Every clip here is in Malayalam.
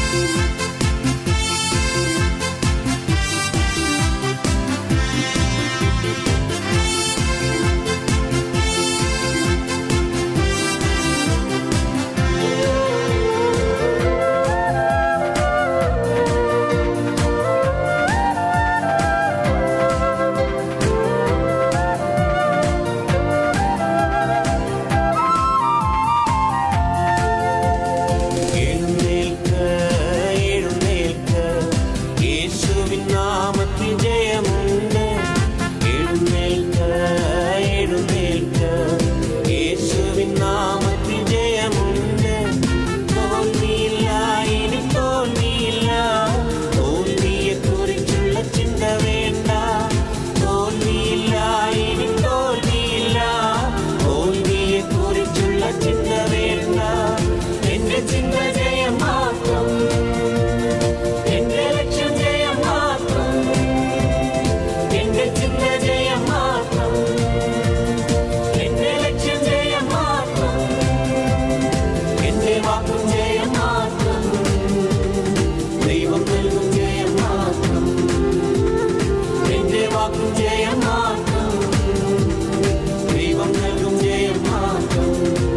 എഴുന്നേൽക്ക എഴുന്നേൽക്ക യേശുവിൻ നാമത്തിൽ ജയമുണ്ട് എഴുന്നേൽക്ക എഴുന്നേൽക്ക യേശുവിൻ നാമത്തിൽ ജയമുണ്ട് തോൽവിയില്ല ഇനി തോൽവിയില്ല തോൽവിയെ കുറിച്ചുള്ള ചിന്ത വേണ്ട തോൽവിയില്ല ഇനി തോൽവിയില്ല തോൽവിയെ കുറിച്ചുള്ള ചിന്ത വേണ്ട എന്റെ ചിന്ത ജയം മാത്രം എന്റെ ലക്ഷ്യം ജയം മാത്രം എന്റെ ചിന്ത ജയം മാത്രം എന്റെ ലക്ഷ്യം ജയം മാത്രം എന്റെ വാക്കും ജയം മാത്രം ദൈവം നൽകും ജയം മാത്രം എന്റെ വാക്കും ജയം മാത്രം ദൈവം നൽകും ജയം മാത്രം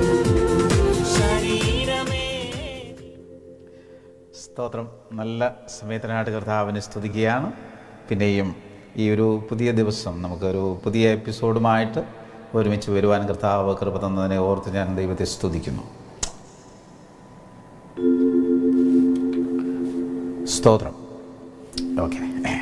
ശരീരമേ സ്തോത്രം നല്ല സമയത്തിനായിട്ട് കർത്താവിനെ സ്തുതിക്കുകയാണ് പിന്നെയും ഈ ഒരു പുതിയ ദിവസം നമുക്കൊരു പുതിയ എപ്പിസോഡുമായിട്ട് ഒരുമിച്ച് വരുവാൻ കർത്താവ് കൃപ തന്നതിനെ ഓർത്ത് ഞാൻ ദൈവത്തെ സ്തുതിക്കുന്നു സ്തോത്രം ഓക്കെ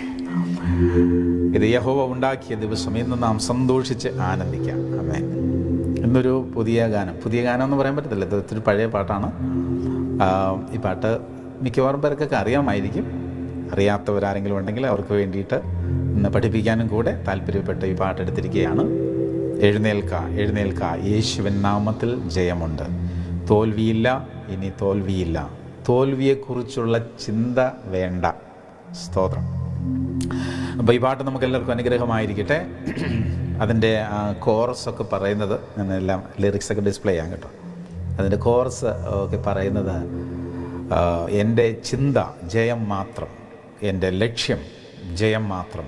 ഇത് യഹോവ ഉണ്ടാക്കിയ ദിവസം ഇന്ന് നാം സന്തോഷിച്ച് ആനന്ദിക്കാം അമേ ഇന്നൊരു പുതിയ ഗാനം പുതിയ ഗാനം എന്ന് പറയാൻ പറ്റത്തില്ല ഇത് ഒത്തിരി പഴയ പാട്ടാണ് ആ, ഈ പാട്ട് മിക്കവാറും പേർക്കൊക്കെ അറിയാമായിരിക്കും അറിയാത്തവരാരെങ്കിലും ഉണ്ടെങ്കിൽ അവർക്ക് വേണ്ടിയിട്ട് ഇന്ന് പഠിപ്പിക്കാനും കൂടെ താല്പര്യപ്പെട്ട് ഈ പാട്ട് എടുത്തിരിക്കുകയാണ് എഴുന്നേൽക്ക എഴുന്നേൽക്ക യേശുവൻ നാമത്തിൽ ജയമുണ്ട് തോൽവിയില്ല ഇനി തോൽവിയില്ല തോൽവിയെക്കുറിച്ചുള്ള ചിന്ത വേണ്ട സ്തോത്രം അപ്പോൾ ഈ പാട്ട് നമുക്ക് എല്ലാവർക്കും അനുഗ്രഹമായിരിക്കട്ടെ അതിൻ്റെ കോറസ് ഒക്കെ പറയുന്നത് ഞാൻ എല്ലാം ലിറിക്സ് ഒക്കെ ഡിസ്പ്ലേ ചെയ്യാം കേട്ടോ അതിൻ്റെ കോറസ് ഒക്കെ പറയുന്നത് ആ, എൻ്റെ ചിന്ത ജയം മാത്രം എൻ്റെ ലക്ഷ്യം ജയം മാത്രം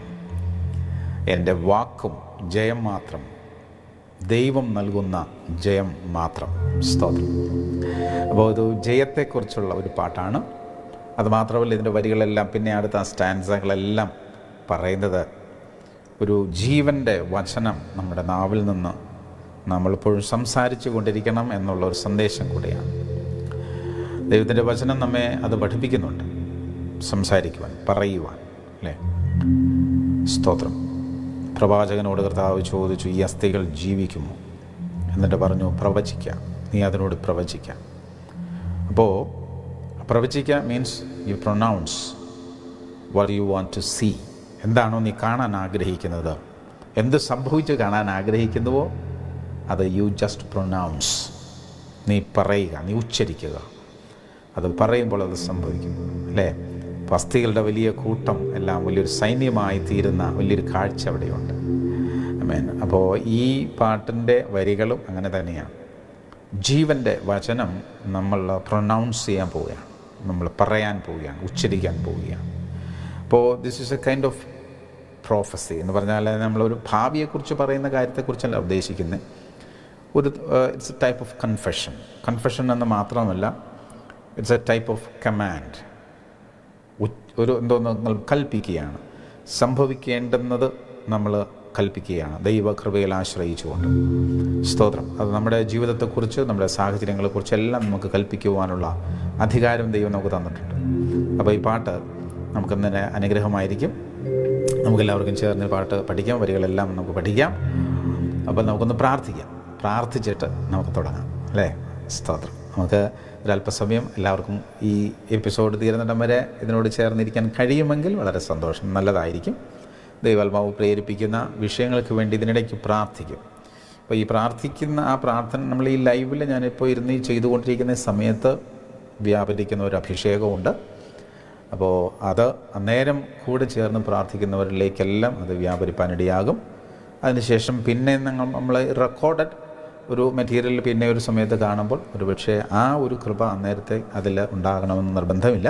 എൻ്റെ വാക്കും ജയം മാത്രം ദൈവം നൽകുന്ന ജയം മാത്രം സ്തോത്രം അപ്പോൾ ഇത് ജയത്തെക്കുറിച്ചുള്ള ഒരു പാട്ടാണ് അതുമാത്രമല്ല ഇതിൻ്റെ വരികളെല്ലാം പിന്നെ അടുത്ത സ്റ്റാൻസകളെല്ലാം പറയുന്നത് ഒരു ജീവൻ്റെ വചനം നമ്മുടെ നാവിൽ നിന്ന് നമ്മളിപ്പോഴും സംസാരിച്ചു കൊണ്ടിരിക്കണം എന്നുള്ള ഒരു സന്ദേശം കൂടിയാണ് ദൈവത്തിൻ്റെ വചനം നമ്മെ അത് പഠിപ്പിക്കുന്നുണ്ട് സംസാരിക്കുവാൻ പറയുവാൻ അല്ലേ സ്തോത്രം പ്രവാചകനോട് കർത്താവ് ചോദിച്ചു ഈ അസ്ഥികൾ ജീവിക്കുമോ എന്നിട്ട് പറഞ്ഞു പ്രവചിക്കാം നീ അതിനോട് പ്രവചിക്കാം അപ്പോൾ പ്രവചിക്കുക means you pronounce what you want to see എന്താണോ നീ കാണാൻ ആഗ്രഹിക്കുന്നത് എന്ത് സംഭവിച്ച് കാണാൻ ആഗ്രഹിക്കുന്നുവോ അത് യു ജസ്റ്റ് പ്രൊനൗൺസ് നീ പറയുക നീ ഉച്ചരിക്കുക അത് പറയുമ്പോൾ അത് സംഭവിക്കും അല്ലേ അപ്പോൾ അസ്ഥികളുടെ വലിയ കൂട്ടം എല്ലാം വലിയൊരു സൈന്യമായി തീരുന്ന വലിയൊരു കാഴ്ച അവിടെയുണ്ട് അമേൻ അപ്പോൾ ഈ പാട്ടിൻ്റെ വരികളും അങ്ങനെ തന്നെയാണ് ജീവൻ്റെ വചനം നമ്മൾ പ്രൊനൗൺസ് ചെയ്യാൻ പോവുകയാണ് നമ്മൾ പറയാൻ പോവുകയാണ് ഉച്ചരിക്കാൻ പോവുകയാണ് അപ്പോൾ this is a kind of prophecy എന്ന് പറഞ്ഞാൽ നമ്മളൊരു ഭാവിയെക്കുറിച്ച് പറയുന്ന കാര്യത്തെക്കുറിച്ചല്ല ഉദ്ദേശിക്കുന്നത് ഒരു it's a type of confession confession എന്ന് മാത്രമല്ല it's a type of command ഒരു എന്തോന്ന് നിങ്ങൾ കൽപ്പിക്കുകയാണ് സംഭവിക്കേണ്ടുന്നത് നമ്മൾ കൽപ്പിക്കുകയാണ് ദൈവകൃപയിൽ ആശ്രയിച്ചുകൊണ്ട് സ്തോത്രം അത് നമ്മുടെ ജീവിതത്തെക്കുറിച്ച് നമ്മുടെ സാഹചര്യങ്ങളെക്കുറിച്ച് എല്ലാം നമുക്ക് കൽപ്പിക്കുവാനുള്ള അധികാരം ദൈവം നമുക്ക് തന്നിട്ടുണ്ട് അപ്പോൾ ഈ പാട്ട് നമുക്കിന്നലെ അനുഗ്രഹമായിരിക്കും നമുക്കെല്ലാവർക്കും ചേർന്ന് ഈ പാട്ട് പഠിക്കാം വരികളെല്ലാം നമുക്ക് പഠിക്കാം അപ്പോൾ നമുക്കൊന്ന് പ്രാർത്ഥിക്കാം പ്രാർത്ഥിച്ചിട്ട് നമുക്ക് തുടങ്ങാം അല്ലേ സ്തോത്രം നമുക്ക് ഒരല്പസമയം എല്ലാവർക്കും ഈ എപ്പിസോഡ് തീരുന്നിടം വരെ ഇതിനോട് ചേർന്നിരിക്കാൻ കഴിയുമെങ്കിൽ വളരെ സന്തോഷം നല്ലതായിരിക്കും ദൈവാത്മാവ് പ്രേരിപ്പിക്കുന്ന വിഷയങ്ങൾക്ക് വേണ്ടി ഇതിനിടയ്ക്ക് പ്രാർത്ഥിക്കും അപ്പോൾ ഈ പ്രാർത്ഥിക്കുന്ന ആ പ്രാർത്ഥന നമ്മൾ ഈ ലൈവിൽ ഞാനിപ്പോൾ ഇരുന്ന് ഈ ചെയ്തുകൊണ്ടിരിക്കുന്ന സമയത്ത് വ്യാപരിക്കുന്ന ഒരു അഭിഷേകമുണ്ട് അപ്പോൾ അത് അന്നേരം കൂടെ ചേർന്ന് പ്രാർത്ഥിക്കുന്നവരിലേക്കെല്ലാം അത് വ്യാപരിപ്പാനിടയാകും അതിനുശേഷം പിന്നെ നിങ്ങൾ നമ്മൾ റെക്കോർഡഡ് ഒരു മെറ്റീരിയൽ പിന്നെ ഒരു സമയത്ത് കാണുമ്പോൾ ഒരു പക്ഷേ ആ ഒരു കൃപ അന്നേരത്തെ അതിൽ ഉണ്ടാകണമെന്ന് നിർബന്ധമില്ല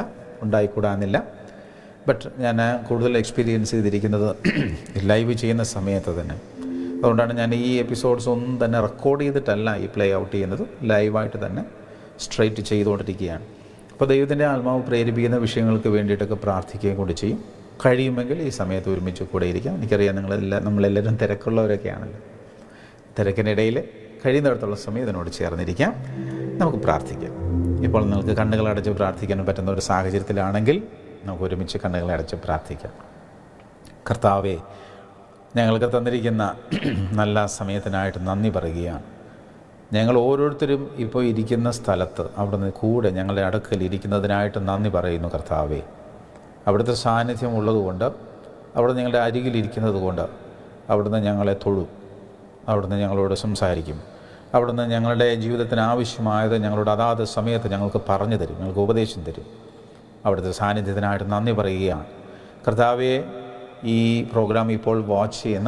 ഉണ്ടായിക്കൂടാന്നില്ല ബട്ട് ഞാൻ കൂടുതൽ എക്സ്പീരിയൻസ് ചെയ്തിരിക്കുന്നത് ലൈവ് ചെയ്യുന്ന സമയത്ത് തന്നെ അതുകൊണ്ടാണ് ഞാൻ ഈ എപ്പിസോഡ്സ് ഒന്നും തന്നെ റെക്കോർഡ് ചെയ്തിട്ടല്ല ഈ പ്ലേ ഔട്ട് ചെയ്യുന്നത് ലൈവായിട്ട് തന്നെ സ്ട്രൈറ്റ് ചെയ്തുകൊണ്ടിരിക്കുകയാണ് അപ്പോൾ ദൈവത്തിൻ്റെ ആത്മാവ് പ്രേരിപ്പിക്കുന്ന വിഷയങ്ങൾക്ക് വേണ്ടിയിട്ടൊക്കെ പ്രാർത്ഥിക്കുകയും കൂടി ചെയ്യും കഴിയുമെങ്കിൽ ഈ സമയത്ത് ഒരുമിച്ച് കൂടെ ഇരിക്കാം എനിക്കറിയാം നിങ്ങളെല്ലാം നമ്മളെല്ലാവരും തിരക്കുള്ളവരൊക്കെയാണല്ലോ തിരക്കിനിടയിൽ കഴിയുന്നിടത്തുള്ള സമയം ഇതിനോട് ചേർന്നിരിക്കാം നമുക്ക് പ്രാർത്ഥിക്കാം ഇപ്പോൾ നിങ്ങൾക്ക് കണ്ണുകൾ അടച്ച് പ്രാർത്ഥിക്കാൻ പറ്റുന്ന ഒരു സാഹചര്യത്തിലാണെങ്കിൽ നമുക്ക് ഒരുമിച്ച് കണ്ണുകൾ അടച്ച് പ്രാർത്ഥിക്കാം കർത്താവെ ഞങ്ങൾക്ക് തന്നിരിക്കുന്ന നല്ല സമയത്തിനായിട്ട് നന്ദി പറയുകയാണ് ഞങ്ങൾ ഓരോരുത്തരും ഇപ്പോൾ ഇരിക്കുന്ന സ്ഥലത്ത് അവിടുന്ന് കൂടെ ഞങ്ങളുടെ അടുക്കൽ ഇരിക്കുന്നതിനായിട്ട് നന്ദി പറയുന്നു കർത്താവെ അവിടുത്തെ സാന്നിധ്യം ഉള്ളതുകൊണ്ട് അവിടെ ഞങ്ങളുടെ അരികിലിരിക്കുന്നത് കൊണ്ട് അവിടുന്ന് ഞങ്ങളെ തൊഴും അവിടുന്ന് ഞങ്ങളോട് സംസാരിക്കും അവിടുന്ന് ഞങ്ങളുടെ ജീവിതത്തിന് ആവശ്യമായത് ഞങ്ങളുടെ അതാത് സമയത്ത് ഞങ്ങൾക്ക് പറഞ്ഞു തരും ഞങ്ങൾക്ക് ഉപദേശം തരും അവിടുത്തെ സാന്നിധ്യത്തിനായിട്ട് നന്ദി പറയുകയാണ് കർത്താവെ ഈ പ്രോഗ്രാം ഇപ്പോൾ വാച്ച് ചെയ്യുന്ന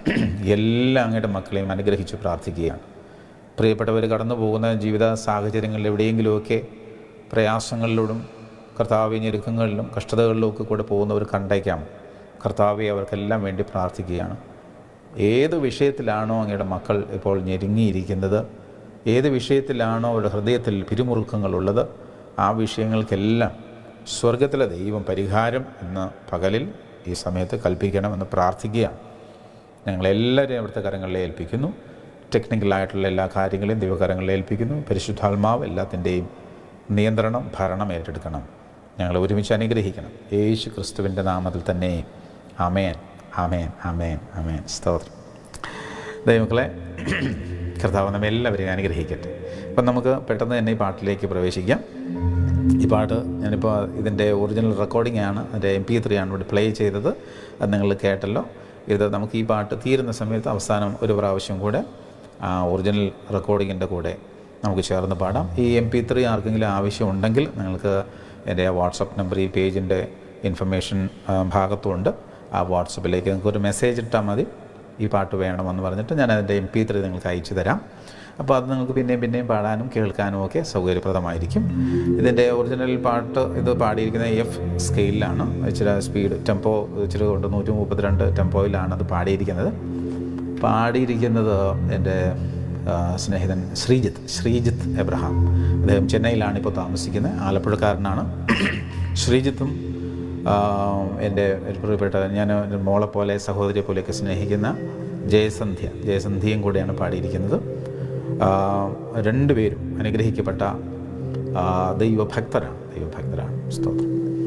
എല്ലാ അങ്ങയുടെ മക്കളെയും അനുഗ്രഹിച്ച് പ്രാർത്ഥിക്കുകയാണ് പ്രിയപ്പെട്ടവർ കടന്നു പോകുന്ന ജീവിത സാഹചര്യങ്ങളിൽ എവിടെയെങ്കിലുമൊക്കെ പ്രയാസങ്ങളിലൂടും കർത്താവ് ഞെരുക്കങ്ങളിലും കഷ്ടതകളിലും ഒക്കെ കൂടെ പോകുന്നവർ കണ്ടേക്കാം കർത്താവെ അവർക്കെല്ലാം വേണ്ടി പ്രാർത്ഥിക്കുകയാണ് ഏത് വിഷയത്തിലാണോ അങ്ങയുടെ മക്കൾ ഇപ്പോൾ ഞെരുങ്ങിയിരിക്കുന്നത് ഏത് വിഷയത്തിലാണോ അവരുടെ ഹൃദയത്തിൽ പിരിമുറുക്കങ്ങളുള്ളത് ആ വിഷയങ്ങൾക്കെല്ലാം സ്വർഗത്തിലെ ദൈവം പരിഹാരം എന്ന പകലിൽ ഈ സമയത്ത് കൽപ്പിക്കണമെന്ന് പ്രാർത്ഥിക്കുകയാണ് ഞങ്ങളെല്ലാവരെയും അവിടുത്തെ കരങ്ങളിൽ ഏൽപ്പിക്കുന്നു ടെക്നിക്കലായിട്ടുള്ള എല്ലാ കാര്യങ്ങളെയും ദൈവകരങ്ങളിൽ ഏൽപ്പിക്കുന്നു പരിശുദ്ധാത്മാവ് എല്ലാത്തിൻ്റെയും നിയന്ത്രണം ഭരണം ഏറ്റെടുക്കണം ഞങ്ങളെ ഒരുമിച്ച് അനുഗ്രഹിക്കണം യേശു ക്രിസ്തുവിൻ്റെ നാമത്തിൽ തന്നെ അമേൻ അമേൻ അമേൻ അമേൻ സ്തോത്രം ദൈവമക്കളെ കർത്താവ് നമ്മെ എല്ലാവരെയും അനുഗ്രഹിക്കട്ടെ അപ്പം നമുക്ക് പെട്ടെന്ന് തന്നെ ഈ പാട്ടിലേക്ക് പ്രവേശിക്കാം ഈ പാട്ട് ഞാനിപ്പോൾ ഇതിൻ്റെ ഒറിജിനൽ റെക്കോർഡിംഗ് ആണ് അതിൻ്റെ എം പി ത്രീ ആണ് ഇവിടെ പ്ലേ ചെയ്തത് അത് നിങ്ങൾ കേട്ടല്ലോ ഇത് നമുക്ക് ഈ പാട്ട് തീരുന്ന സമയത്ത് അവസാനം ഒരു പ്രാവശ്യം കൂടെ ആ ഒറിജിനൽ റെക്കോർഡിങ്ങിൻ്റെ കൂടെ നമുക്ക് ചേർന്ന് പാടാം ഈ എം പി ത്രീ ആർക്കെങ്കിലും ആവശ്യമുണ്ടെങ്കിൽ നിങ്ങൾക്ക് എൻ്റെ വാട്സപ്പ് നമ്പർ ഈ പേജിൻ്റെ ഇൻഫർമേഷൻ ഭാഗത്തുണ്ട് ആ വാട്സപ്പിലേക്ക് നിങ്ങൾക്ക് ഒരു മെസ്സേജ് ഇട്ടാൽ മതി ഈ പാട്ട് വേണമെന്ന് പറഞ്ഞിട്ട് ഞാൻ അതിൻ്റെ എം പി ത്രീ നിങ്ങൾക്ക് അയച്ചു തരാം അപ്പോൾ അത് നിങ്ങൾക്ക് പിന്നെയും പിന്നെയും പാടാനും കേൾക്കാനും ഒക്കെ സൗകര്യപ്രദമായിരിക്കും ഇതിൻ്റെ ഒറിജിനൽ പാട്ട് ഇത് പാടിയിരിക്കുന്ന എഫ് സ്കെയിലാണ് ഇച്ചിരി സ്പീഡ് ടെമ്പോ ഇച്ചിരി കൊണ്ട് നൂറ്റി മുപ്പത്തിരണ്ട് ടെമ്പോയിലാണ് അത് പാടിയിരിക്കുന്നത് പാടിയിരിക്കുന്നത് എൻ്റെ ആ, സ്നേഹിതൻ ശ്രീജിത്ത് ശ്രീജിത്ത് എബ്രഹാം അദ്ദേഹം ചെന്നൈയിലാണ് ഇപ്പോൾ താമസിക്കുന്നത് ആലപ്പുഴക്കാരനാണ് ശ്രീജിത്തും ആ, എൻ്റെ ഒരു പ്രിയപ്പെട്ട ഞാൻ എൻ്റെ മോളെ പോലെ സഹോദരിയെ പോലെയൊക്കെ സ്നേഹിക്കുന്ന ജയസന്ധ്യ ജയസന്ധ്യയും കൂടെയാണ് പാടിയിരിക്കുന്നത് ആ, രണ്ടുപേരും അനുഗ്രഹിക്കപ്പെട്ട ആ, ദൈവഭക്തരാണ് ദൈവഭക്തരാണ് സ്തോത്രം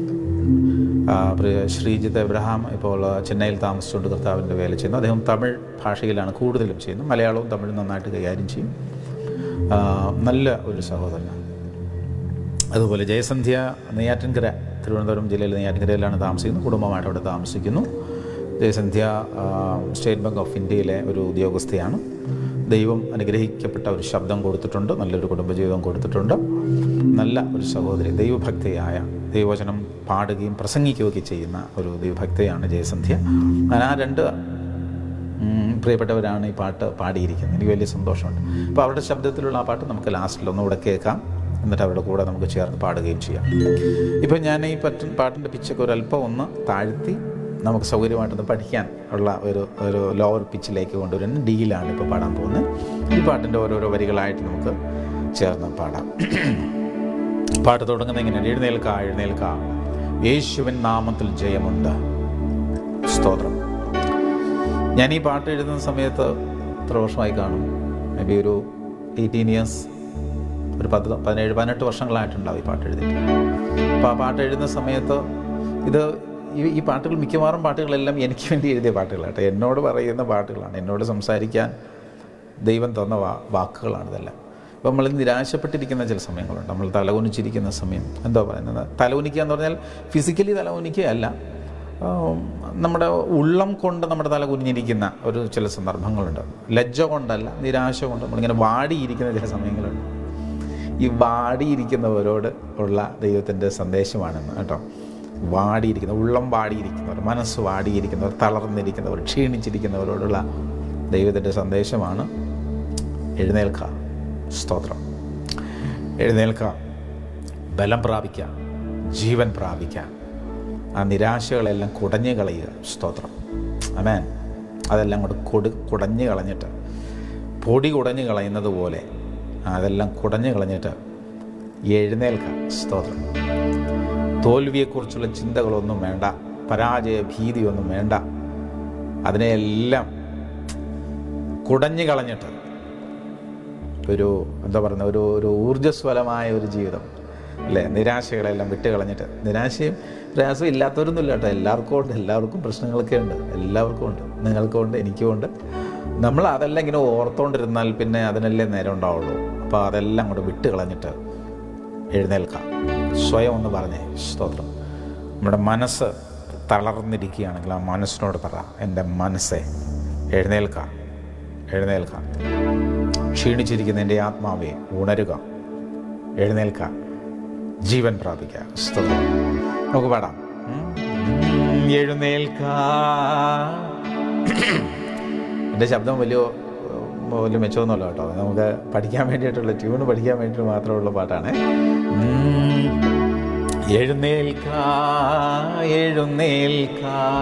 ആ, പ്രിയ ശ്രീജിത്ത് എബ്രഹാം ഇപ്പോൾ ചെന്നൈയിൽ താമസിച്ചുകൊണ്ട് കർത്താവിൻ്റെ വേല ചെയ്യുന്നു അദ്ദേഹം തമിഴ് ഭാഷയിലാണ് കൂടുതലും ചെയ്യുന്നത് മലയാളവും തമിഴും നന്നായിട്ട് കൈകാര്യം ചെയ്യും ആ, നല്ല ഒരു സഹോദരനാണ് അതുപോലെ ജയസന്ധ്യ നെയ്യാറ്റിൻകര തിരുവനന്തപുരം ജില്ലയിൽ നെയ്യാറ്റിൻകരയിലാണ് താമസിക്കുന്നത് കുടുംബമായിട്ട് അവിടെ താമസിക്കുന്നു ജയസന്ധ്യ ആ, സ്റ്റേറ്റ് ബാങ്ക് ഓഫ് ഇന്ത്യയിലെ ഒരു ഉദ്യോഗസ്ഥയാണ് ദൈവം അനുഗ്രഹിക്കപ്പെട്ട ഒരു ശബ്ദം കൊടുത്തിട്ടുണ്ട് നല്ലൊരു കുടുംബജീവിതം കൊടുത്തിട്ടുണ്ട് നല്ല ഒരു സഹോദരി ദൈവഭക്തയായ ദൈവവചനം പാടുകയും പ്രസംഗിക്കുകയൊക്കെ ചെയ്യുന്ന ഒരു ദൈവഭക്തയാണ് ജയസന്ധ്യ ഞാൻ ആ രണ്ട് ഉം, പ്രിയപ്പെട്ടവരാണ് ഈ പാട്ട് പാടിയിരിക്കുന്നത് എനിക്ക് വലിയ സന്തോഷമുണ്ട് അപ്പോൾ അവരുടെ ശബ്ദത്തിലുള്ള ആ പാട്ട് നമുക്ക് ലാസ്റ്റിൽ ഒന്നുകൂടെ കേൾക്കാം എന്നിട്ട് അവരുടെ കൂടെ നമുക്ക് ചേർന്ന് പാടുകയും ചെയ്യാം ഇപ്പം ഞാൻ ഈ പറ്റ പാട്ടിൻ്റെ പിച്ചൊക്കെ ഒരല്പം ഒന്ന് താഴ്ത്തി നമുക്ക് സൗകര്യമായിട്ടൊന്ന് പഠിക്കാൻ ഉള്ള ഒരു ഒരു ലോവർ പിച്ചിലേക്ക് കൊണ്ടുവരുന്ന ഡിയിലാണ് ഇപ്പോൾ പാടാൻ പോകുന്നത് ഈ പാട്ടിൻ്റെ ഓരോരോ വരികളായിട്ട് നമുക്ക് ചേർന്ന് പാടാം പാട്ട് തുടങ്ങുന്ന ഇങ്ങനെ എഴുന്നേൽക്ക എഴുന്നേൽക്ക യേശുവിൻ നാമത്തിൽ ജയമുണ്ട് സ്തോത്രം ഞാൻ ഈ പാട്ട് എഴുതുന്ന സമയത്ത് എത്ര വർഷമായി കാണും മേ ബി ഒരു എയ്റ്റീൻ ഇയേഴ്സ് ഒരു പത്ത് പതിനേഴ് പതിനെട്ട് വർഷങ്ങളായിട്ടുണ്ടാവും ഈ പാട്ട് എഴുതിയിട്ട് അപ്പോൾ ആ പാട്ട് എഴുതുന്ന സമയത്ത് ഇത് ഈ ഈ പാട്ടുകൾ മിക്കവാറും പാട്ടുകളെല്ലാം എനിക്ക് വേണ്ടി എഴുതിയ പാട്ടുകളാണ് കേട്ടോ എന്നോട് പറയുന്ന പാട്ടുകളാണ് എന്നോട് സംസാരിക്കാൻ ദൈവം തന്ന വാ വാക്കുകളാണ് ഇതെല്ലാം അപ്പോൾ നമ്മൾ നിരാശപ്പെട്ടിരിക്കുന്ന ചില സമയങ്ങളുണ്ട് നമ്മൾ തലകുനിച്ചിരിക്കുന്ന സമയം എന്തോ പറയുന്നത് തലകുനിക്കുക എന്ന് പറഞ്ഞാൽ ഫിസിക്കലി തലകുനിക്കുകയല്ല ആം, നമ്മുടെ ഉള്ളം കൊണ്ട് നമ്മുടെ തല കുനിഞ്ഞിരിക്കുന്ന ഒരു ചില സന്ദർഭങ്ങളുണ്ട് ലജ്ജ കൊണ്ടല്ല നിരാശ കൊണ്ട് നമ്മളിങ്ങനെ വാടിയിരിക്കുന്ന ചില സമയങ്ങളുണ്ട് ഈ വാടിയിരിക്കുന്നവരോട് ഉള്ള ദൈവത്തിൻ്റെ സന്ദേശമാണെന്ന് കേട്ടോ വാടിയിരിക്കുന്ന ഉള്ളം വാടിയിരിക്കുന്നവർ മനസ്സ് വാടിയിരിക്കുന്നവർ തളർന്നിരിക്കുന്നവർ ക്ഷീണിച്ചിരിക്കുന്നവരോടുള്ള ദൈവത്തിൻ്റെ സന്ദേശമാണ് എഴുന്നേൽക്കുക സ്തോത്രം എഴുന്നേൽക്കുക ബലം പ്രാപിക്കുക ജീവൻ പ്രാപിക്കാം ആ നിരാശകളെല്ലാം കുടഞ്ഞു കളയുക സ്തോത്രം അമേൻ അതെല്ലാം കൂടെ കൊടു കുടഞ്ഞു കളഞ്ഞിട്ട് പൊടി കുടഞ്ഞു കളയുന്നത് പോലെ അതെല്ലാം കുടഞ്ഞു കളഞ്ഞിട്ട് എഴുന്നേൽക്കാം സ്തോത്രം തോൽവിയെക്കുറിച്ചുള്ള ചിന്തകളൊന്നും വേണ്ട പരാജയ ഭീതിയൊന്നും വേണ്ട അതിനെയെല്ലാം കുടഞ്ഞു കളഞ്ഞിട്ട് ഒരു എന്താ പറയുന്ന ഒരു ഒരു ഊർജ്ജസ്വലമായ ഒരു ജീവിതം അല്ലേ നിരാശകളെല്ലാം വിട്ട് കളഞ്ഞിട്ട് നിരാശയും പ്രയാസവും ഇല്ലാത്തവരൊന്നുമില്ല കേട്ടോ എല്ലാവർക്കും ഉണ്ട് എല്ലാവർക്കും പ്രശ്നങ്ങളൊക്കെ ഉണ്ട് എല്ലാവർക്കും ഉണ്ട് നിങ്ങൾക്കും ഉണ്ട് എനിക്കും ഉണ്ട് നമ്മൾ അതെല്ലാം ഇങ്ങനെ ഓർത്തുകൊണ്ടിരുന്നാൽ പിന്നെ അതിനല്ലേ നേരം ഉണ്ടാവുള്ളൂ അപ്പോൾ അതെല്ലാം അങ്ങോട്ട് വിട്ട് കളഞ്ഞിട്ട് എഴുന്നേൽക്കാം സ്വയം ഒന്ന് പറഞ്ഞേ സ്തോത്രം നമ്മുടെ മനസ്സ് തളർന്നിരിക്കുകയാണെങ്കിൽ ആ മനസ്സിനോട് പറ എൻ്റെ മനസ്സെ എഴുന്നേൽക്കാം എഴുന്നേൽക്കാം ക്ഷീണിച്ചിരിക്കുന്ന എൻ്റെ ആത്മാവെ ഉണരുക എഴുന്നേൽക്കുക ജീവൻ പ്രാപിക്കുക സ്തോത്രം നമുക്ക് പാടാം ഉം. എഴുന്നേൽക്ക എൻ്റെ ശബ്ദം വലിയ വലിയ മെച്ചമൊന്നുമല്ല കേട്ടോ നമുക്ക് പഠിക്കാൻ വേണ്ടിയിട്ടുള്ള ട്യൂണ് പഠിക്കാൻ വേണ്ടിയിട്ട് മാത്രമുള്ള പാട്ടാണ് ഉം. എഴുന്നേൽക്ക എഴുന്നേൽക്ക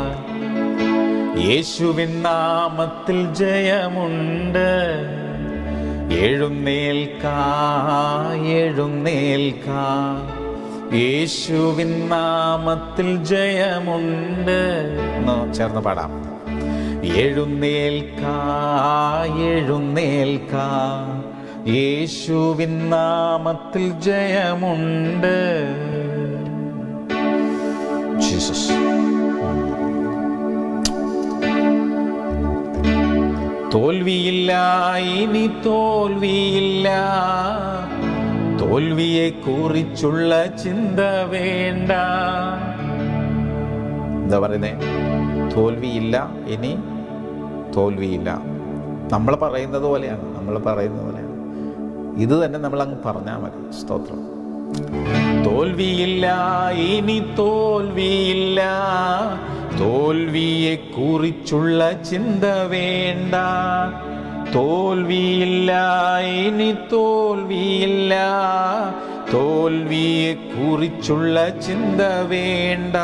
യേശുവിൻ നാമത്തിൽ ജയമുണ്ട് എഴുന്നേൽക്ക എഴുന്നേൽക്ക യേശുവിൻ നാമത്തിൽ ജയമുണ്ട് എന്ന് ചേർന്ന് പാടാം എഴുന്നേൽക്ക എഴുന്നേൽക്ക യേശുവിൻ നാമത്തിൽ ജയമുണ്ട് ജീസസ് തോൽവിയില്ല ഇനി തോൽവിയില്ല തോൽവിയെ കുറിച്ചുള്ള ചിന്ത വേണ്ട എന്താ പറയുന്നേ തോൽവിയില്ല ഇനി തോൽവിയില്ല നമ്മൾ പറയുന്നത് പോലെയാണ് നമ്മൾ പറയുന്നത് പോലെയാണ് ഇത് തന്നെ നമ്മൾ അങ്ങ് പറഞ്ഞാൽ മതി സ്തോത്രം തോൽവിയില്ല ഇനി തോൽവിയില്ല തോൽവിയെ കുറിച്ചുള്ള ചിന്ത വേണ്ട തോൽവിയില്ല ഇനി തോൽവിയില്ല തോൽവിയെ കുറിച്ചുള്ള ചിന്ത വേണ്ട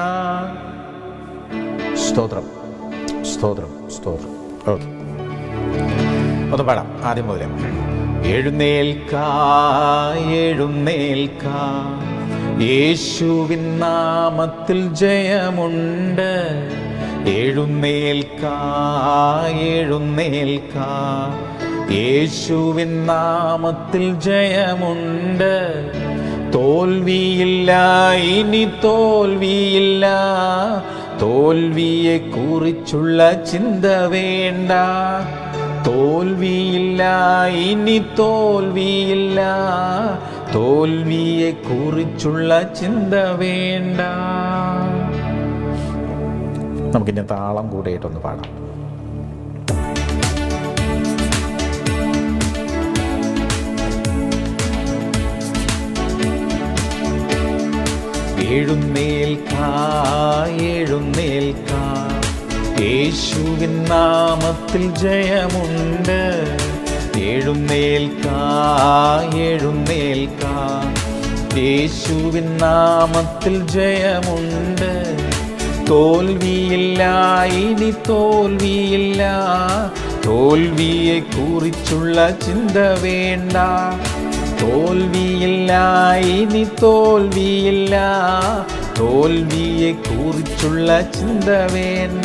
സ്തോത്രം സ്തോത്രം സ്തോത്രം ഓക്കെ ഒന്ന് പാടാം ആദ്യം മുതലേ എഴുന്നേൽക്ക എഴുന്നേൽക്ക യേശുവിൻ നാമത്തിൽ ജയമുണ്ട് എഴുന്നേൽക്ക എഴുന്നേൽക്ക യേശുവിൻ നാമത്തിൽ ജയമുണ്ട് തോൽവിയില്ല ഇനി തോൽവിയില്ല തോൽവിയെ കുറിച്ചുള്ള ചിന്ത വേണ്ട തോൽവിയില്ല ഇനി തോൽവിയില്ല തോൽവിയെ കുറിച്ചുള്ള ചിന്ത വേണ്ട നമുക്കിനി താളം കൂടിയിട്ടൊന്ന് പാടാം എഴുന്നേൽക്ക എഴുന്നേൽക്ക യേശുവിൻ നാമത്തിൽ ജയമുണ്ട് എഴുന്നേൽക്ക എഴുന്നേൽക്ക യേശുവിൻ നാമത്തിൽ ജയമുണ്ട് തോൽവിയില്ല ഇനി തോൽവിയില്ല തോൽവിയെ കുറിച്ചുള്ള ചിന്ത വേണ്ട തോൽവിയില്ല ഇനി തോൽവിയില്ല തോൽവിയെ കുറിച്ചുള്ള ചിന്ത വേണ്ട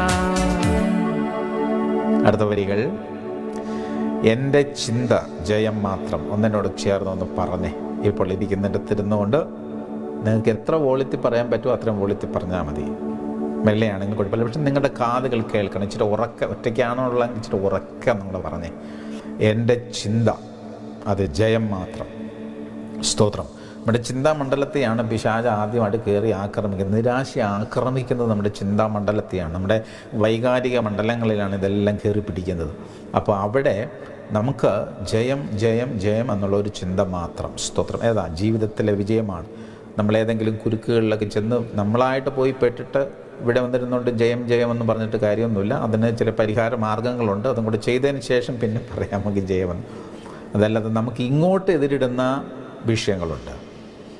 അടുത്ത വരികൾ എൻ്റെ ചിന്ത ജയം മാത്രം ഒന്നിനോട് ചേർന്നൊന്ന് പറഞ്ഞേ ഇപ്പോൾ ഇരിക്കുന്നിടത്തിരുന്നുകൊണ്ട് നിങ്ങൾക്ക് എത്ര വോളിത്തി പറയാൻ പറ്റുമോ അത്രയും വോളിത്തി പറഞ്ഞാൽ മതി മെല്ലെയാണെങ്കിൽ കുഴപ്പമില്ല പക്ഷെ നിങ്ങളുടെ കാതുകൾ കേൾക്കണം ഇച്ചിരി ഉറക്ക ഒറ്റയ്ക്കാണോ ഉള്ള ഇച്ചിരി ഉറക്ക നിങ്ങൾ പറഞ്ഞേ എൻ്റെ ചിന്ത അത് ജയം മാത്രം സ്തോത്രം നമ്മുടെ ചിന്താമണ്ഡലത്തെയാണ് പിശാജ് ആദ്യമായിട്ട് കയറി ആക്രമിക്കുന്നത് നിരാശ ആക്രമിക്കുന്നത് നമ്മുടെ ചിന്താമണ്ഡലത്തെയാണ് നമ്മുടെ വൈകാരിക മണ്ഡലങ്ങളിലാണ് ഇതെല്ലാം കയറി പിടിക്കുന്നത് അപ്പോൾ അവിടെ നമുക്ക് ജയം ജയം ജയം എന്നുള്ള ഒരു ചിന്ത മാത്രം സ്തോത്രം ഏതാ ജീവിതത്തിലെ വിജയമാണ് നമ്മളേതെങ്കിലും കുരുക്കുകളിലൊക്കെ ചെന്ന് നമ്മളായിട്ട് പോയി പെട്ടിട്ട് ഇവിടെ വന്നിരുന്നുകൊണ്ട് ജയം ജയം എന്ന് പറഞ്ഞിട്ട് കാര്യമൊന്നുമില്ല അതിന് ചില പരിഹാര മാർഗങ്ങളുണ്ട് അതും കൂടെ ചെയ്തതിന് ശേഷം പിന്നെ പറയാം നമുക്ക് ജയമെന്ന് അതല്ലാതെ നമുക്ക് ഇങ്ങോട്ട് എതിരിടുന്ന വിഷയങ്ങളുണ്ട്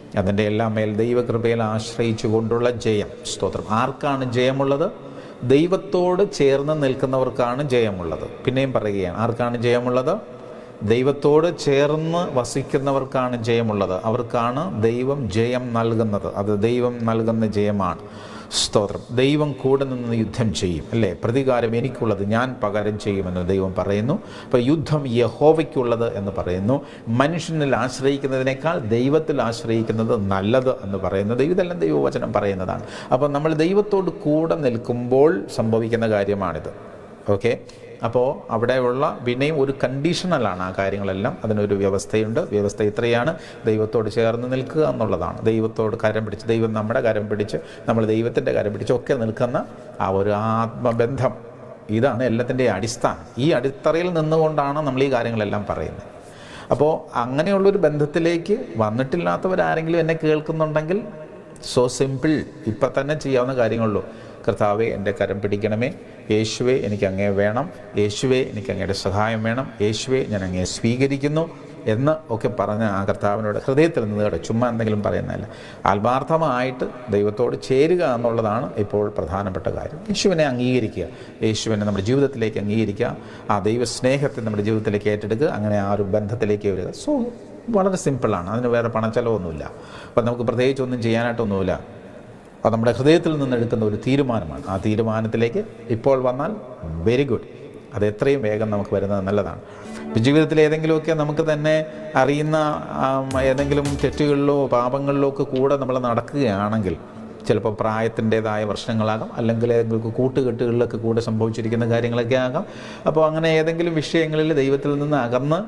അതിൻ്റെ എല്ലാം മേൽ ദൈവകൃപയിൽ ആശ്രയിച്ചു കൊണ്ടുള്ള ജയം സ്തോത്രം ആർക്കാണ് ജയമുള്ളത് ദൈവത്തോട് ചേർന്ന് നിൽക്കുന്നവർക്കാണ് ജയമുള്ളത് പിന്നെയും പറയുകയാണ് ആർക്കാണ് ജയമുള്ളത് ദൈവത്തോട് ചേർന്ന് വസിക്കുന്നവർക്കാണ് ജയമുള്ളത് അവർക്കാണ് ദൈവം ജയം നൽകുന്നത് അത് ദൈവം നൽകുന്ന ജയമാണ് സ്തോത്രം ദൈവം കൂടെ നിന്ന് യുദ്ധം ചെയ്യും അല്ലേ പ്രതികാരം എനിക്കുള്ളത് ഞാൻ പകരം ചെയ്യുമെന്ന് ദൈവം പറയുന്നു അപ്പോൾ യുദ്ധം യഹോവയ്ക്കുള്ളത് എന്ന് പറയുന്നു മനുഷ്യനിൽ ആശ്രയിക്കുന്നതിനേക്കാൾ ദൈവത്തിൽ ആശ്രയിക്കുന്നത് നല്ലത് എന്ന് പറയുന്നത് ഇതെല്ലാം ദൈവവചനം പറയുന്നതാണ് അപ്പോൾ നമ്മൾ ദൈവത്തോട് കൂടെ നിൽക്കുമ്പോൾ സംഭവിക്കുന്ന കാര്യമാണിത് ഓക്കെ അപ്പോൾ അവിടെയുള്ള വിനയം ഒരു കണ്ടീഷണലാണ് ആ കാര്യങ്ങളെല്ലാം അതിനൊരു വ്യവസ്ഥയുണ്ട് വ്യവസ്ഥ ഇത്രയാണ് ദൈവത്തോട് ചേർന്ന് നിൽക്കുക എന്നുള്ളതാണ് ദൈവത്തോട് കരം പിടിച്ച് ദൈവം നമ്മുടെ കരം പിടിച്ച് നമ്മൾ ദൈവത്തിൻ്റെ കരം പിടിച്ച് ഒക്കെ നിൽക്കുന്ന ആ ഒരു ആത്മബന്ധം ഇതാണ് എല്ലാത്തിൻ്റെയും അടിസ്ഥാനം ഈ അടിത്തറയിൽ നിന്നുകൊണ്ടാണ് നമ്മൾ ഈ കാര്യങ്ങളെല്ലാം പറയുന്നത് അപ്പോൾ അങ്ങനെയുള്ളൊരു ബന്ധത്തിലേക്ക് വന്നിട്ടില്ലാത്തവരാരെങ്കിലും എന്നെ കേൾക്കുന്നുണ്ടെങ്കിൽ സോ സിമ്പിൾ ഇപ്പം തന്നെ ചെയ്യാവുന്ന കാര്യങ്ങളുള്ളൂ കർത്താവെ എൻ്റെ കരം പിടിക്കണമേ യേശുവെ എനിക്ക് അങ്ങേ വേണം യേശുവെ എനിക്ക് അങ്ങയുടെ സഹായം വേണം യേശുവെ ഞാൻ അങ്ങേ സ്വീകരിക്കുന്നു എന്ന് ഒക്കെ പറഞ്ഞ ആ കർത്താവിനോട് ഹൃദയത്തിൽ നിന്ന് കേട്ടോ ചുമ്മാ എന്തെങ്കിലും പറയുന്നതല്ല ആത്മാർത്ഥമായിട്ട് ദൈവത്തോട് ചേരുക എന്നുള്ളതാണ് ഇപ്പോൾ പ്രധാനപ്പെട്ട കാര്യം യേശുവിനെ അംഗീകരിക്കുക യേശുവിനെ നമ്മുടെ ജീവിതത്തിലേക്ക് അംഗീകരിക്കുക ആ ദൈവസ്നേഹത്തെ നമ്മുടെ ജീവിതത്തിലേക്ക് ഏറ്റെടുക്കുക അങ്ങനെ ആ ഒരു ബന്ധത്തിലേക്ക് വരിക സോ വളരെ സിമ്പിളാണ് അതിന് വേറെ പണച്ചെലവൊന്നുമില്ല അപ്പം നമുക്ക് പ്രത്യേകിച്ച് ഒന്നും ചെയ്യാനായിട്ടൊന്നുമില്ല അത് നമ്മുടെ ഹൃദയത്തിൽ നിന്ന് എടുക്കുന്ന ഒരു തീരുമാനമാണ് ആ തീരുമാനത്തിലേക്ക് ഇപ്പോൾ വന്നാൽ വെരി ഗുഡ് അത് എത്രയും വേഗം നമുക്ക് വരുന്നത് നല്ലതാണ് ഇപ്പം ജീവിതത്തിൽ ഏതെങ്കിലുമൊക്കെ നമുക്ക് തന്നെ അറിയുന്ന ആം, ഏതെങ്കിലും തെറ്റുകളിലോ പാപങ്ങളിലോ ഒക്കെ കൂടെ നമ്മൾ നടക്കുകയാണെങ്കിൽ ചിലപ്പോൾ പ്രായത്തിൻ്റെതായ പ്രശ്നങ്ങളാകാം അല്ലെങ്കിൽ ഏതെങ്കിലും കൂട്ടുകെട്ടുകളിലൊക്കെ കൂടെ സംഭവിച്ചിരിക്കുന്ന കാര്യങ്ങളൊക്കെ ആകാം അപ്പോൾ അങ്ങനെ ഏതെങ്കിലും വിഷയങ്ങളിൽ ദൈവത്തിൽ നിന്ന് അകന്ന്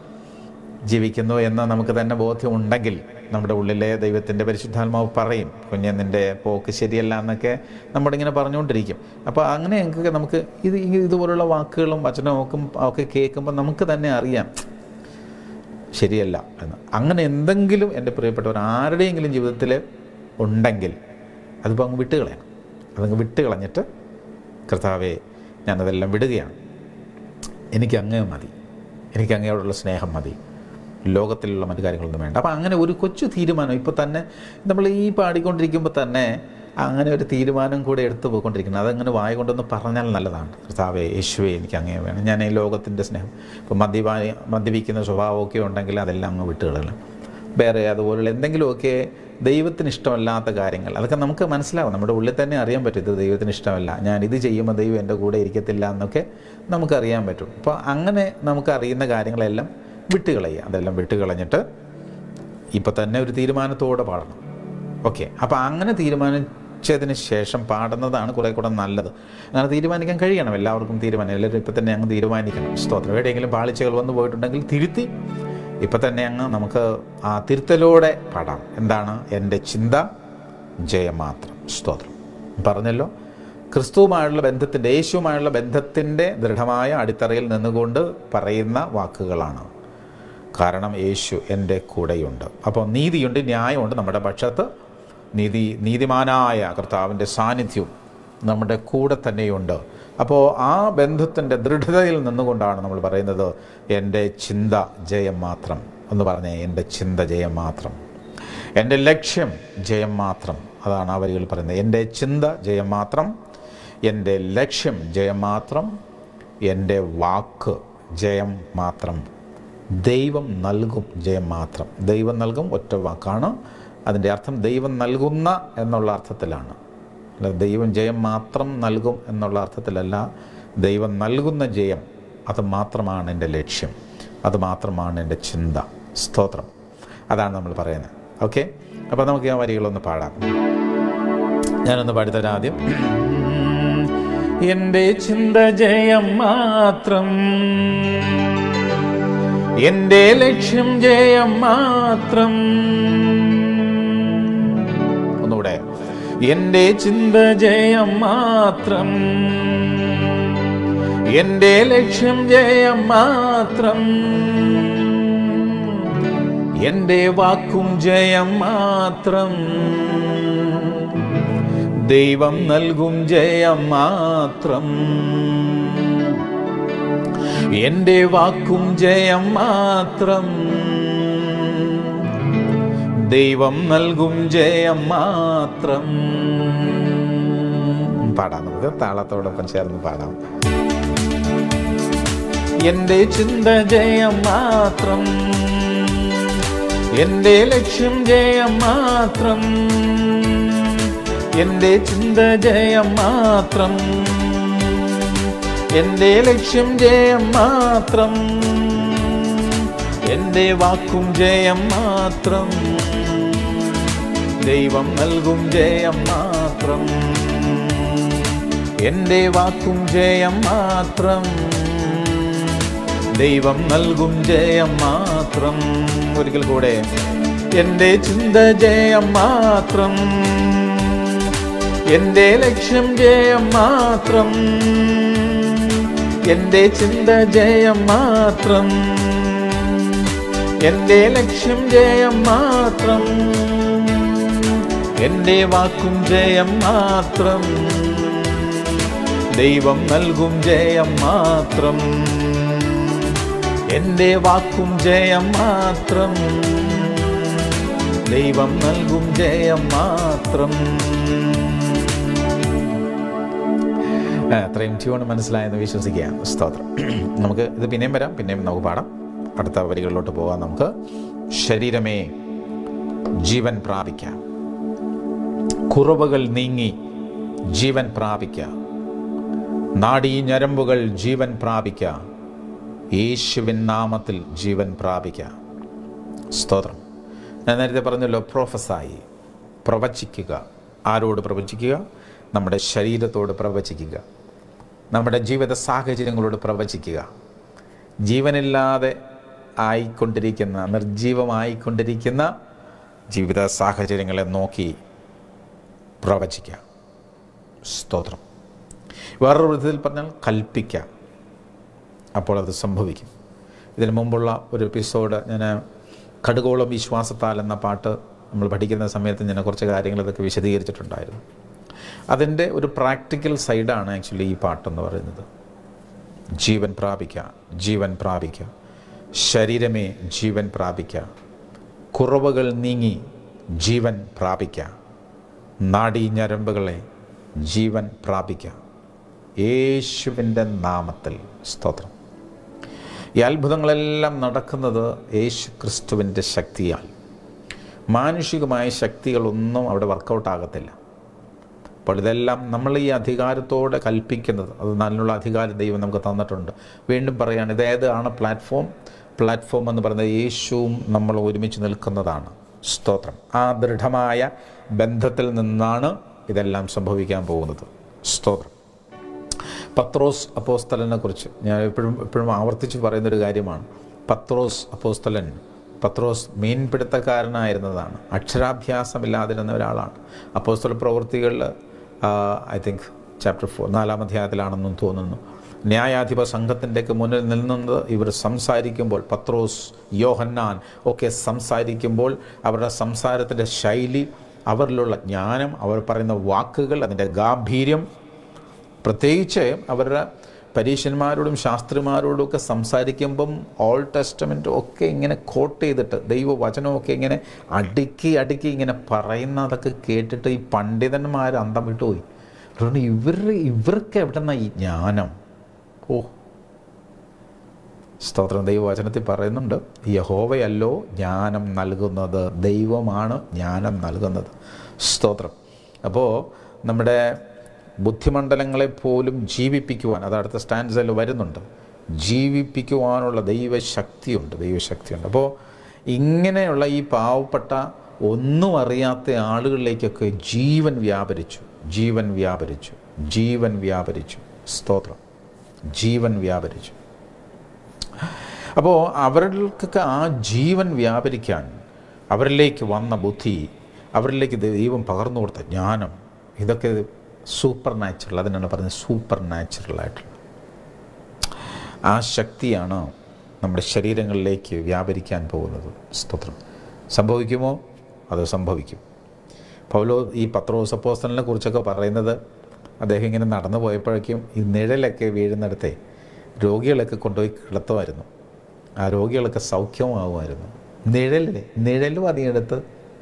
ജീവിക്കുന്നു എന്ന് നമുക്ക് തന്നെ ബോധ്യമുണ്ടെങ്കിൽ നമ്മുടെ ഉള്ളിലെ ദൈവത്തിൻ്റെ പരിശുദ്ധാത്മാവ് പറയും കുഞ്ഞെ നിൻ്റെ പോക്ക് ശരിയല്ല എന്നൊക്കെ നമ്മളിങ്ങനെ പറഞ്ഞുകൊണ്ടിരിക്കും അപ്പോൾ അങ്ങനെയൊക്കെ നമുക്ക് ഇത് ഈ- ഇതുപോലുള്ള വാക്കുകളും വചനമൊക്കെ ഒക്കെ കേൾക്കുമ്പോൾ നമുക്ക് തന്നെ അറിയാം ശരിയല്ല എന്ന് അങ്ങനെ എന്തെങ്കിലും എൻ്റെ പ്രിയപ്പെട്ടവർ ആരുടെയെങ്കിലും ജീവിതത്തിൽ ഉണ്ടെങ്കിൽ അതിപ്പോൾ അങ്ങ് വിട്ടുകളയണം അതങ്ങ് വിട്ടുകളഞ്ഞിട്ട് കർത്താവെ ഞാനതെല്ലാം വിടുകയാണ് എനിക്ക് അങ്ങേ മതി എനിക്ക് അങ്ങയോടുള്ള സ്നേഹം മതി ലോകത്തിലുള്ള മറ്റു കാര്യങ്ങളൊന്നും വേണ്ട അപ്പോൾ അങ്ങനെ ഒരു കൊച്ചു തീരുമാനം ഇപ്പോൾ തന്നെ നമ്മൾ ഈ പാടിക്കൊണ്ടിരിക്കുമ്പോൾ തന്നെ അങ്ങനെ ഒരു തീരുമാനം കൂടെ എടുത്തു പോയിക്കൊണ്ടിരിക്കുന്നത് അതങ്ങനെ വായ കൊണ്ടൊന്ന് പറഞ്ഞാൽ നല്ലതാണ് കർത്താവേ യേശുവേ എനിക്ക് അങ്ങേ വേണം ഞാൻ ഈ ലോകത്തിൻ്റെ സ്നേഹം ഇപ്പോൾ മദ്യപാ മദ്യപിക്കുന്ന സ്വഭാവമൊക്കെ ഉണ്ടെങ്കിൽ അതെല്ലാം അങ്ങ് വിട്ടുകളയണം വേറെ അതുപോലുള്ള എന്തെങ്കിലുമൊക്കെ ദൈവത്തിന് ഇഷ്ടമല്ലാത്ത കാര്യങ്ങൾ അതൊക്കെ നമുക്ക് മനസ്സിലാവും നമ്മുടെ ഉള്ളിൽ തന്നെ അറിയാൻ പറ്റും ഇത് ദൈവത്തിന് ഇഷ്ടമല്ല ഞാൻ ഇത് ചെയ്യുമ്പോൾ ദൈവം എൻ്റെ കൂടെ ഇരിക്കത്തില്ല എന്നൊക്കെ നമുക്കറിയാൻ പറ്റും അപ്പോൾ അങ്ങനെ നമുക്ക് അറിയുന്ന കാര്യങ്ങളെല്ലാം വിട്ടുകളയുക അതെല്ലാം വിട്ടുകളഞ്ഞിട്ട് ഇപ്പോൾ തന്നെ ഒരു തീരുമാനത്തോടെ പാടണം ഓക്കെ അപ്പോൾ അങ്ങനെ തീരുമാനിച്ചതിന് ശേഷം പാടുന്നതാണ് കുറേ കൂടെ നല്ലത് അങ്ങനെ തീരുമാനിക്കാൻ കഴിയണം എല്ലാവർക്കും തീരുമാനം എല്ലാവരും ഇപ്പം തന്നെ അങ്ങ് തീരുമാനിക്കണം സ്തോത്രം എവിടെയെങ്കിലും പാളിച്ചകൾ വന്നു പോയിട്ടുണ്ടെങ്കിൽ തിരുത്തി ഇപ്പം തന്നെ അങ്ങ് നമുക്ക് ആ തിരുത്തലോടെ പാടാം എന്താണ് എൻ്റെ ചിന്ത ജയമാത്രം സ്തോത്രം പറഞ്ഞല്ലോ ക്രിസ്തുവുമായുള്ള ബന്ധത്തിൻ്റെ യേശുവുമായുള്ള ബന്ധത്തിൻ്റെ ദൃഢമായ അടിത്തറയിൽ നിന്നുകൊണ്ട് പറയുന്ന വാക്കുകളാണ് കാരണം യേശു എൻ്റെ കൂടെയുണ്ട് അപ്പോൾ നീതിയുണ്ട് ന്യായമുണ്ട് നമ്മുടെ പക്ഷത്ത് നീതി നീതിമാനായ കർത്താവിൻ്റെ സാന്നിധ്യവും നമ്മുടെ കൂടെ തന്നെയുണ്ട് അപ്പോൾ ആ ബന്ധത്തിൻ്റെ ദൃഢതയിൽ നിന്നുകൊണ്ടാണ് നമ്മൾ പറയുന്നത് എൻ്റെ ചിന്ത ജയം മാത്രം എന്ന് പറഞ്ഞേ എൻ്റെ ചിന്ത ജയം മാത്രം എൻ്റെ ലക്ഷ്യം ജയം മാത്രം അതാണ് ആ വരികൾ പറയുന്നത് എൻ്റെ ചിന്ത ജയം മാത്രം എൻ്റെ ലക്ഷ്യം ജയം മാത്രം എൻ്റെ വാക്ക് ജയം മാത്രം ദൈവം നൽകും ജയം മാത്രം ദൈവം നൽകും ഒറ്റ വാക്കാണ് അതിൻ്റെ അർത്ഥം ദൈവം നൽകുന്ന എന്നുള്ള അർത്ഥത്തിലാണ് അല്ല ദൈവം ജയം മാത്രം നൽകും എന്നുള്ള അർത്ഥത്തിലല്ല ദൈവം നൽകുന്ന ജയം അത് മാത്രമാണ് എൻ്റെ ലക്ഷ്യം അത് മാത്രമാണ് എൻ്റെ ചിന്ത സ്തോത്രം അതാണ് നമ്മൾ പറയുന്നത് ഓക്കെ അപ്പോൾ നമുക്ക് ആ വരികളൊന്ന് പാടാം ഞാനൊന്ന് പാടിത്തരാം ആദ്യം എൻ്റെ ചിന്ത ജയം മാത്രം എൻ്റെ ലക്ഷ്യം ജയം മാത്രം ഒന്നുകൂടെ എൻ്റെ ചിന്ത ജയം മാത്രം എൻ്റെ ലക്ഷ്യം ജയം മാത്രം എൻ്റെ വാക്കും ജയം മാത്രം ദൈവം നൽകും ജയം മാത്രം എൻ്റെ വാക്കും ജയം മാത്രം ദൈവം നൽകും ജയം മാത്രം പാടാം നമുക്ക് താളത്തോടൊപ്പം ചേർന്ന് പാടാം എൻ്റെ ചിന്ത ജയം മാത്രം എൻ്റെ ലക്ഷ്യം ജയം മാത്രം എൻ്റെ ചിന്ത ജയം മാത്രം എൻ്റെ ലക്ഷ്യം ജയം മാത്രം എൻ്റെ വാക്കും ജയം മാത്രം ദൈവം നൽകും ജയം മാത്രം എൻ്റെ വാക്കും ജയം മാത്രം ദൈവം നൽകും ജയം മാത്രം ഒരിക്കൽ കൂടെ എൻ്റെ ചിന്ത ജയം മാത്രം എൻ്റെ ലക്ഷ്യം ജയം മാത്രം എൻ്റെ ചിന്ത ജയം മാത്രം എൻ്റെ ലക്ഷ്യം ജയം മാത്രം എൻ്റെ വാക്കും ജയം മാത്രം ദൈവം നൽകും ജയം മാത്രം എൻ്റെ വാക്കും ജയം മാത്രം ദൈവം നൽകും ജയം മാത്രം ആ, അത്രയും ട്യൂൺ മനസ്സിലായെന്ന് വിശ്വസിക്കുക സ്തോത്രം നമുക്ക് ഇത് പിന്നെയും വരാം പിന്നെയും നമുക്ക് പാടാം അടുത്ത വരികളിലോട്ട് പോകാം നമുക്ക് ശരീരമേ ജീവൻ പ്രാപിക്കാം കുറവുകൾ നീങ്ങി ജീവൻ പ്രാപിക്കാം നാഡീ ഞരമ്പുകൾ ജീവൻ പ്രാപിക്കാം യേശുവിൻ നാമത്തിൽ ജീവൻ പ്രാപിക്കാം സ്തോത്രം ഞാൻ നേരത്തെ പറഞ്ഞല്ലോ പ്രൊഫസായി പ്രവചിക്കുക ആരോട് പ്രവചിക്കുക നമ്മുടെ ശരീരത്തോട് പ്രവചിക്കുക നമ്മുടെ ജീവിത സാഹചര്യങ്ങളോട് പ്രവചിക്കുക ജീവനില്ലാതെ ആയിക്കൊണ്ടിരിക്കുന്ന നിർജീവമായിക്കൊണ്ടിരിക്കുന്ന ജീവിത സാഹചര്യങ്ങളെ നോക്കി പ്രവചിക്കാം സ്തോത്രം വേറൊരു വിധത്തിൽ പറഞ്ഞാൽ കൽപ്പിക്കാം അപ്പോൾ അത് സംഭവിക്കും ഇതിനു മുമ്പുള്ള ഒരു എപ്പിസോഡ് ഞാൻ കടുകോളം വിശ്വാസത്താൽ എന്ന പാട്ട് നമ്മൾ പഠിക്കുന്ന സമയത്ത് ഞാൻ കുറച്ച് കാര്യങ്ങൾ ഇതൊക്കെ വിശദീകരിച്ചിട്ടുണ്ടായിരുന്നു അതിൻ്റെ ഒരു പ്രാക്ടിക്കൽ സൈഡാണ് ആക്ച്വലി ഈ പാട്ടെന്ന് പറയുന്നത് ജീവൻ പ്രാപിക്കുക ജീവൻ പ്രാപിക്കുക ശരീരമേ ജീവൻ പ്രാപിക്കുക കുറവുകൾ നീങ്ങി ജീവൻ പ്രാപിക്കുക നാഡീ ഞരമ്പുകളെ ജീവൻ പ്രാപിക്കുക യേശുവിൻ്റെ നാമത്തിൽ സ്തോത്രം ഈ അത്ഭുതങ്ങളെല്ലാം നടക്കുന്നത് യേശു ക്രിസ്തുവിൻ്റെ ശക്തിയാൽ മാനുഷികമായ ശക്തികളൊന്നും അവിടെ വർക്കൗട്ട് ആകത്തില്ല അപ്പോൾ ഇതെല്ലാം നമ്മൾ ഈ അധികാരത്തോടെ കൽപ്പിക്കുന്നത് അത് നല്ലുള്ള അധികാരം ദൈവം നമുക്ക് തന്നിട്ടുണ്ട് വീണ്ടും പറയുകയാണ് ഇത് ഏതാണ് പ്ലാറ്റ്ഫോം പ്ലാറ്റ്ഫോം എന്ന് പറയുന്നത് യേശുവും നമ്മൾ ഒരുമിച്ച് നിൽക്കുന്നതാണ് സ്തോത്രം ആ ദൃഢമായ ബന്ധത്തിൽ നിന്നാണ് ഇതെല്ലാം സംഭവിക്കാൻ പോകുന്നത് സ്തോത്രം പത്രോസ് അപ്പോസ്തലനെ കുറിച്ച് ഞാൻ എപ്പോഴും എപ്പോഴും ആവർത്തിച്ച് പറയുന്നൊരു കാര്യമാണ് പത്രോസ് അപ്പോസ്തലൻ പത്രോസ് മീൻപിടുത്തക്കാരനായിരുന്നതാണ് അക്ഷരാഭ്യാസമില്ലാതിരുന്ന ഒരാളാണ് അപ്പോസ്തല പ്രവൃത്തികളിൽ ഐ തിങ്ക് ചാപ്റ്റർ ഫോർ നാലാം അധ്യായത്തിലാണെന്നും തോന്നുന്നു ന്യായാധിപ സംഘത്തിൻ്റെയൊക്കെ മുന്നിൽ നിന്നത് ഇവർ സംസാരിക്കുമ്പോൾ പത്രോസ് യോഹന്നാൻ ഒക്കെ സംസാരിക്കുമ്പോൾ അവരുടെ സംസാരത്തിൻ്റെ ശൈലി അവരിലുള്ള ജ്ഞാനം അവർ പറയുന്ന വാക്കുകൾ അതിൻ്റെ ഗാംഭീര്യം പ്രത്യേകിച്ച് അവരുടെ പരീക്ഷന്മാരോടും ശാസ്ത്രിമാരോടും ഒക്കെ സംസാരിക്കുമ്പം ഓൾ ടെസ്റ്റമെൻറ്റും ഒക്കെ ഇങ്ങനെ കോട്ട് ചെയ്തിട്ട് ദൈവവചനമൊക്കെ ഇങ്ങനെ അടുക്കി അടുക്കി ഇങ്ങനെ പറയുന്നതൊക്കെ കേട്ടിട്ട് ഈ പണ്ഡിതന്മാർ അന്തം വിട്ടുപോയി അതുകൊണ്ട് ഇവർ ഇവർക്ക് എവിടെ നിന്നാണ് ഈ ജ്ഞാനം ഓ സ്തോത്രം ദൈവവചനത്തിൽ പറയുന്നുണ്ട് യഹോവയല്ലോ ജ്ഞാനം നൽകുന്നത് ദൈവമാണ് ജ്ഞാനം നൽകുന്നത് സ്തോത്രം അപ്പോൾ നമ്മുടെ ബുദ്ധിമണ്ഡലങ്ങളെ പോലും ജീവിപ്പിക്കുവാൻ അത് അടുത്ത സ്റ്റാൻഡ്സിൽ വരുന്നുണ്ട് ജീവിപ്പിക്കുവാനുള്ള ദൈവശക്തിയുണ്ട് ദൈവശക്തിയുണ്ട് അപ്പോൾ ഇങ്ങനെയുള്ള ഈ പാവപ്പെട്ട ഒന്നും അറിയാത്ത ആളുകളിലേക്കൊക്കെ ജീവൻ വ്യാപരിച്ചു ജീവൻ വ്യാപരിച്ചു ജീവൻ വ്യാപരിച്ചു സ്തോത്രം ജീവൻ വ്യാപരിച്ചു അപ്പോൾ അവർക്കൊക്കെ ആ ജീവൻ വ്യാപരിക്കാൻ അവരിലേക്ക് വന്ന ബുദ്ധി അവരിലേക്ക് ദൈവം പകർന്നു കൊടുത്ത ജ്ഞാനം ഇതൊക്കെ സൂപ്പർ നാച്ചുറൽ അതിനാണ് പറയുന്നത് സൂപ്പർ നാച്ചുറൽ ആയിട്ടുള്ള ആ ശക്തിയാണ് നമ്മുടെ ശരീരങ്ങളിലേക്ക് വ്യാപരിക്കാൻ പോകുന്നത് സ്തോത്രം സംഭവിക്കുമോ അത് സംഭവിക്കും പൗലോ ഈ പത്രോസ് അപ്പോസ്തലിനെ കുറിച്ചൊക്കെ പറയുന്നത് അദ്ദേഹം ഇങ്ങനെ നടന്നു പോയപ്പോഴേക്കും ഈ നിഴലൊക്കെ വീഴുന്നിടത്തെ രോഗികളൊക്കെ കൊണ്ടുപോയി കിടത്തുമായിരുന്നു ആ രോഗികളൊക്കെ സൗഖ്യമാകുമായിരുന്നു നിഴലിൽ നിഴലും അധികം എടുത്ത്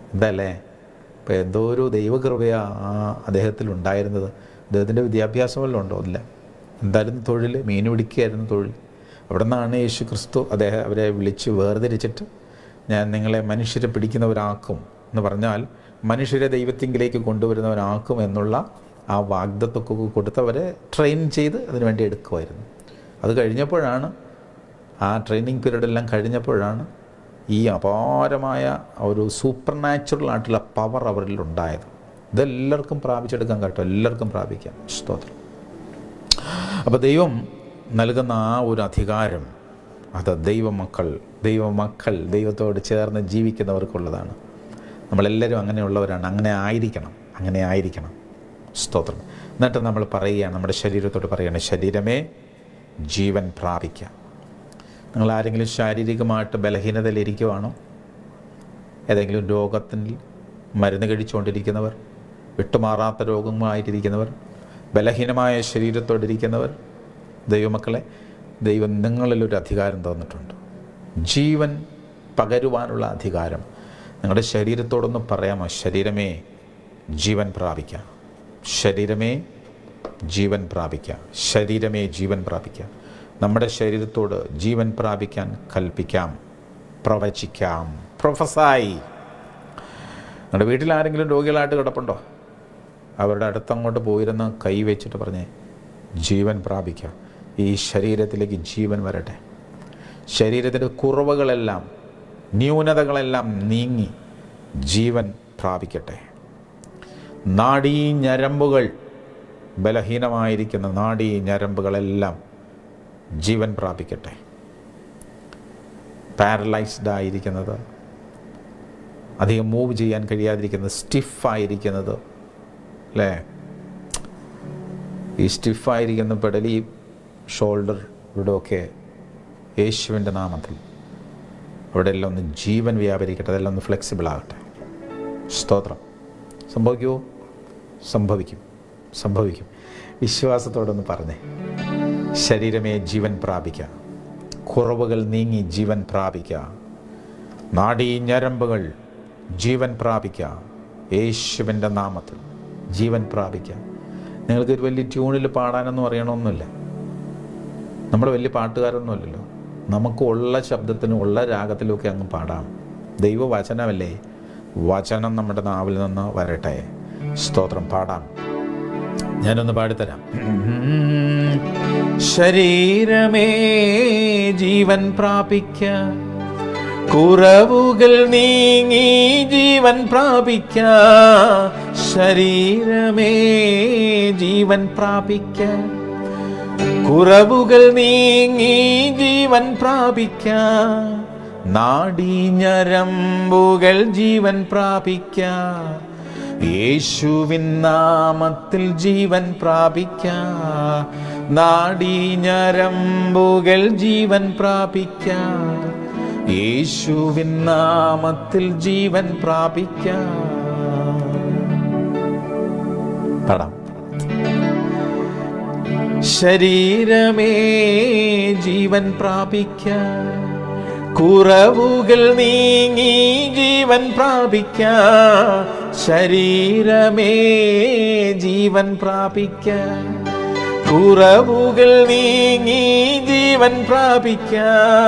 എന്തല്ലേ ഇപ്പോൾ എന്തോ ഒരു ദൈവകൃപയാ ആ അദ്ദേഹത്തിൽ ഉണ്ടായിരുന്നത് അദ്ദേഹത്തിൻ്റെ വിദ്യാഭ്യാസം വല്ലതും ഉണ്ടോ ഇല്ല എന്തായിരുന്നു തൊഴിൽ മീൻ പിടിക്കുകയായിരുന്നു തൊഴിൽ അവിടെ നിന്നാണ് യേശു ക്രിസ്തു അദ്ദേഹം അവരെ വിളിച്ച് വേർതിരിച്ചിട്ട് ഞാൻ നിങ്ങളെ മനുഷ്യരെ പിടിക്കുന്നവരാക്കും എന്ന് പറഞ്ഞാൽ മനുഷ്യരെ ദൈവത്തിങ്കിലേക്ക് കൊണ്ടുവരുന്നവരാക്കും എന്നുള്ള ആ വാഗ്ദത്തൊക്കെ കൊടുത്തവരെ ട്രെയിൻ ചെയ്ത് അതിനുവേണ്ടി എടുക്കുമായിരുന്നു അത് കഴിഞ്ഞപ്പോഴാണ് ആ ട്രെയിനിങ് പീരീഡ് എല്ലാം കഴിഞ്ഞപ്പോഴാണ് ഈ അപാരമായ ഒരു സൂപ്പർ നാച്ചുറൽ ആയിട്ടുള്ള പവർ അവരിൽ ഉണ്ടായത് ഇതെല്ലാവർക്കും പ്രാപിച്ചെടുക്കാൻ കേട്ടോ എല്ലാവർക്കും പ്രാപിക്കാം സ്തോത്രം അപ്പോൾ ദൈവം നൽകുന്ന ആ ഒരു അധികാരം അത് ദൈവമക്കൾ ദൈവമക്കൾ ദൈവത്തോട് ചേർന്ന് ജീവിക്കുന്നവർക്കുള്ളതാണ് നമ്മളെല്ലാവരും അങ്ങനെയുള്ളവരാണ് അങ്ങനെ ആയിരിക്കണം അങ്ങനെ ആയിരിക്കണം സ്തോത്രം എന്നിട്ട് നമ്മൾ പറയുകയാണ് നമ്മുടെ ശരീരത്തോട് പറയുകയാണ് ശരീരമേ ജീവൻ പ്രാപിക്കാം നിങ്ങൾ ആരെങ്കിലും ശാരീരികമായിട്ട് ബലഹീനതയിലിരിക്കുവാണോ ഏതെങ്കിലും രോഗത്തിൽ മരുന്ന് കഴിച്ചുകൊണ്ടിരിക്കുന്നവർ വിട്ടുമാറാത്ത രോഗമായിട്ടിരിക്കുന്നവർ ബലഹീനമായ ശരീരത്തോടിരിക്കുന്നവർ ദൈവമക്കളെ ദൈവം നിങ്ങളിലൊരു അധികാരം തന്നിട്ടുണ്ട് ജീവൻ പകരുവാനുള്ള അധികാരം നിങ്ങളുടെ ശരീരത്തോടൊന്ന് പറയാമോ ശരീരമേ ജീവൻ പ്രാപിക്കാം ശരീരമേ ജീവൻ പ്രാപിക്കാം ശരീരമേ ജീവൻ പ്രാപിക്കാം നമ്മുടെ ശരീരത്തോട് ജീവൻ പ്രാപിക്കാൻ കൽപ്പിക്കാം പ്രവചിക്കാം പ്രൊഫസായി നിങ്ങളുടെ വീട്ടിൽ ആരെങ്കിലും രോഗികളായിട്ട് കിടപ്പുണ്ടോ അവരുടെ അടുത്തങ്ങോട്ട് പോയിരുന്ന് കൈ വെച്ചിട്ട് പറഞ്ഞേ ജീവൻ പ്രാപിക്കാം ഈ ശരീരത്തിലേക്ക് ജീവൻ വരട്ടെ ശരീരത്തിൻ്റെ കുറവുകളെല്ലാം ന്യൂനതകളെല്ലാം നീങ്ങി ജീവൻ പ്രാപിക്കട്ടെ നാഡീ ഞരമ്പുകൾ ബലഹീനമായിരിക്കുന്ന നാഡീ ഞരമ്പുകളെല്ലാം ജീവൻ പ്രാപിക്കട്ടെ പാരലൈസ്ഡ് ആയിരിക്കുന്നത് അധികം മൂവ് ചെയ്യാൻ കഴിയാതിരിക്കുന്നത് സ്റ്റിഫായിരിക്കുന്നത് അല്ലേ ഈ സ്റ്റിഫായിരിക്കുന്ന പെടലി ഷോൾഡർ ഇവിടെയൊക്കെ യേശുവിൻ്റെ നാമത്തിൽ അവിടെ എല്ലാം ഒന്ന് ജീവൻ വ്യാപരിക്കട്ടെ അതെല്ലാം ഒന്ന് ഫ്ലെക്സിബിൾ ആകട്ടെ സ്തോത്രം സംഭവിക്കുമോ സംഭവിക്കും സംഭവിക്കും വിശ്വാസത്തോടൊന്ന് പറഞ്ഞേ ശരീരമേ ജീവൻ പ്രാപിക്കുക കുറവുകൾ നീങ്ങി ജീവൻ പ്രാപിക്കുക നാഡീ ഞരമ്പുകൾ ജീവൻ പ്രാപിക്കുക യേശുവിൻ്റെ നാമത്തിൽ ജീവൻ പ്രാപിക്കുക നിങ്ങൾക്ക് ഒരു വലിയ ട്യൂണിൽ പാടാനൊന്നും അറിയണമെന്നില്ല നമ്മൾ വലിയ പാട്ടുകാരൊന്നുമല്ലല്ലോ നമുക്ക് ഉള്ള ശബ്ദത്തിനും ഉള്ള രാഗത്തിലുമൊക്കെ അങ്ങ് പാടാം ദൈവവചനമല്ലേ വചനം നമ്മുടെ നാവിൽ നിന്ന് വരട്ടെ സ്തോത്രം പാടാം ഞാനൊന്ന് പാടിത്തരാം ശരീരമേ ജീവൻ പ്രാപിക്ക കുറവുകൾ നീങ്ങി ജീവൻ പ്രാപിക്ക ശരീരമേ ജീവൻ പ്രാപിക്ക കുറവുകൾ നീങ്ങി ജീവൻ പ്രാപിക്ക നാടീഞ്ഞരമ്പുകൾ ജീവൻ പ്രാപിക്ക യേശുവിൻ നാമത്തിൽ ജീവൻ പ്രാപിക്ക നാടീഞ്ഞരമ്പുകൾ ജീവൻ പ്രാപിക്ക യേശുവിൻ നാമത്തിൽ ജീവൻ പ്രാപിക്ക പാടാം ശരീരമേ ജീവൻ പ്രാപിക്ക കുറവുകൾ നീങ്ങി ജീവൻ പ്രാപിക്ക ശരീരമേ ജീവൻ പ്രാപിക്ക കുറവുകൾ നീങ്ങി ജീവൻ പ്രാപിക്ക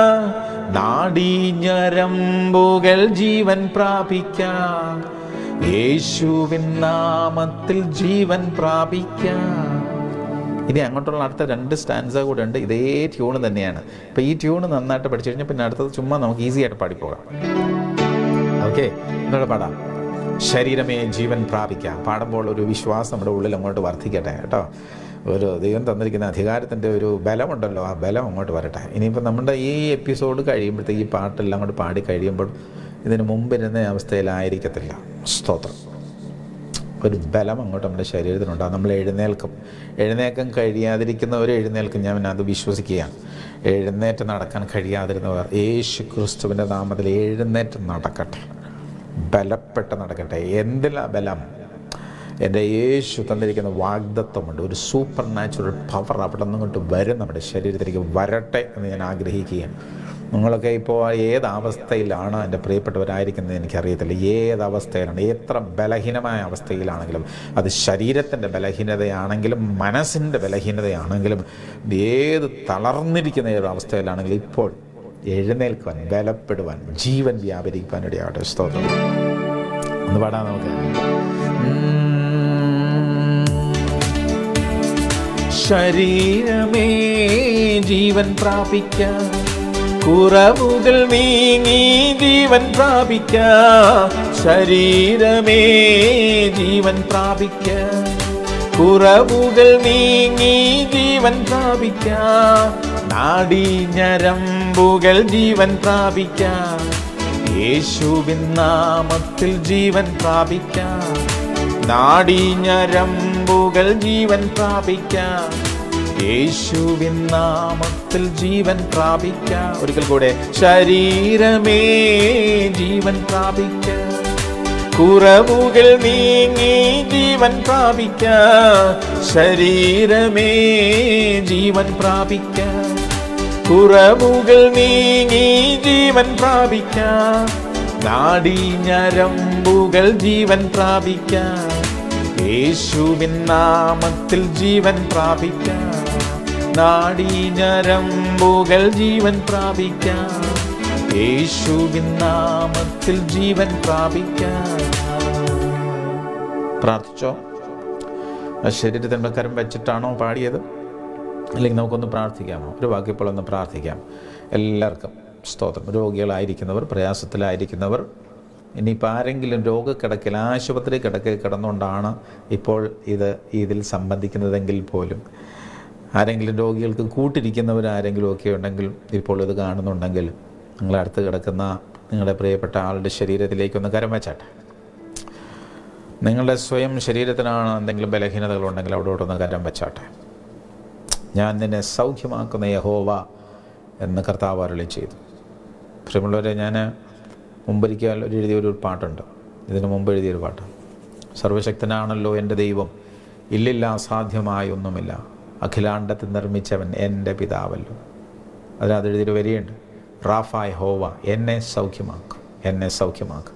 നാടീഞ്ഞരമ്പുകൾ ജീവൻ പ്രാപിക്ക യേശുവിൻ നാമത്തിൽ ജീവൻ പ്രാപിക്ക ഇനി അങ്ങോട്ടുള്ള അടുത്ത രണ്ട് സ്റ്റാൻസ കൂടെ ഉണ്ട് ഇതേ ട്യൂണ് തന്നെയാണ് അപ്പോൾ ഈ ട്യൂണ് നന്നായിട്ട് പഠിച്ചു കഴിഞ്ഞാൽ പിന്നെ അടുത്തത് ചുമ്മാ നമുക്ക് ഈസി ആയിട്ട് പാടിപ്പോകാം ഓക്കെ എന്നോട് പാടാം ശരീരമേ ജീവൻ പ്രാപിക്കാം പാടുമ്പോൾ ഒരു വിശ്വാസം നമ്മുടെ ഉള്ളിൽ അങ്ങോട്ട് വർദ്ധിക്കട്ടെ കേട്ടോ ഒരു ദൈവം തന്നിരിക്കുന്ന അധികാരത്തിൻ്റെ ഒരു ബലമുണ്ടല്ലോ ആ ബലം അങ്ങോട്ട് വരട്ടെ ഇനിയിപ്പോൾ നമ്മുടെ ഈ എപ്പിസോഡ് കഴിയുമ്പോഴത്തേക്ക് ഈ പാട്ടെല്ലാം അങ്ങോട്ട് പാടി കഴിയുമ്പോൾ ഇതിന് മുമ്പിരുന്ന അവസ്ഥയിലായിരിക്കത്തില്ല സ്തോത്രം ഒരു ബലം അങ്ങോട്ട് നമ്മുടെ ശരീരത്തിനുണ്ടാകും നമ്മൾ എഴുന്നേൽക്കും എഴുന്നേക്കാൻ കഴിയാതിരിക്കുന്നവർ എഴുന്നേൽക്കും ഞാൻ അത് വിശ്വസിക്കുകയാണ് എഴുന്നേറ്റ് നടക്കാൻ കഴിയാതിരുന്നവർ യേശു ക്രിസ്തുവിൻ്റെ നാമത്തിൽ എഴുന്നേറ്റ് നടക്കട്ടെ ബലപ്പെട്ട് നടക്കട്ടെ എന്തിലാ ബലം എൻ്റെ യേശു തന്നിരിക്കുന്ന വാഗ്ദത്വമുണ്ട് ഒരു സൂപ്പർ നാച്ചുറൽ പവർ അവിടെ നിന്നിങ്ങോട്ട് വരും നമ്മുടെ ശരീരത്തിലേക്ക് വരട്ടെ എന്ന് ഞാൻ ആഗ്രഹിക്കുകയാണ് നിങ്ങളൊക്കെ ഇപ്പോൾ ഏത് അവസ്ഥയിലാണ് എൻ്റെ പ്രിയപ്പെട്ടവരായിരിക്കുന്നത് എനിക്കറിയത്തില്ല ഏത് അവസ്ഥയിലാണ് എത്ര ബലഹീനമായ അവസ്ഥയിലാണെങ്കിലും അത് ശരീരത്തിൻ്റെ ബലഹീനതയാണെങ്കിലും മനസ്സിൻ്റെ ബലഹീനതയാണെങ്കിലും ഏത് തളർന്നിരിക്കുന്ന ഒരു അവസ്ഥയിലാണെങ്കിലും ഇപ്പോൾ എഴുന്നേൽക്കുവാൻ ബലപ്പെടുവാൻ ജീവൻ വ്യാപരിക്കുവാൻ ഇടയാവട്ടെ സ്തോത്രം ഒന്ന് പാടാം നമുക്ക് ശരീരമേ ജീവൻ പ്രാപിക്കാം കുറവുകൾ നീങ്ങി ജീവൻ പ്രാപിക്കാം ശരീരമേ ജീവൻ പ്രാപിക്കാം കുറവുകൾ നീങ്ങി ജീവൻ പ്രാപിക്കാം നാഡീ ഞരമ്പുകൾ ജീവൻ പ്രാപിക്കാം യേശുവിൻ നാമത്തിൽ ജീവൻ പ്രാപിക്കാം നാഡീ ഞരമ്പുകൾ ജീവൻ പ്രാപിക്കാം യേശുവിൻ നാമത്തിൽ ജീവൻ പ്രാപിക്കാം ഒരിക്കൽ കൂടെ ശരീരമേ ജീവൻ പ്രാപിക്കാം കുറവുകൾ നീങ്ങി ജീവൻ പ്രാപിക്കാം ശരീരമേ ജീവൻ പ്രാപിക്കാം കുറവുകൾ നീങ്ങി ജീവൻ പ്രാപിക്കാം നാഡീ ഞരമ്പുകൾ ജീവൻ പ്രാപിക്കാം യേശുവിൻ നാമത്തിൽ ജീവൻ പ്രാപിക്കാം നാഡീ ഞരമ്പുകൾ ജീവൻ പ്രാപിക്കാം യേശുവിൻ നാമത്തിൽ ജീവൻ പ്രാപിക്കാം പ്രാർത്ഥിച്ചോ ആ ശരീരത്തിൻ്റെ കരം വെച്ചിട്ടാണോ പാടിയത് അല്ലെങ്കിൽ നമുക്കൊന്ന് പ്രാർത്ഥിക്കാമോ ഒരു വാക്ക് ഇപ്പോൾ ഒന്ന് പ്രാർത്ഥിക്കാം എല്ലാവർക്കും സ്തോത്രം രോഗികളായിരിക്കുന്നവർ പ്രയാസത്തിലായിരിക്കുന്നവർ ഇനിയിപ്പോൾ ആരെങ്കിലും രോഗക്കിടക്കൽ ആശുപത്രി കിടക്കൽ കിടന്നുകൊണ്ടാണ് ഇപ്പോൾ ഇത് ഇതിൽ സംബന്ധിക്കുന്നതെങ്കിൽ പോലും ആരെങ്കിലും രോഗികൾക്ക് കൂട്ടിരിക്കുന്നവർ ആരെങ്കിലും ഒക്കെ ഉണ്ടെങ്കിൽ ഇപ്പോൾ ഇത് കാണുന്നുണ്ടെങ്കിൽ നിങ്ങളെ അടുത്ത് കിടക്കുന്ന നിങ്ങളുടെ പ്രിയപ്പെട്ട ആളുടെ ശരീരത്തിലേക്കൊന്ന് കരം വെച്ചാട്ടെ നിങ്ങളുടെ സ്വയം ശരീരത്തിനാണ് എന്തെങ്കിലും ബലഹീനതകളുണ്ടെങ്കിൽ അവിടോട്ടൊന്ന് കരം വെച്ചാട്ടെ ഞാൻ നിന്നെ സൗഖ്യമാക്കുന്ന യഹോവ എന്ന് കർത്താവ് അരുളി ചെയ്തു പ്രിയമുള്ളവരെ ഞാൻ മുമ്പൊരിക്കൽ ഒരു എഴുതിയൊരു പാട്ടുണ്ട് ഇതിന് മുമ്പ് എഴുതിയൊരു പാട്ട് സർവശക്തനാണല്ലോ എൻ്റെ ദൈവം ഇല്ലില്ല അസാധ്യമായ ഒന്നുമില്ല അഖിലാണ്ടത്തെ നിർമ്മിച്ചവൻ എൻ്റെ പിതാവല്ലോ അതിനകത്ത് എഴുതിയൊരു വരിയുണ്ട് റാഫായ് ഹോവ എന്നെ സൗഖ്യമാക്കും എന്നെ സൗഖ്യമാക്കും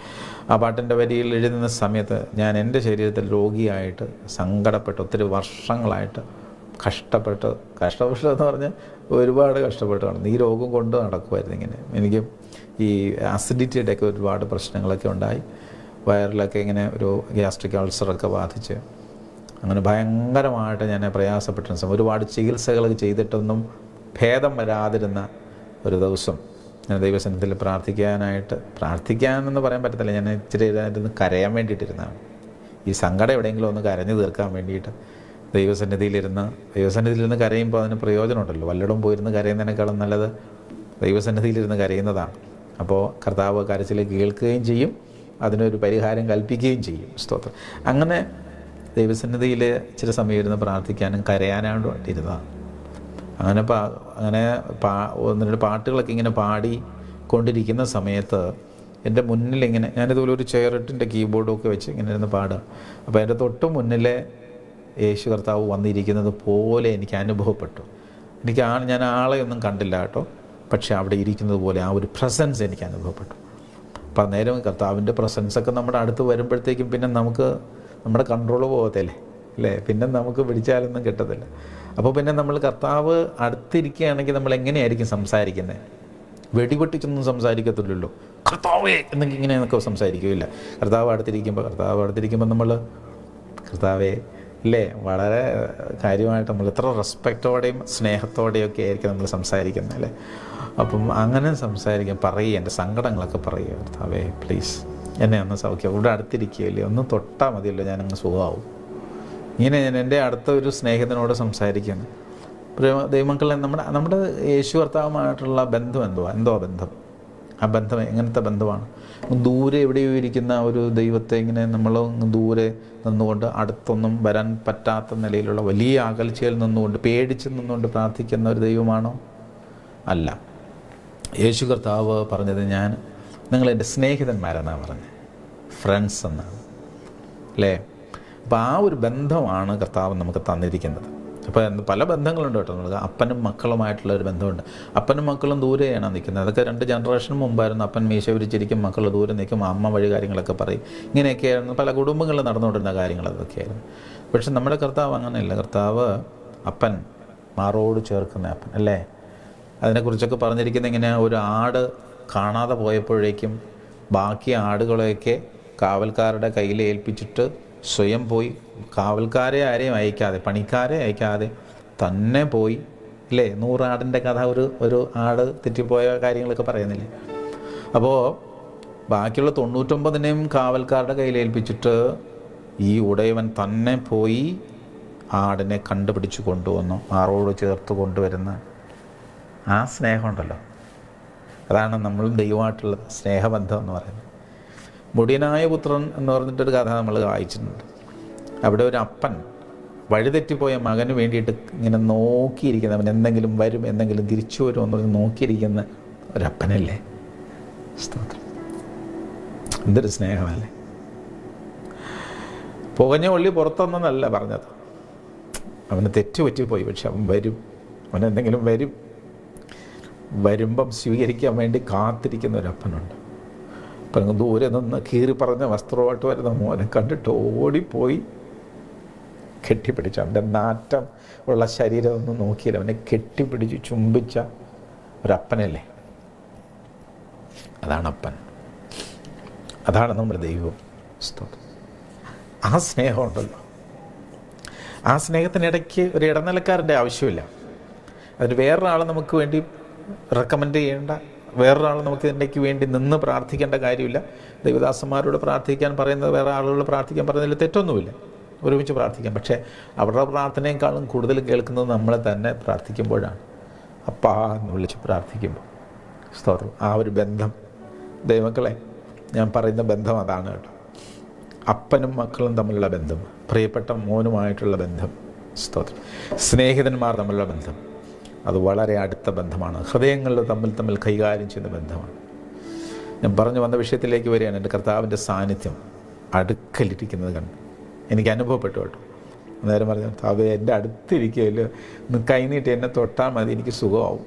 ആ പാട്ടിൻ്റെ വരിയിൽ എഴുതുന്ന സമയത്ത് ഞാൻ എൻ്റെ ശരീരത്തിൽ രോഗിയായിട്ട് സങ്കടപ്പെട്ട് ഒത്തിരി വർഷങ്ങളായിട്ട് കഷ്ടപ്പെട്ട് കഷ്ടപ്പെട്ടെന്ന് പറഞ്ഞാൽ ഒരുപാട് കഷ്ടപ്പെട്ട് നടന്നു ഈ രോഗം കൊണ്ട് നടക്കുമായിരുന്നു ഇങ്ങനെ എനിക്ക് ഈ അസിഡിറ്റിയുടെ ഒക്കെ ഒരുപാട് പ്രശ്നങ്ങളൊക്കെ ഉണ്ടായി വയറിലൊക്കെ ഇങ്ങനെ ഒരു ഗ്യാസ്ട്രിക് അൾസറൊക്കെ ബാധിച്ച് അങ്ങനെ ഭയങ്കരമായിട്ട് ഞാൻ പ്രയാസപ്പെട്ടിരുന്ന സമയം ഒരുപാട് ചികിത്സകൾ ചെയ്തിട്ടൊന്നും ഭേദം വരാതിരുന്ന ഒരു ദിവസം ഞാൻ ദൈവസന്നിധിയിൽ പ്രാർത്ഥിക്കാനായിട്ട് പ്രാർത്ഥിക്കാനെന്ന് പറയാൻ പറ്റത്തില്ല ഞാൻ ഇച്ചിരി ഇരുന്ന് കരയാൻ വേണ്ടിയിട്ടിരുന്നതാണ് ഈ സങ്കടം എവിടെയെങ്കിലും ഒന്ന് കരഞ്ഞു തീർക്കാൻ വേണ്ടിയിട്ട് ദൈവസന്നിധിയിലിരുന്ന് ദൈവസന്നിധിയിലിരുന്ന് കരയുമ്പോൾ അതിന് പ്രയോജനമുണ്ടല്ലോ വല്ലയിടം പോയിരുന്ന് കരയുന്നതിനേക്കാളും നല്ലത് ദൈവസന്നിധിയിലിരുന്ന് കരയുന്നതാണ് അപ്പോൾ കർത്താവ് കരച്ചിൽ കേൾക്കുകയും ചെയ്യും അതിനൊരു പരിഹാരം കൽപ്പിക്കുകയും ചെയ്യും സ്തോത്രം അങ്ങനെ ദൈവസന്നിധിയിൽ ഇച്ചിരി സമയം ഇരുന്ന് പ്രാർത്ഥിക്കാനും കരയാനാണ് ഇരുന്നതാണ് അങ്ങനെ പാ അങ്ങനെ പാ ഒന്ന് രണ്ട് പാട്ടുകളൊക്കെ ഇങ്ങനെ പാടി കൊണ്ടിരിക്കുന്ന സമയത്ത് എൻ്റെ മുന്നിൽ ഇങ്ങനെ ഞാനിതുപോലെ ഒരു ചെയറിട്ടിൻ്റെ കീബോർഡൊക്കെ വെച്ച് ഇങ്ങനെ ഇരുന്ന് പാടുക അപ്പോൾ എൻ്റെ തൊട്ട് മുന്നിലെ യേശു കർത്താവ് വന്നിരിക്കുന്നത് പോലെ എനിക്ക് അനുഭവപ്പെട്ടു എനിക്ക് ആ ഞാൻ ആളെ ഒന്നും കണ്ടില്ല കേട്ടോ പക്ഷേ അവിടെ ഇരിക്കുന്നത് പോലെ ആ ഒരു പ്രസൻസ് എനിക്ക് അനുഭവപ്പെട്ടു അപ്പം അന്നേരം കർത്താവിൻ്റെ പ്രസൻസൊക്കെ നമ്മുടെ അടുത്ത് വരുമ്പോഴത്തേക്കും പിന്നെ നമുക്ക് നമ്മുടെ കൺട്രോൾ പോകത്തില്ലേ അല്ലേ പിന്നെ നമുക്ക് പിടിച്ചാലൊന്നും കിട്ടത്തില്ല അപ്പോൾ പിന്നെ നമ്മൾ കർത്താവ് അടുത്തിരിക്കുകയാണെങ്കിൽ നമ്മൾ എങ്ങനെയായിരിക്കും സംസാരിക്കുന്നത് വെടിപൊട്ടിച്ചൊന്നും സംസാരിക്കത്തില്ലല്ലോ കർത്താവേ എന്നൊക്കെ ഇങ്ങനെയൊക്കെ സംസാരിക്കുകയില്ല കർത്താവ് അടുത്തിരിക്കുമ്പോൾ കർത്താവ് അടുത്തിരിക്കുമ്പോൾ നമ്മൾ കർത്താവേ ഇല്ലേ വളരെ കാര്യമായിട്ട് നമ്മൾ എത്ര റെസ്പെക്റ്റോടെയും സ്നേഹത്തോടെയും ഒക്കെ ആയിരിക്കും നമ്മൾ സംസാരിക്കുന്നത് അല്ലേ അപ്പം അങ്ങനെ സംസാരിക്കാൻ പറയുക എൻ്റെ സങ്കടങ്ങളൊക്കെ പറയുക കർത്താവേ പ്ലീസ് എന്നെ ഒന്ന് സൗഖ്യം ഇവിടെ അടുത്തിരിക്കുകയില്ലേ ഒന്ന് തൊട്ടാൽ മതിയല്ലോ ഞാനങ്ങ് സുഖമാവും ഇങ്ങനെ ഞാൻ എൻ്റെ അടുത്ത ഒരു സ്നേഹിതനോട് സംസാരിക്കുന്നു പ്രേമ ദൈവമക്കളെ നമ്മുടെ നമ്മുടെ യേശു കർത്താവുമായിട്ടുള്ള ബന്ധം എന്തുവാ എന്തോ ബന്ധം ആ ബന്ധം എങ്ങനത്തെ ബന്ധമാണ് ദൂരെ എവിടെയോ ഇരിക്കുന്ന ഒരു ദൈവത്തെ ഇങ്ങനെ നമ്മൾ ദൂരെ നിന്നുകൊണ്ട് അടുത്തൊന്നും വരാൻ പറ്റാത്ത നിലയിലുള്ള വലിയ അകൽച്ചയിൽ നിന്നുകൊണ്ട് പേടിച്ച് നിന്നുകൊണ്ട് പ്രാർത്ഥിക്കുന്ന ഒരു ദൈവമാണോ അല്ല യേശു കർത്താവ് പറഞ്ഞത് ഞാൻ നിങ്ങൾ എൻ്റെ സ്നേഹിതന്മാരെന്നാണ് പറഞ്ഞത് ഫ്രണ്ട്സ് എന്നാണ് അല്ലേ അപ്പോൾ ആ ഒരു ബന്ധമാണ് കർത്താവ് നമുക്ക് തന്നിരിക്കുന്നത് അപ്പോൾ എന്ത് പല ബന്ധങ്ങളുണ്ട് കേട്ടോ നമുക്ക് അപ്പനും മക്കളുമായിട്ടുള്ള ഒരു ബന്ധമുണ്ട് അപ്പനും മക്കളും ദൂരെയാണ് നിൽക്കുന്നത് അതൊക്കെ രണ്ട് ജനറേഷൻ മുമ്പായിരുന്നു അപ്പൻ മീശ വിരിച്ചിരിക്കും മക്കൾ ദൂരെ നിൽക്കും അമ്മ വഴി കാര്യങ്ങളൊക്കെ പറയും ഇങ്ങനെയൊക്കെയായിരുന്നു പല കുടുംബങ്ങളിൽ നടന്നുകൊണ്ടിരുന്ന കാര്യങ്ങൾ അതൊക്കെയായിരുന്നു പക്ഷെ നമ്മുടെ കർത്താവ് അങ്ങനെയല്ല കർത്താവ് അപ്പൻ മാറോട് ചേർക്കുന്ന അപ്പൻ അല്ലേ അതിനെക്കുറിച്ചൊക്കെ പറഞ്ഞിരിക്കുന്ന ഇങ്ങനെ ഒരു ആട് കാണാതെ പോയപ്പോഴേക്കും ബാക്കി ആടുകളെയൊക്കെ കാവൽക്കാരുടെ കയ്യിൽ ഏൽപ്പിച്ചിട്ട് സ്വയം പോയി കാവൽക്കാരെ ആരെയും അയക്കാതെ പണിക്കാരെ അയക്കാതെ തന്നെ പോയി ഇല്ലേ നൂറാടിൻ്റെ കഥ ഒരു ഒരു ആട് തെറ്റിപ്പോയ കാര്യങ്ങളൊക്കെ പറയുന്നില്ലേ അപ്പോൾ ബാക്കിയുള്ള തൊണ്ണൂറ്റൊമ്പതിനെയും കാവൽക്കാരുടെ കയ്യിൽ ഏൽപ്പിച്ചിട്ട് ഈ ഉടയവൻ തന്നെ പോയി ആടിനെ കണ്ടുപിടിച്ച് കൊണ്ടുവന്നു ആറോട് ചേർത്ത് കൊണ്ടുവരുന്ന ആ സ്നേഹമുണ്ടല്ലോ അതാണ് നമ്മൾ ദൈവമായിട്ടുള്ള സ്നേഹബന്ധം എന്ന് പറയുന്നത് മുടിയനായ പുത്രൻ എന്ന് പറഞ്ഞിട്ടൊരു കഥ നമ്മൾ വായിച്ചിട്ടുണ്ട് അവിടെ ഒരു അപ്പൻ വഴിതെറ്റിപ്പോയ മകന് വേണ്ടിയിട്ട് ഇങ്ങനെ നോക്കിയിരിക്കുന്ന അവൻ എന്തെങ്കിലും വരും എന്തെങ്കിലും തിരിച്ചു വരും എന്ന് പറഞ്ഞ് നോക്കിയിരിക്കുന്ന ഒരപ്പനല്ലേ സ്തോത്രം എന്തൊരു സ്നേഹമല്ലേ പുകഞ്ഞ ഉള്ളി പുറത്തൊന്നല്ല പറഞ്ഞത് അവന് തെറ്റ് പറ്റിപ്പോയി പക്ഷെ അവൻ വരും അവൻ എന്തെങ്കിലും വരും വരുമ്പം സ്വീകരിക്കാൻ വേണ്ടി കാത്തിരിക്കുന്ന ഒരപ്പനുണ്ട് അപ്പം അങ്ങ് ദൂരെ നിന്ന് കീറി പറഞ്ഞ വസ്ത്രമായിട്ട് വരുന്ന മോനെ കണ്ടിട്ട് ഓടിപ്പോയി കെട്ടിപ്പിടിച്ചു അവൻ്റെ നാറ്റം ഉള്ള ശരീരം ഒന്നും നോക്കിയില്ല അവനെ കെട്ടിപ്പിടിച്ച് ചുംബിച്ച ഒരപ്പനല്ലേ അതാണ് അപ്പൻ അതാണ് നമ്മുടെ ദൈവം സ്തോത്രം ആ സ്നേഹമുണ്ടല്ലോ ആ സ്നേഹത്തിനിടയ്ക്ക് ഒരു ഇടനിലക്കാരൻ്റെ ആവശ്യമില്ല അതിന് വേറൊരാൾ നമുക്ക് വേണ്ടി റെക്കമെൻഡ് ചെയ്യേണ്ട വേറൊരാൾ നമുക്ക് ഇതിൻ്റെക്ക് വേണ്ടി നിന്ന് പ്രാർത്ഥിക്കേണ്ട കാര്യമില്ല ദൈവദാസന്മാരോട് പ്രാർത്ഥിക്കാൻ പറയുന്നത് വേറെ ആളുകൾ പ്രാർത്ഥിക്കാൻ പറയുന്നതിൽ തെറ്റൊന്നുമില്ല ഒരുമിച്ച് പ്രാർത്ഥിക്കാം പക്ഷേ അവരുടെ പ്രാർത്ഥനയെക്കാളും കൂടുതൽ കേൾക്കുന്നത് നമ്മളെ തന്നെ പ്രാർത്ഥിക്കുമ്പോഴാണ് അപ്പാ എന്ന് വിളിച്ച് പ്രാർത്ഥിക്കുമ്പോൾ സ്തോത്രം ആ ഒരു ബന്ധം ദൈവമക്കളെ ഞാൻ പറയുന്ന ബന്ധം അതാണ് കേട്ടോ അപ്പനും മക്കളും തമ്മിലുള്ള ബന്ധം പ്രിയപ്പെട്ട മോനുമായിട്ടുള്ള ബന്ധം സ്തോത്രം സ്നേഹിതന്മാർ തമ്മിലുള്ള ബന്ധം അത് വളരെ അടുത്ത ബന്ധമാണ് ഹൃദയങ്ങളിൽ തമ്മിൽ തമ്മിൽ കൈകാര്യം ചെയ്യുന്ന ബന്ധമാണ് ഞാൻ പറഞ്ഞു വന്ന വിഷയത്തിലേക്ക് വരികയാണ് എൻ്റെ കർത്താവിൻ്റെ സാന്നിധ്യം അടുക്കലിരിക്കുന്നത് കണ്ടു എനിക്ക് അനുഭവപ്പെട്ടു കേട്ടോ അന്നേരം പറഞ്ഞു താവേ എൻ്റെ അടുത്തിരിക്കുകയല്ലോ ഒന്ന് കൈനീട്ടി എന്നെ തൊട്ടാൽ മതി എനിക്ക് സുഖമാവും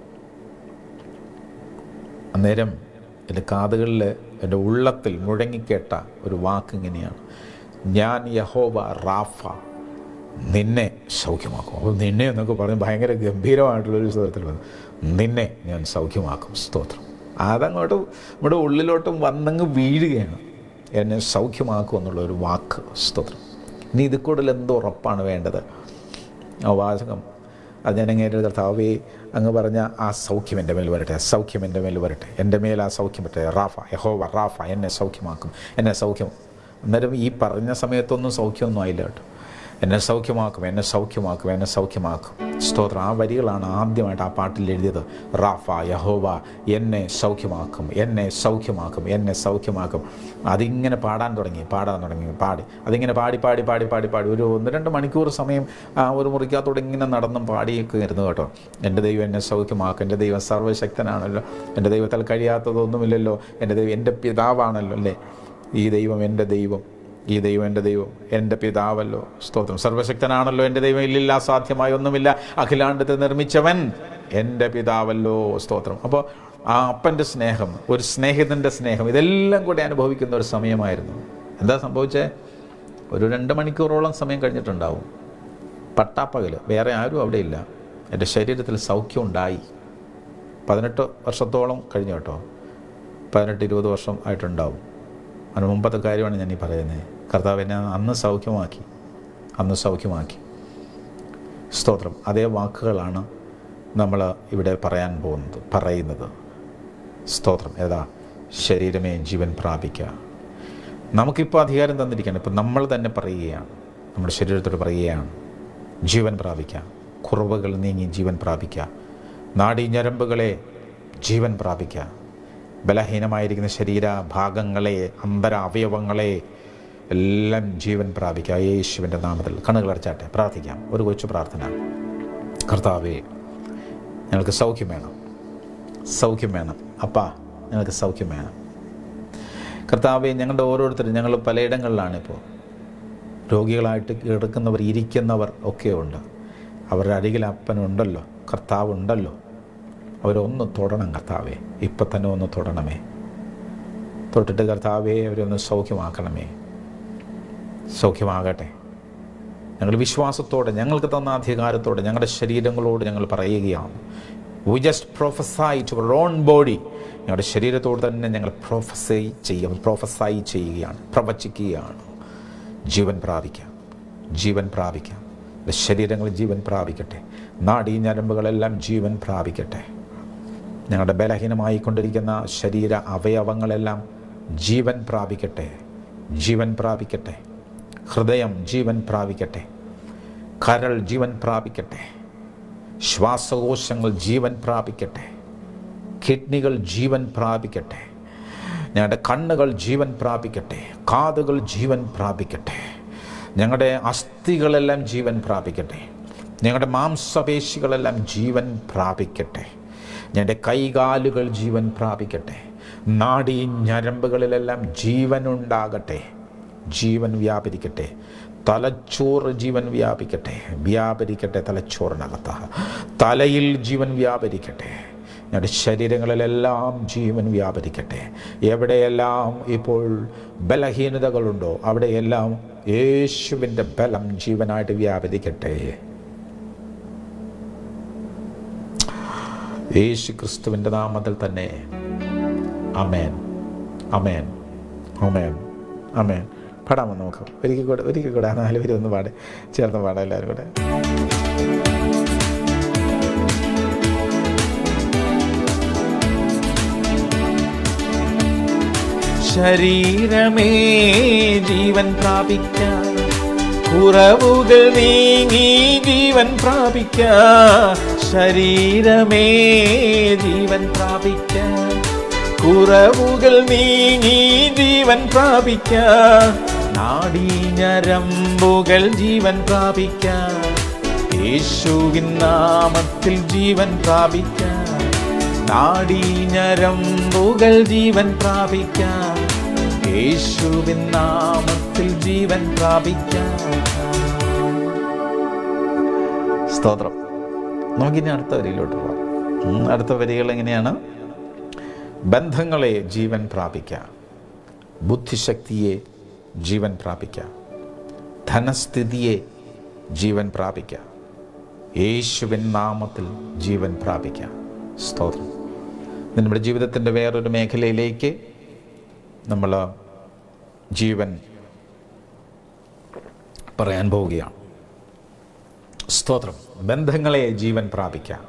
അന്നേരം എൻ്റെ കാതുകളിൽ എൻ്റെ ഉള്ളത്തിൽ മുഴങ്ങിക്കേട്ട ഒരു വാക്ക് ഇങ്ങനെയാണ് ഞാൻ യഹോവ റാഫ നിന്നെ സൗഖ്യമാക്കും അപ്പോൾ നിന്നെ എന്നൊക്കെ പറഞ്ഞ് ഭയങ്കര ഗംഭീരമായിട്ടുള്ളൊരു സ്തോത്രത്തിൽ വന്നു നിന്നെ ഞാൻ സൗഖ്യമാക്കും സ്തോത്രം അതങ്ങോട്ട് നമ്മുടെ ഉള്ളിലോട്ടും വന്നങ്ങ് വീഴുകയാണ് എന്നെ സൗഖ്യമാക്കും എന്നുള്ള ഒരു വാക്ക് സ്തോത്രം ഇനി ഇത് കൂടുതൽ എന്തോ ഉറപ്പാണ് വേണ്ടത് ആ വാചകം അത് ഞാൻ അങ്ങേരുടെ കർത്താവേ അങ്ങ് പറഞ്ഞ ആ സൗഖ്യം എൻ്റെ മേൽ വരട്ടെ ആ സൗഖ്യം എൻ്റെ മേൽ വരട്ടെ എൻ്റെ മേൽ ആ സൗഖ്യം വരട്ടെ റാഫ യഹോവ റാഫ എന്നെ സൗഖ്യമാക്കും എന്നെ സൗഖ്യം അന്നേരം ഈ പറഞ്ഞ സമയത്തൊന്നും സൗഖ്യമൊന്നും ആയില്ല കേട്ടോ എന്നെ സൗഖ്യമാക്കും എന്നെ സൗഖ്യമാക്കും എന്നെ സൗഖ്യമാക്കും സ്തോത്രം ആ വരികളാണ് ആദ്യമായിട്ട് ആ പാട്ടിൽ എഴുതിയത് റാഫ യഹോവ എന്നെ സൗഖ്യമാക്കും എന്നെ സൗഖ്യമാക്കും എന്നെ സൗഖ്യമാക്കും അതിങ്ങനെ പാടാൻ തുടങ്ങി പാടാൻ തുടങ്ങി പാടി അതിങ്ങനെ പാടി പാടി പാടി പാടി പാടി ഒരു ഒന്ന് രണ്ട് മണിക്കൂർ സമയം ആ ഒരു മുറിക്കകത്തോടെ ഇങ്ങനെ നടന്നും പാടിയൊക്കെ ഇരുന്നു കേട്ടോ എൻ്റെ ദൈവം എന്നെ സൗഖ്യമാക്കും എൻ്റെ ദൈവം സർവ്വശക്തനാണല്ലോ എൻ്റെ ദൈവത്താൽ കഴിയാത്തതൊന്നുമില്ലല്ലോ എൻ്റെ ദൈവം എൻ്റെ പിതാവാണല്ലോ അല്ലേ ഈ ദൈവം എൻ്റെ ദൈവം ഈ ദൈവം എൻ്റെ ദൈവം എൻ്റെ പിതാവല്ലോ സ്തോത്രം സർവശക്തനാണല്ലോ എൻ്റെ ദൈവം ഇല്ലില്ല അസാധ്യമായ ഒന്നുമില്ല അഖിലാണ്ടത്തെ നിർമ്മിച്ചവൻ എൻ്റെ പിതാവല്ലോ സ്തോത്രം അപ്പോൾ ആ അപ്പൻ്റെ സ്നേഹം ഒരു സ്നേഹിതൻ്റെ സ്നേഹം ഇതെല്ലാം കൂടി അനുഭവിക്കുന്ന ഒരു സമയമായിരുന്നു എന്താ സംഭവിച്ചേ ഒരു രണ്ട് മണിക്കൂറോളം സമയം കഴിഞ്ഞിട്ടുണ്ടാവും പട്ടാപ്പകൽ വേറെ ആരും അവിടെ ഇല്ല എൻ്റെ ശരീരത്തിൽ സൗഖ്യം ഉണ്ടായി പതിനെട്ട് വർഷത്തോളം കഴിഞ്ഞു കേട്ടോ പതിനെട്ട് ഇരുപത് വർഷം ആയിട്ടുണ്ടാവും അതിന് മുമ്പത്തെ കാര്യമാണ് ഞാൻ ഈ പറയുന്നത് കർത്താവ് എന്നെ അന്ന് സൗഖ്യമാക്കി അന്ന് സൗഖ്യമാക്കി സ്തോത്രം അതേ വാക്കുകളാണ് നമ്മൾ ഇവിടെ പറയാൻ പോകുന്നത് പറയുന്നത് സ്തോത്രം ഏതാ ശരീരമേ ജീവൻ പ്രാപിക്കുക നമുക്കിപ്പോൾ അധികാരം തന്നിരിക്കുകയാണ് ഇപ്പം നമ്മൾ തന്നെ പറയുകയാണ് നമ്മുടെ ശരീരത്തോട് പറയുകയാണ് ജീവൻ പ്രാപിക്കുക കുറവുകൾ നീങ്ങി ജീവൻ പ്രാപിക്കുക നാഡീ ഞരമ്പുകളെ ജീവൻ പ്രാപിക്കുക ബലഹീനമായിരിക്കുന്ന ശരീര ഭാഗങ്ങളെ അന്തര അവയവങ്ങളെ എല്ലാം ജീവൻ പ്രാപിക്കുക യേശുവിൻ്റെ നാമത്തിൽ കണ്ണുകൾ അടച്ചാട്ടെ പ്രാർത്ഥിക്കാം ഒരു കൊച്ചു പ്രാർത്ഥന കർത്താവേ ഞങ്ങൾക്ക് സൗഖ്യം വേണം സൗഖ്യം വേണം അപ്പാ ഞങ്ങൾക്ക് സൗഖ്യം വേണം കർത്താവെ ഞങ്ങളുടെ ഓരോരുത്തരും ഞങ്ങൾ പലയിടങ്ങളിലാണ് ഇപ്പോൾ രോഗികളായിട്ട് കിടക്കുന്നവർ ഇരിക്കുന്നവർ ഒക്കെ ഉണ്ട് അവരുടെ അരികിൽ അപ്പനുണ്ടല്ലോ കർത്താവ് ഉണ്ടല്ലോ അവരൊന്ന് തൊടണം കർത്താവേ ഇപ്പം തന്നെ ഒന്ന് തൊടണമേ തൊട്ടിട്ട് കർത്താവേ അവരൊന്ന് സൗഖ്യമാക്കണമേ സൗഖ്യമാകട്ടെ ഞങ്ങൾ വിശ്വാസത്തോടെ ഞങ്ങൾക്ക് തന്ന അധികാരത്തോടെ ഞങ്ങളുടെ ശരീരങ്ങളോട് ഞങ്ങൾ പറയുകയാണ് we just prophesy to our own body ഞങ്ങളുടെ ശരീരത്തോട് തന്നെ ഞങ്ങൾ പ്രൊഫസൈ ചെയ്യുക പ്രൊഫസൈ ചെയ്യുകയാണ് പ്രവചിക്കുകയാണ് ജീവൻ പ്രാപിക്കാം ജീവൻ പ്രാപിക്കാം നമ്മുടെ ശരീരങ്ങൾ ജീവൻ പ്രാപിക്കട്ടെ നാടീ ഞരമ്പുകളെല്ലാം ജീവൻ പ്രാപിക്കട്ടെ ഞങ്ങളുടെ ബലഹീനമായി കൊണ്ടിരിക്കുന്ന ശരീര അവയവങ്ങളെല്ലാം ജീവൻ പ്രാപിക്കട്ടെ ജീവൻ പ്രാപിക്കട്ടെ ഹൃദയം ജീവൻ പ്രാപിക്കട്ടെ കരൾ ജീവൻ പ്രാപിക്കട്ടെ ശ്വാസകോശങ്ങൾ ജീവൻ പ്രാപിക്കട്ടെ കിഡ്നികൾ ജീവൻ പ്രാപിക്കട്ടെ ഞങ്ങളുടെ കണ്ണുകൾ ജീവൻ പ്രാപിക്കട്ടെ കാതുകൾ ജീവൻ പ്രാപിക്കട്ടെ ഞങ്ങളുടെ അസ്ഥികളെല്ലാം ജീവൻ പ്രാപിക്കട്ടെ ഞങ്ങളുടെ മാംസപേശികളെല്ലാം ജീവൻ പ്രാപിക്കട്ടെ ഞങ്ങളുടെ കൈകാലുകൾ ജീവൻ പ്രാപിക്കട്ടെ നാഡീ ഞരമ്പുകളിലെല്ലാം ജീവൻ ഉണ്ടാകട്ടെ ജീവൻ വ്യാപരിക്കട്ടെ തലച്ചോറ് ജീവൻ വ്യാപിക്കട്ടെ വ്യാപരിക്കട്ടെ തലച്ചോറിനകത്ത് തലയിൽ ജീവൻ വ്യാപരിക്കട്ടെ ഞങ്ങളുടെ ശരീരങ്ങളിലെല്ലാം ജീവൻ വ്യാപരിക്കട്ടെ എവിടെയെല്ലാം ഇപ്പോൾ ബലഹീനതകളുണ്ടോ അവിടെയെല്ലാം യേശുവിൻ്റെ ബലം ജീവനായിട്ട് വ്യാപരിക്കട്ടെ യേശു ക്രിസ്തുവിൻ്റെ നാമത്തിൽ തന്നെ അമേൻ അമേൻ അമേൻ അമേൻ പാടാമോ നമുക്ക് ഒരിക്കൽ കൂടെ ഒരിക്കൽ കൂടെ ആ നാല് പേര് ഒന്ന് പാടെ ചേർന്ന് പാടാം എല്ലാവരും കൂടെ ശരീരമേ ജീവൻ പ്രാപിക്കാൻ കുറവുകൾ നീങ്ങി ജീവൻ പ്രാപിക്കാൻ ശരീരമേ ജീവൻ പ്രാപിക്കാൻ കുറവുകൾ നീങ്ങി ജീവൻ പ്രാപിക്കാൻ നാടീഞരമ്പുകൾ ജീവൻ പ്രാപിക്കാൻ യേശുവിൻ നാമത്തിൽ ജീവൻ പ്രാപിക്കാൻ നാടീഞരമ്പുകൾ ജീവൻ പ്രാപിക്കാൻ യേശുവിൻ നാമത്തിൽ ജീവൻ പ്രാപിക്കാൻ സ്തോത്രം നമുക്കിനി അടുത്ത വരിയിലോട്ട് പോകാം ഉം, അടുത്ത വരികൾ എങ്ങനെയാണ് ബന്ധങ്ങളെ ജീവൻ പ്രാപിക്കാം ബുദ്ധിശക്തിയെ ജീവൻ പ്രാപിക്കാം ധനസ്ഥിതിയെ ജീവൻ പ്രാപിക്കാം യേശുവിൻ നാമത്തിൽ ജീവൻ പ്രാപിക്കാം സ്തോത്രം ഇത് നമ്മുടെ ജീവിതത്തിൻ്റെ വേറൊരു മേഖലയിലേക്ക് നമ്മൾ ജീവൻ പറയാൻ പോവുകയാണ് സ്തോത്രം ബന്ധങ്ങളെ ജീവൻ പ്രാപിക്കാം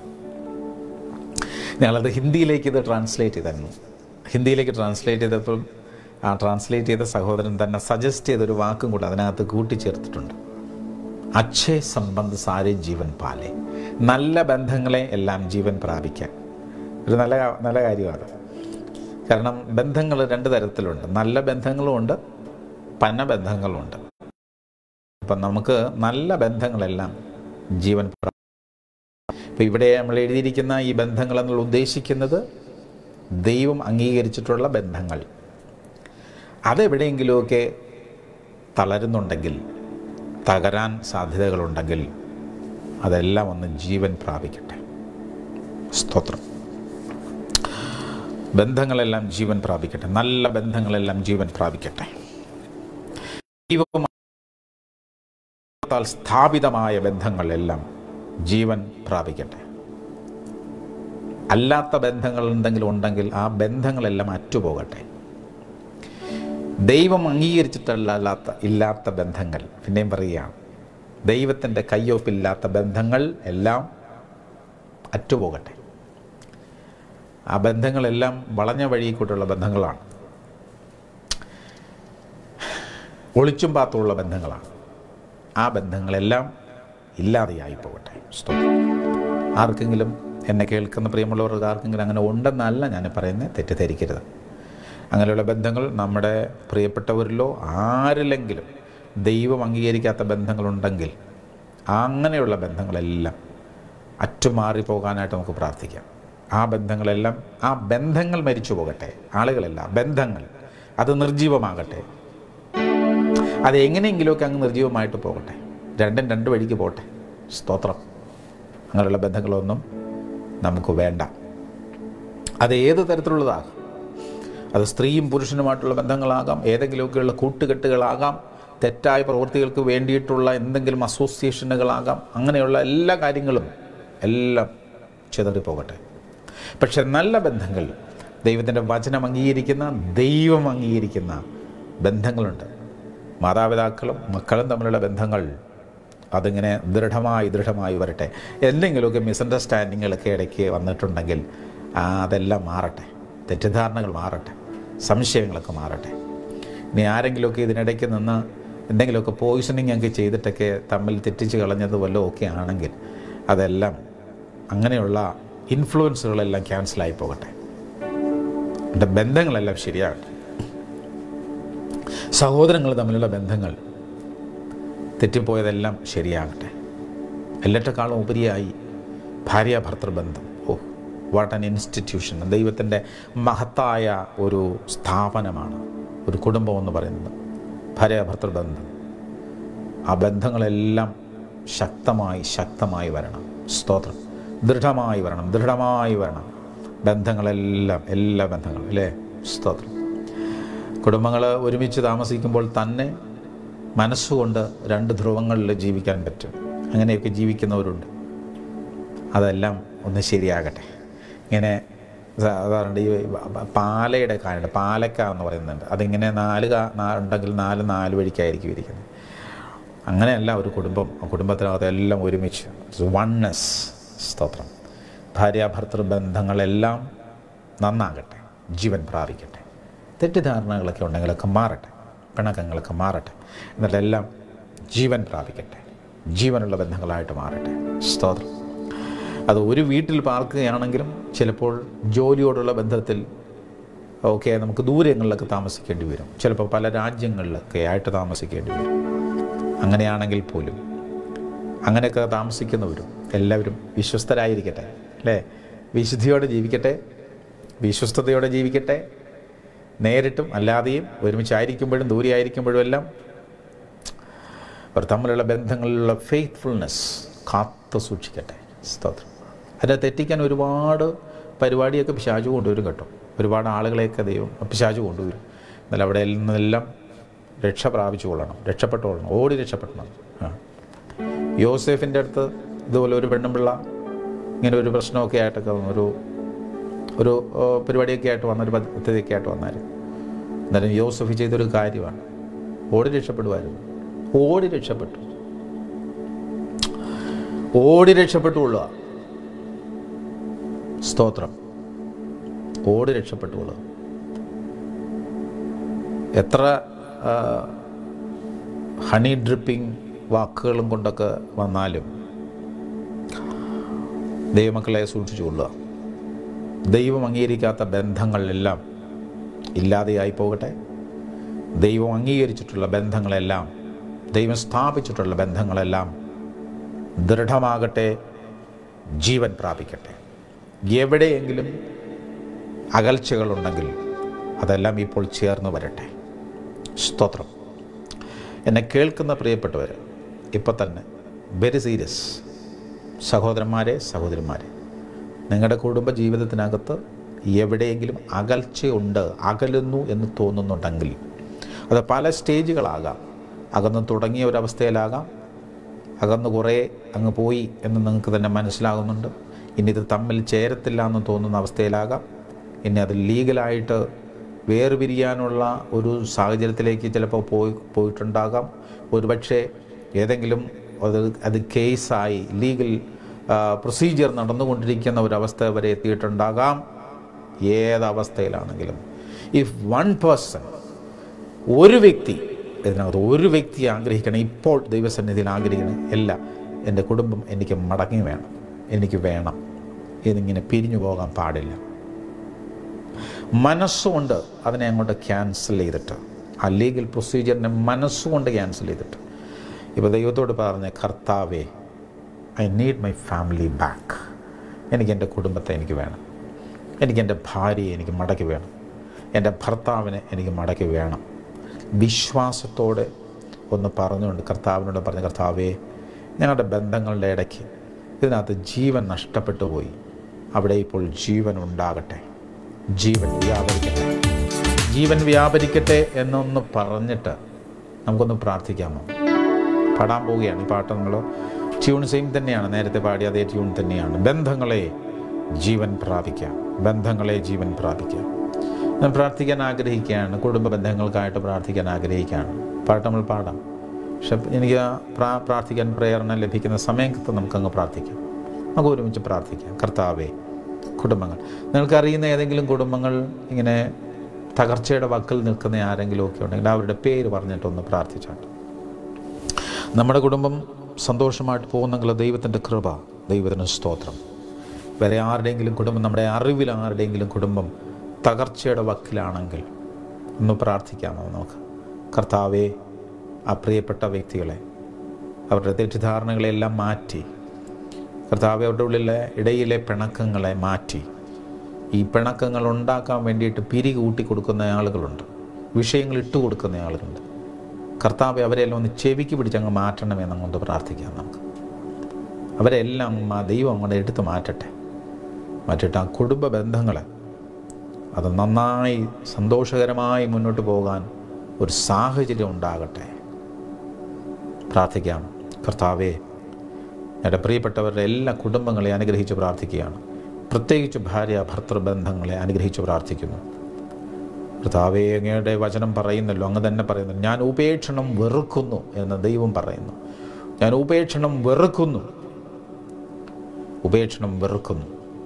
ഞങ്ങളത് ഹിന്ദിയിലേക്ക് ഇത് ട്രാൻസ്ലേറ്റ് ചെയ്തായിരുന്നു ഹിന്ദിയിലേക്ക് ട്രാൻസ്ലേറ്റ് ചെയ്തപ്പോൾ ആ ട്രാൻസ്ലേറ്റ് ചെയ്ത സഹോദരൻ തന്നെ സജസ്റ്റ് ചെയ്തൊരു വാക്കും കൂടെ അതിനകത്ത് കൂട്ടിച്ചേർത്തിട്ടുണ്ട് അക്ഷയ സംബന്ധ സാരെ ജീവൻ പാലെ നല്ല ബന്ധങ്ങളെ എല്ലാം ജീവൻ പ്രാപിക്കാൻ ഒരു നല്ല നല്ല കാര്യമാണ് കാരണം ബന്ധങ്ങൾ രണ്ട് തരത്തിലുണ്ട് നല്ല ബന്ധങ്ങളുമുണ്ട് പന ബന്ധങ്ങളുമുണ്ട് അപ്പം നമുക്ക് നല്ല ബന്ധങ്ങളെല്ലാം ജീവൻ പ്രാ- ഇപ്പം ഇവിടെ നമ്മൾ എഴുതിയിരിക്കുന്ന ഈ ബന്ധങ്ങൾ എന്നുള്ള ഉദ്ദേശിക്കുന്നത് ദൈവം അംഗീകരിച്ചിട്ടുള്ള ബന്ധങ്ങൾ അതെവിടെയെങ്കിലുമൊക്കെ തളരുന്നുണ്ടെങ്കിൽ തകരാൻ സാധ്യതകളുണ്ടെങ്കിൽ അതെല്ലാം ഒന്ന് ജീവൻ പ്രാപിക്കട്ടെ സ്തോത്രം ബന്ധങ്ങളെല്ലാം ജീവൻ പ്രാപിക്കട്ടെ നല്ല ബന്ധങ്ങളെല്ലാം ജീവൻ പ്രാപിക്കട്ടെ ദൈവത്താൽ സ്ഥാപിതമായ ബന്ധങ്ങളെല്ലാം ജീവൻ പ്രാപിക്കട്ടെ അല്ലാത്ത ബന്ധങ്ങൾ എന്തെങ്കിലും ഉണ്ടെങ്കിൽ ആ ബന്ധങ്ങളെല്ലാം അറ്റുപോകട്ടെ ദൈവം അംഗീകരിച്ചിട്ടല്ല അല്ലാത്ത ഇല്ലാത്ത ബന്ധങ്ങൾ പിന്നെയും പറയുകയാണ് ദൈവത്തിൻ്റെ കയ്യൊപ്പില്ലാത്ത ബന്ധങ്ങൾ എല്ലാം അറ്റുപോകട്ടെ ആ ബന്ധങ്ങളെല്ലാം വളഞ്ഞ വഴിക്കൂട്ടുള്ള ബന്ധങ്ങളാണ് ഒളിച്ചും പാത്തുള്ള ബന്ധങ്ങളാണ് ആ ബന്ധങ്ങളെല്ലാം ഇല്ലാതെയായി പോകട്ടെ സ്തോത്രം ആർക്കെങ്കിലും എന്നെ കേൾക്കുന്ന പ്രിയമുള്ളവർക്ക് ആർക്കെങ്കിലും അങ്ങനെ ഉണ്ടെന്നല്ല ഞാൻ പറയുന്നത് തെറ്റിദ്ധരിക്കരുത് അങ്ങനെയുള്ള ബന്ധങ്ങൾ നമ്മുടെ പ്രിയപ്പെട്ടവരിലോ ആരിലെങ്കിലും ദൈവം അംഗീകരിക്കാത്ത ബന്ധങ്ങളുണ്ടെങ്കിൽ അങ്ങനെയുള്ള ബന്ധങ്ങളെല്ലാം അറ്റുമാറി പോകാനായിട്ട് നമുക്ക് പ്രാർത്ഥിക്കാം ആ ബന്ധങ്ങളെല്ലാം ആ ബന്ധങ്ങൾ മരിച്ചു പോകട്ടെ ആളുകളല്ല ബന്ധങ്ങൾ അത് നിർജീവമാകട്ടെ അത് എങ്ങനെയെങ്കിലുമൊക്കെ അങ്ങ് നിർജീവമായിട്ട് പോകട്ടെ രണ്ടും രണ്ട് വഴിക്ക് പോട്ടെ സ്തോത്രം അങ്ങനെയുള്ള ബന്ധങ്ങളൊന്നും നമുക്ക് വേണ്ട അത് ഏത് തരത്തിലുള്ളതാകാം അത് സ്ത്രീയും പുരുഷനുമായിട്ടുള്ള ബന്ധങ്ങളാകാം ഏതെങ്കിലുമൊക്കെയുള്ള കൂട്ടുകെട്ടുകളാകാം തെറ്റായ പ്രവൃത്തികൾക്ക് വേണ്ടിയിട്ടുള്ള എന്തെങ്കിലും അസോസിയേഷനുകളാകാം അങ്ങനെയുള്ള എല്ലാ കാര്യങ്ങളും എല്ലാം ചിതറിപ്പോകട്ടെ പക്ഷെ നല്ല ബന്ധങ്ങൾ ദൈവത്തിൻ്റെ വചനം അംഗീകരിക്കുന്ന ദൈവം അംഗീകരിക്കുന്ന ബന്ധങ്ങളുണ്ട് മാതാപിതാക്കളും മക്കളും തമ്മിലുള്ള ബന്ധങ്ങൾ അതിങ്ങനെ ദൃഢമായി ദൃഢമായി വരട്ടെ എന്തെങ്കിലുമൊക്കെ മിസ്അണ്ടർസ്റ്റാൻഡിങ്ങുകളൊക്കെ ഇടയ്ക്ക് വന്നിട്ടുണ്ടെങ്കിൽ ആ, അതെല്ലാം മാറട്ടെ തെറ്റിദ്ധാരണകൾ മാറട്ടെ സംശയങ്ങളൊക്കെ മാറട്ടെ ഇനി ആരെങ്കിലുമൊക്കെ ഇതിനിടയ്ക്ക് നിന്ന് എന്തെങ്കിലുമൊക്കെ പോയിസണിങ് ഒക്കെ ചെയ്തിട്ടൊക്കെ തമ്മിൽ തെറ്റിച്ച് കളഞ്ഞത് വല്ലതും ഒക്കെ ആണെങ്കിൽ അതെല്ലാം അങ്ങനെയുള്ള ഇൻഫ്ലുവൻസുകളെല്ലാം ക്യാൻസലായി പോകട്ടെ എൻ്റെ ബന്ധങ്ങളെല്ലാം ശരിയാകട്ടെ സഹോദരങ്ങൾ തമ്മിലുള്ള ബന്ധങ്ങൾ തെറ്റിപ്പോയതെല്ലാം ശരിയാകട്ടെ എല്ലാറ്റേക്കാളും ഉപരിയായി ഭാര്യ ഭർത്തൃബന്ധം ഓ വാട്ട് ആൻ ഇൻസ്റ്റിറ്റ്യൂഷൻ ദൈവത്തിൻ്റെ മഹത്തായ ഒരു സ്ഥാപനമാണ് ഒരു കുടുംബം എന്ന് പറയുന്നത് ഭാര്യ ഭർത്തൃബന്ധം ആ ബന്ധങ്ങളെല്ലാം ശക്തമായി ശക്തമായി വരണം സ്തോത്രം ദൃഢമായി വരണം ദൃഢമായി വരണം ബന്ധങ്ങളെല്ലാം എല്ലാ ബന്ധങ്ങളും അല്ലേ സ്തോത്രം കുടുംബങ്ങൾ ഒരുമിച്ച് താമസിക്കുമ്പോൾ തന്നെ മനസ്സുകൊണ്ട് രണ്ട് ധ്രുവങ്ങളിൽ ജീവിക്കാൻ പറ്റും അങ്ങനെയൊക്കെ ജീവിക്കുന്നവരുണ്ട് അതെല്ലാം ഒന്ന് ശരിയാകട്ടെ ഇങ്ങനെ സാധാരണ ഈ പാലയുടെ കായുണ്ട് പാലക്ക എന്ന് പറയുന്നുണ്ട് അതിങ്ങനെ നാല് കാ നാ- ഉണ്ടെങ്കിൽ നാല് നാല് വഴിക്കായിരിക്കും ഇരിക്കുന്നത് അങ്ങനെയല്ല ഒരു കുടുംബം ആ കുടുംബത്തിനകത്ത് എല്ലാം ഒരുമിച്ച് വൺനെസ് സ്തോത്രം ഭാര്യ ഭർത്തൃ ബന്ധങ്ങളെല്ലാം നന്നാകട്ടെ ജീവൻ പ്രാപിക്കട്ടെ തെറ്റിദ്ധാരണകളൊക്കെ ഉണ്ടെങ്കിലൊക്കെ മാറട്ടെ പിണക്കങ്ങളൊക്കെ മാറട്ടെ എന്നിട്ടെല്ലാം ജീവൻ പ്രാപിക്കട്ടെ ജീവനുള്ള ബന്ധങ്ങളായിട്ട് മാറട്ടെ സ്തോത്രം അത് ഒരു വീട്ടിൽ പാർക്കുകയാണെങ്കിലും ചിലപ്പോൾ ജോലിയോടുള്ള ബന്ധത്തിൽ ഓക്കെ നമുക്ക് ദൂരങ്ങളിലൊക്കെ താമസിക്കേണ്ടി വരും ചിലപ്പോൾ പല രാജ്യങ്ങളിലൊക്കെ ആയിട്ട് താമസിക്കേണ്ടി വരും അങ്ങനെയാണെങ്കിൽ പോലും അങ്ങനെയൊക്കെ താമസിക്കുന്നവരും എല്ലാവരും വിശ്വസ്തരായിരിക്കട്ടെ അല്ലേ വിശുദ്ധിയോടെ ജീവിക്കട്ടെ വിശ്വസ്തയോടെ ജീവിക്കട്ടെ നേരിട്ടും അല്ലാതെയും ഒരുമിച്ചായിരിക്കുമ്പോഴും ദൂരെയായിരിക്കുമ്പോഴും എല്ലാം അവർ തമ്മിലുള്ള ബന്ധങ്ങളിലുള്ള ഫെയ്ത്ത്ഫുൾനെസ് കാത്തു സൂക്ഷിക്കട്ടെ സ്തോത്രം അതിനെ തെറ്റിക്കാൻ ഒരുപാട് പരിപാടിയൊക്കെ പിശാചു കൊണ്ടുവരും കേട്ടോ ഒരുപാട് ആളുകളെയൊക്കെ ദൈവം പിശാചു കൊണ്ടുവരും എന്നാൽ അവിടെ നിന്നെല്ലാം രക്ഷ പ്രാപിച്ചു കൊള്ളണം രക്ഷപ്പെട്ടു കൊള്ളണം ഓടി രക്ഷപ്പെടണം ആ യോസെഫിൻ്റെ അടുത്ത് ഇതുപോലെ ഒരു പെണ്ണുമ്പിള്ള ഇങ്ങനെ ഒരു പ്രശ്നമൊക്കെ ആയിട്ടൊക്കെ വന്നു. ഒരു ഒരു ഏ, പരിപാടിയൊക്കെ ആയിട്ട് വന്ന ഒരു പദ്ധതിയൊക്കെ ആയിട്ട് വന്നായിരുന്നു എന്നാലും യോസഫ് ചെയ്തൊരു കാര്യമാണ് ഓടി രക്ഷപ്പെടുമായിരുന്നു ഓടി രക്ഷപ്പെട്ടു ഓടി രക്ഷപ്പെട്ടുകൊള്ളുക സ്തോത്രം ഓടി രക്ഷപ്പെട്ടുകൊള്ളുക എത്ര ആ, ഹണി ഡ്രിപ്പിംഗ് വാക്കുകളും കൊണ്ടൊക്കെ വന്നാലും ദൈവമക്കളെ സൂക്ഷിച്ചുകൊള്ളുക ദൈവം അംഗീകരിക്കാത്ത ബന്ധങ്ങളെല്ലാം ഇല്ലാതെയായി പോകട്ടെ ദൈവം അംഗീകരിച്ചിട്ടുള്ള ബന്ധങ്ങളെല്ലാം ദൈവം സ്ഥാപിച്ചിട്ടുള്ള ബന്ധങ്ങളെല്ലാം ദൃഢമാകട്ടെ ജീവൻ പ്രാപിക്കട്ടെ എവിടെയെങ്കിലും അകൽച്ചകളുണ്ടെങ്കിൽ അതെല്ലാം ഇപ്പോൾ ചേർന്ന് വരട്ടെ സ്തോത്രം എന്നെ കേൾക്കുന്ന പ്രിയപ്പെട്ടവർ ഇപ്പം തന്നെ വെരി സീരിയസ് സഹോദരന്മാരെ സഹോദരിമാരെ നിങ്ങളുടെ കുടുംബ ജീവിതത്തിനകത്ത് എവിടെയെങ്കിലും അകൽച്ചയുണ്ട് അകലുന്നു എന്ന് തോന്നുന്നുണ്ടെങ്കിൽ അത് പല സ്റ്റേജുകളാകാം അകന്ന് തുടങ്ങിയ ഒരവസ്ഥയിലാകാം അകന്ന് കുറേ അങ്ങ് പോയി എന്ന് നിങ്ങൾക്ക് തന്നെ മനസ്സിലാകുന്നുണ്ട് ഇനി ഇത് തമ്മിൽ ചേരത്തില്ല എന്ന് തോന്നുന്ന അവസ്ഥയിലാകാം ഇനി അത് ലീഗലായിട്ട് വേർപിരിയാനുള്ള ഒരു സാഹചര്യത്തിലേക്ക് ചിലപ്പോൾ പോയി പോയിട്ടുണ്ടാകാം ഒരുപക്ഷെ ഏതെങ്കിലും അത് അത് കേസായി ലീഗൽ പ്രൊസീജിയർ നടന്നുകൊണ്ടിരിക്കുന്ന ഒരവസ്ഥ വരെ എത്തിയിട്ടുണ്ടാകാം ഏതവസ്ഥയിലാണെങ്കിലും ഇഫ് വൺ പേഴ്സൺ ഒരു വ്യക്തി ഇതിനകത്ത് ഒരു വ്യക്തി ആഗ്രഹിക്കണം ഇപ്പോൾ ദൈവസന്നിധിയിൽ ആഗ്രഹിക്കണം അല്ല എൻ്റെ കുടുംബം എനിക്ക് മടങ്ങി വേണം എനിക്ക് വേണം ഇതിങ്ങനെ പിരിഞ്ഞു പോകാൻ പാടില്ല മനസ്സുകൊണ്ട് അതിനെ അങ്ങോട്ട് ക്യാൻസൽ ചെയ്തിട്ട് ആ ലീഗൽ പ്രൊസീജിയറിനെ മനസ്സുകൊണ്ട് ക്യാൻസൽ ചെയ്തിട്ട് ഇപ്പോൾ ദൈവത്തോട് പറഞ്ഞ കർത്താവേ I need my family back എനിക്ക് എൻ്റെ കുടുംബത്തെ എനിക്ക് വേണം എനിക്ക് എൻ്റെ ഭാര്യയെ എനിക്ക് മടക്കി വേണം എൻ്റെ ഭർത്താവിനെ എനിക്ക് മടക്കി വേണം വിശ്വാസത്തോടെ ഒന്ന് പറഞ്ഞുകൊണ്ട് കർത്താവിനോട് പറഞ്ഞ കർത്താവേ ഞങ്ങളുടെ ബന്ധങ്ങളുടെ ഇടയ്ക്ക് ഇതിനകത്ത് ജീവൻ നഷ്ടപ്പെട്ടു പോയി അവിടെ ഇപ്പോൾ ജീവൻ ഉണ്ടാകട്ടെ ജീവൻ വ്യാപരിക്കട്ടെ ജീവൻ വ്യാപരിക്കട്ടെ എന്നൊന്ന് പറഞ്ഞിട്ട് നമുക്കൊന്ന് പ്രാർത്ഥിക്കാമോ പാടാൻ പോവുകയാണ് ഈ പാട്ട് നമ്മൾ ട്യൂൺ സെയിം തന്നെയാണ് നേരത്തെ പാടിയ അതേ ട്യൂൺ തന്നെയാണ് ബന്ധങ്ങളെ ജീവൻ പ്രാപിക്കാം ബന്ധങ്ങളെ ജീവൻ പ്രാപിക്കാം ഞാൻ പ്രാർത്ഥിക്കാൻ ആഗ്രഹിക്കുകയാണ് കുടുംബ ബന്ധങ്ങൾക്കായിട്ട് പ്രാർത്ഥിക്കാൻ ആഗ്രഹിക്കുകയാണ് പാട്ട് നമ്മൾ പാടാം പക്ഷെ എനിക്ക് ആ പ്രാ പ്രാർത്ഥിക്കാൻ പ്രേരണ ലഭിക്കുന്ന സമയത്ത് നമുക്കങ്ങ് പ്രാർത്ഥിക്കാം നമുക്ക് ഒരുമിച്ച് പ്രാർത്ഥിക്കാം കർത്താവേ കുടുംബങ്ങൾ നിങ്ങൾക്കറിയുന്ന ഏതെങ്കിലും കുടുംബങ്ങൾ ഇങ്ങനെ തകർച്ചയുടെ വക്കിൽ നിൽക്കുന്ന ആരെങ്കിലും ഒക്കെ ഉണ്ടെങ്കിൽ അവരുടെ പേര് പറഞ്ഞിട്ടൊന്ന് പ്രാർത്ഥിച്ചാട്ട് നമ്മുടെ കുടുംബം സന്തോഷമായിട്ട് പോകുന്നെങ്കിൽ ദൈവത്തിൻ്റെ കൃപ ദൈവത്തിന് സ്തോത്രം വേറെ ആരുടെയെങ്കിലും കുടുംബം നമ്മുടെ അറിവിൽ ആരുടെയെങ്കിലും കുടുംബം തകർച്ചയുടെ വക്കിലാണെങ്കിൽ ഒന്ന് പ്രാർത്ഥിക്കാമോ നമുക്ക് കർത്താവെ ആ പ്രിയപ്പെട്ട വ്യക്തികളെ അവരുടെ തെറ്റിദ്ധാരണകളെല്ലാം മാറ്റി കർത്താവെ അവരുടെ ഉള്ളിലെ ഇടയിലെ പിണക്കങ്ങളെ മാറ്റി ഈ പിണക്കങ്ങൾ ഉണ്ടാക്കാൻ വേണ്ടിയിട്ട് പിരി കൂട്ടി കൊടുക്കുന്ന ആളുകളുണ്ട് വിഷയങ്ങൾ ഇട്ട് കൊടുക്കുന്ന ആളുകളുണ്ട് കർത്താവെ അവരെല്ലാം ഒന്ന് ചെവിക്ക് പിടിച്ചങ്ങ് മാറ്റണമേ എന്നങ്ങോട്ട് പ്രാർത്ഥിക്കാം നമുക്ക് അവരെല്ലാം ആ ദൈവം അങ്ങോട്ട് എടുത്ത് മാറ്റട്ടെ മാറ്റിയിട്ട് ആ കുടുംബ ബന്ധങ്ങളെ അത് നന്നായി സന്തോഷകരമായി മുന്നോട്ട് പോകാൻ ഒരു സാഹചര്യം ഉണ്ടാകട്ടെ പ്രാർത്ഥിക്കാം കർത്താവേ എൻ്റെ പ്രിയപ്പെട്ടവരുടെ എല്ലാ കുടുംബങ്ങളെ അനുഗ്രഹിച്ച് പ്രാർത്ഥിക്കുകയാണ് പ്രത്യേകിച്ച് ഭാര്യ ഭർത്തൃ ബന്ധങ്ങളെ അനുഗ്രഹിച്ച് പ്രാർത്ഥിക്കുന്നു കർത്താവേ അങ്ങയുടെ വചനം പറയുന്നല്ലോ അങ്ങ് തന്നെ പറയുന്നു ഞാൻ ഉപേക്ഷണം വെറുക്കുന്നു എന്ന് ദൈവം പറയുന്നു ഞാൻ ഉപേക്ഷണം വെറുക്കുന്നു ഉപേക്ഷണം വെറുക്കുന്നു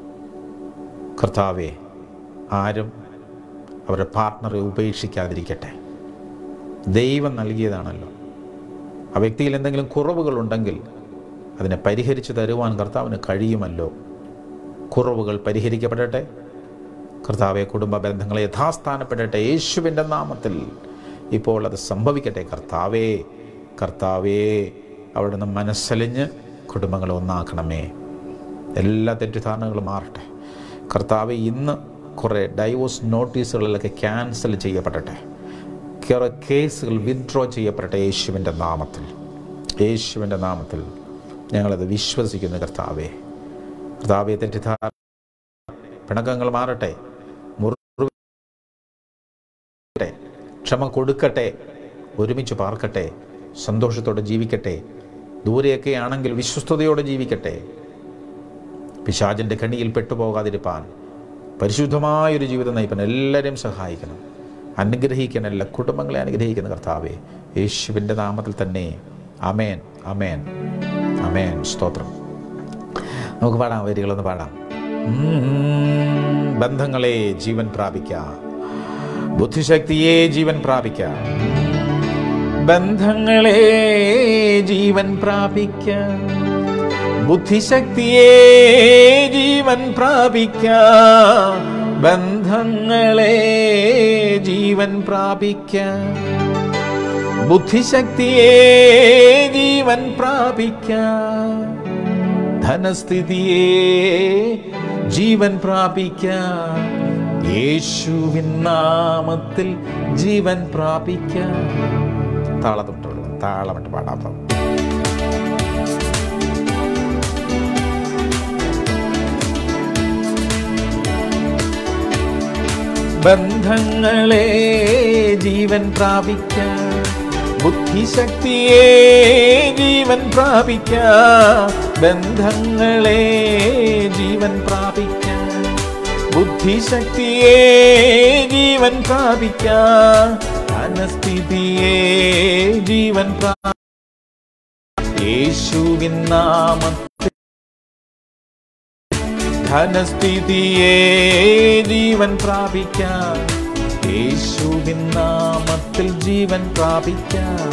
കർത്താവെ ആരും അവരുടെ പാർട്ട്ണറെ ഉപേക്ഷിക്കാതിരിക്കട്ടെ ദൈവം നൽകിയതാണല്ലോ ആ വ്യക്തിയിൽ എന്തെങ്കിലും കുറവുകളുണ്ടെങ്കിൽ അതിനെ പരിഹരിച്ചു തരുവാൻ കർത്താവിന് കഴിയുമല്ലോ കുറവുകൾ പരിഹരിക്കപ്പെടട്ടെ കർത്താവെ കുടുംബ ബന്ധങ്ങളെ യഥാസ്ഥാനപ്പെടട്ടെ യേശുവിൻ്റെ നാമത്തിൽ ഇപ്പോൾ അത് സംഭവിക്കട്ടെ കർത്താവേ കർത്താവേ അവിടെ നിന്ന് മനസ്സലിഞ്ഞ് കുടുംബങ്ങളെ ഒന്നാക്കണമേ എല്ലാ തെറ്റിദ്ധാരണകളും മാറട്ടെ കർത്താവ് ഇന്ന് കുറേ ഡൈവോഴ്സ് നോട്ടീസുകളിലൊക്കെ ക്യാൻസൽ ചെയ്യപ്പെടട്ടെ കുറേ കേസുകൾ വിത്ഡ്രോ ചെയ്യപ്പെടട്ടെ യേശുവിൻ്റെ നാമത്തിൽ യേശുവിൻ്റെ നാമത്തിൽ ഞങ്ങളത് വിശ്വസിക്കുന്നു കർത്താവേ കർത്താവെ തെറ്റിദ്ധാരണ പിണക്കങ്ങൾ മാറട്ടെ മുറിവട്ടെ ക്ഷമ കൊടുക്കട്ടെ ഒരുമിച്ച് പാർക്കട്ടെ സന്തോഷത്തോടെ ജീവിക്കട്ടെ ദൂരെയൊക്കെ ആണെങ്കിൽ വിശ്വസ്തയോടെ ജീവിക്കട്ടെ പിശാചിൻ്റെ കണിയിൽ പെട്ടുപോകാതിരിപ്പാൻ പരിശുദ്ധമായൊരു ജീവിതം നയിപ്പാൻ എല്ലാവരെയും സഹായിക്കണം അനുഗ്രഹിക്കണം എല്ലാ കുടുംബങ്ങളെ അനുഗ്രഹിക്കുന്ന കർത്താവെ യേശുവിൻ്റെ നാമത്തിൽ തന്നെ അമേൻ അമേൻ അമേൻ സ്തോത്രം നമുക്ക് പാടാം വരികളൊന്ന് പാടാം ഉം, ബന്ധങ്ങളെ ജീവൻ പ്രാപിക്കാം ബുദ്ധിശക്തിയെ ജീവൻ പ്രാപിക്കാം ബന്ധങ്ങളെ ജീവൻ പ്രാപിക്കാം ബുദ്ധിശക്തിയെ ജീവൻ പ്രാപിക്കാം ബന്ധങ്ങളെ ജീവൻ പ്രാപിക്കാം ബുദ്ധിശക്തിയെ ജീവൻ പ്രാപിക്കാം ധനസ്ഥിതിയെ ജീവൻ പ്രാപിക്കാം യേശുവിൻ നാമത്തിൽ ജീവൻ പ്രാപിക്കാം താളത്തിട്ടുള്ളൂ താളമിട്ട് പാടാം ബന്ധങ്ങളെ ജീവൻ പ്രാപിക്കാം ബുദ്ധിശക്തിയെ ജീവൻ പ്രാപിക്കാം ബന്ധങ്ങളെ ജീവൻ പ്രാപിക്കാം ബുദ്ധിശക്തിയെ ജീവൻ പ്രാപിക്കാം മനസ്ഥിതിയെ ജീവൻ പ്രാ യേശുവിൻ നാമത്തിൽ ധനസ്ഥിതിയെ ജീവൻ പ്രാപിക്കാം യേശുവിൻ നാമത്തിൽ ജീവൻ പ്രാപിക്കാം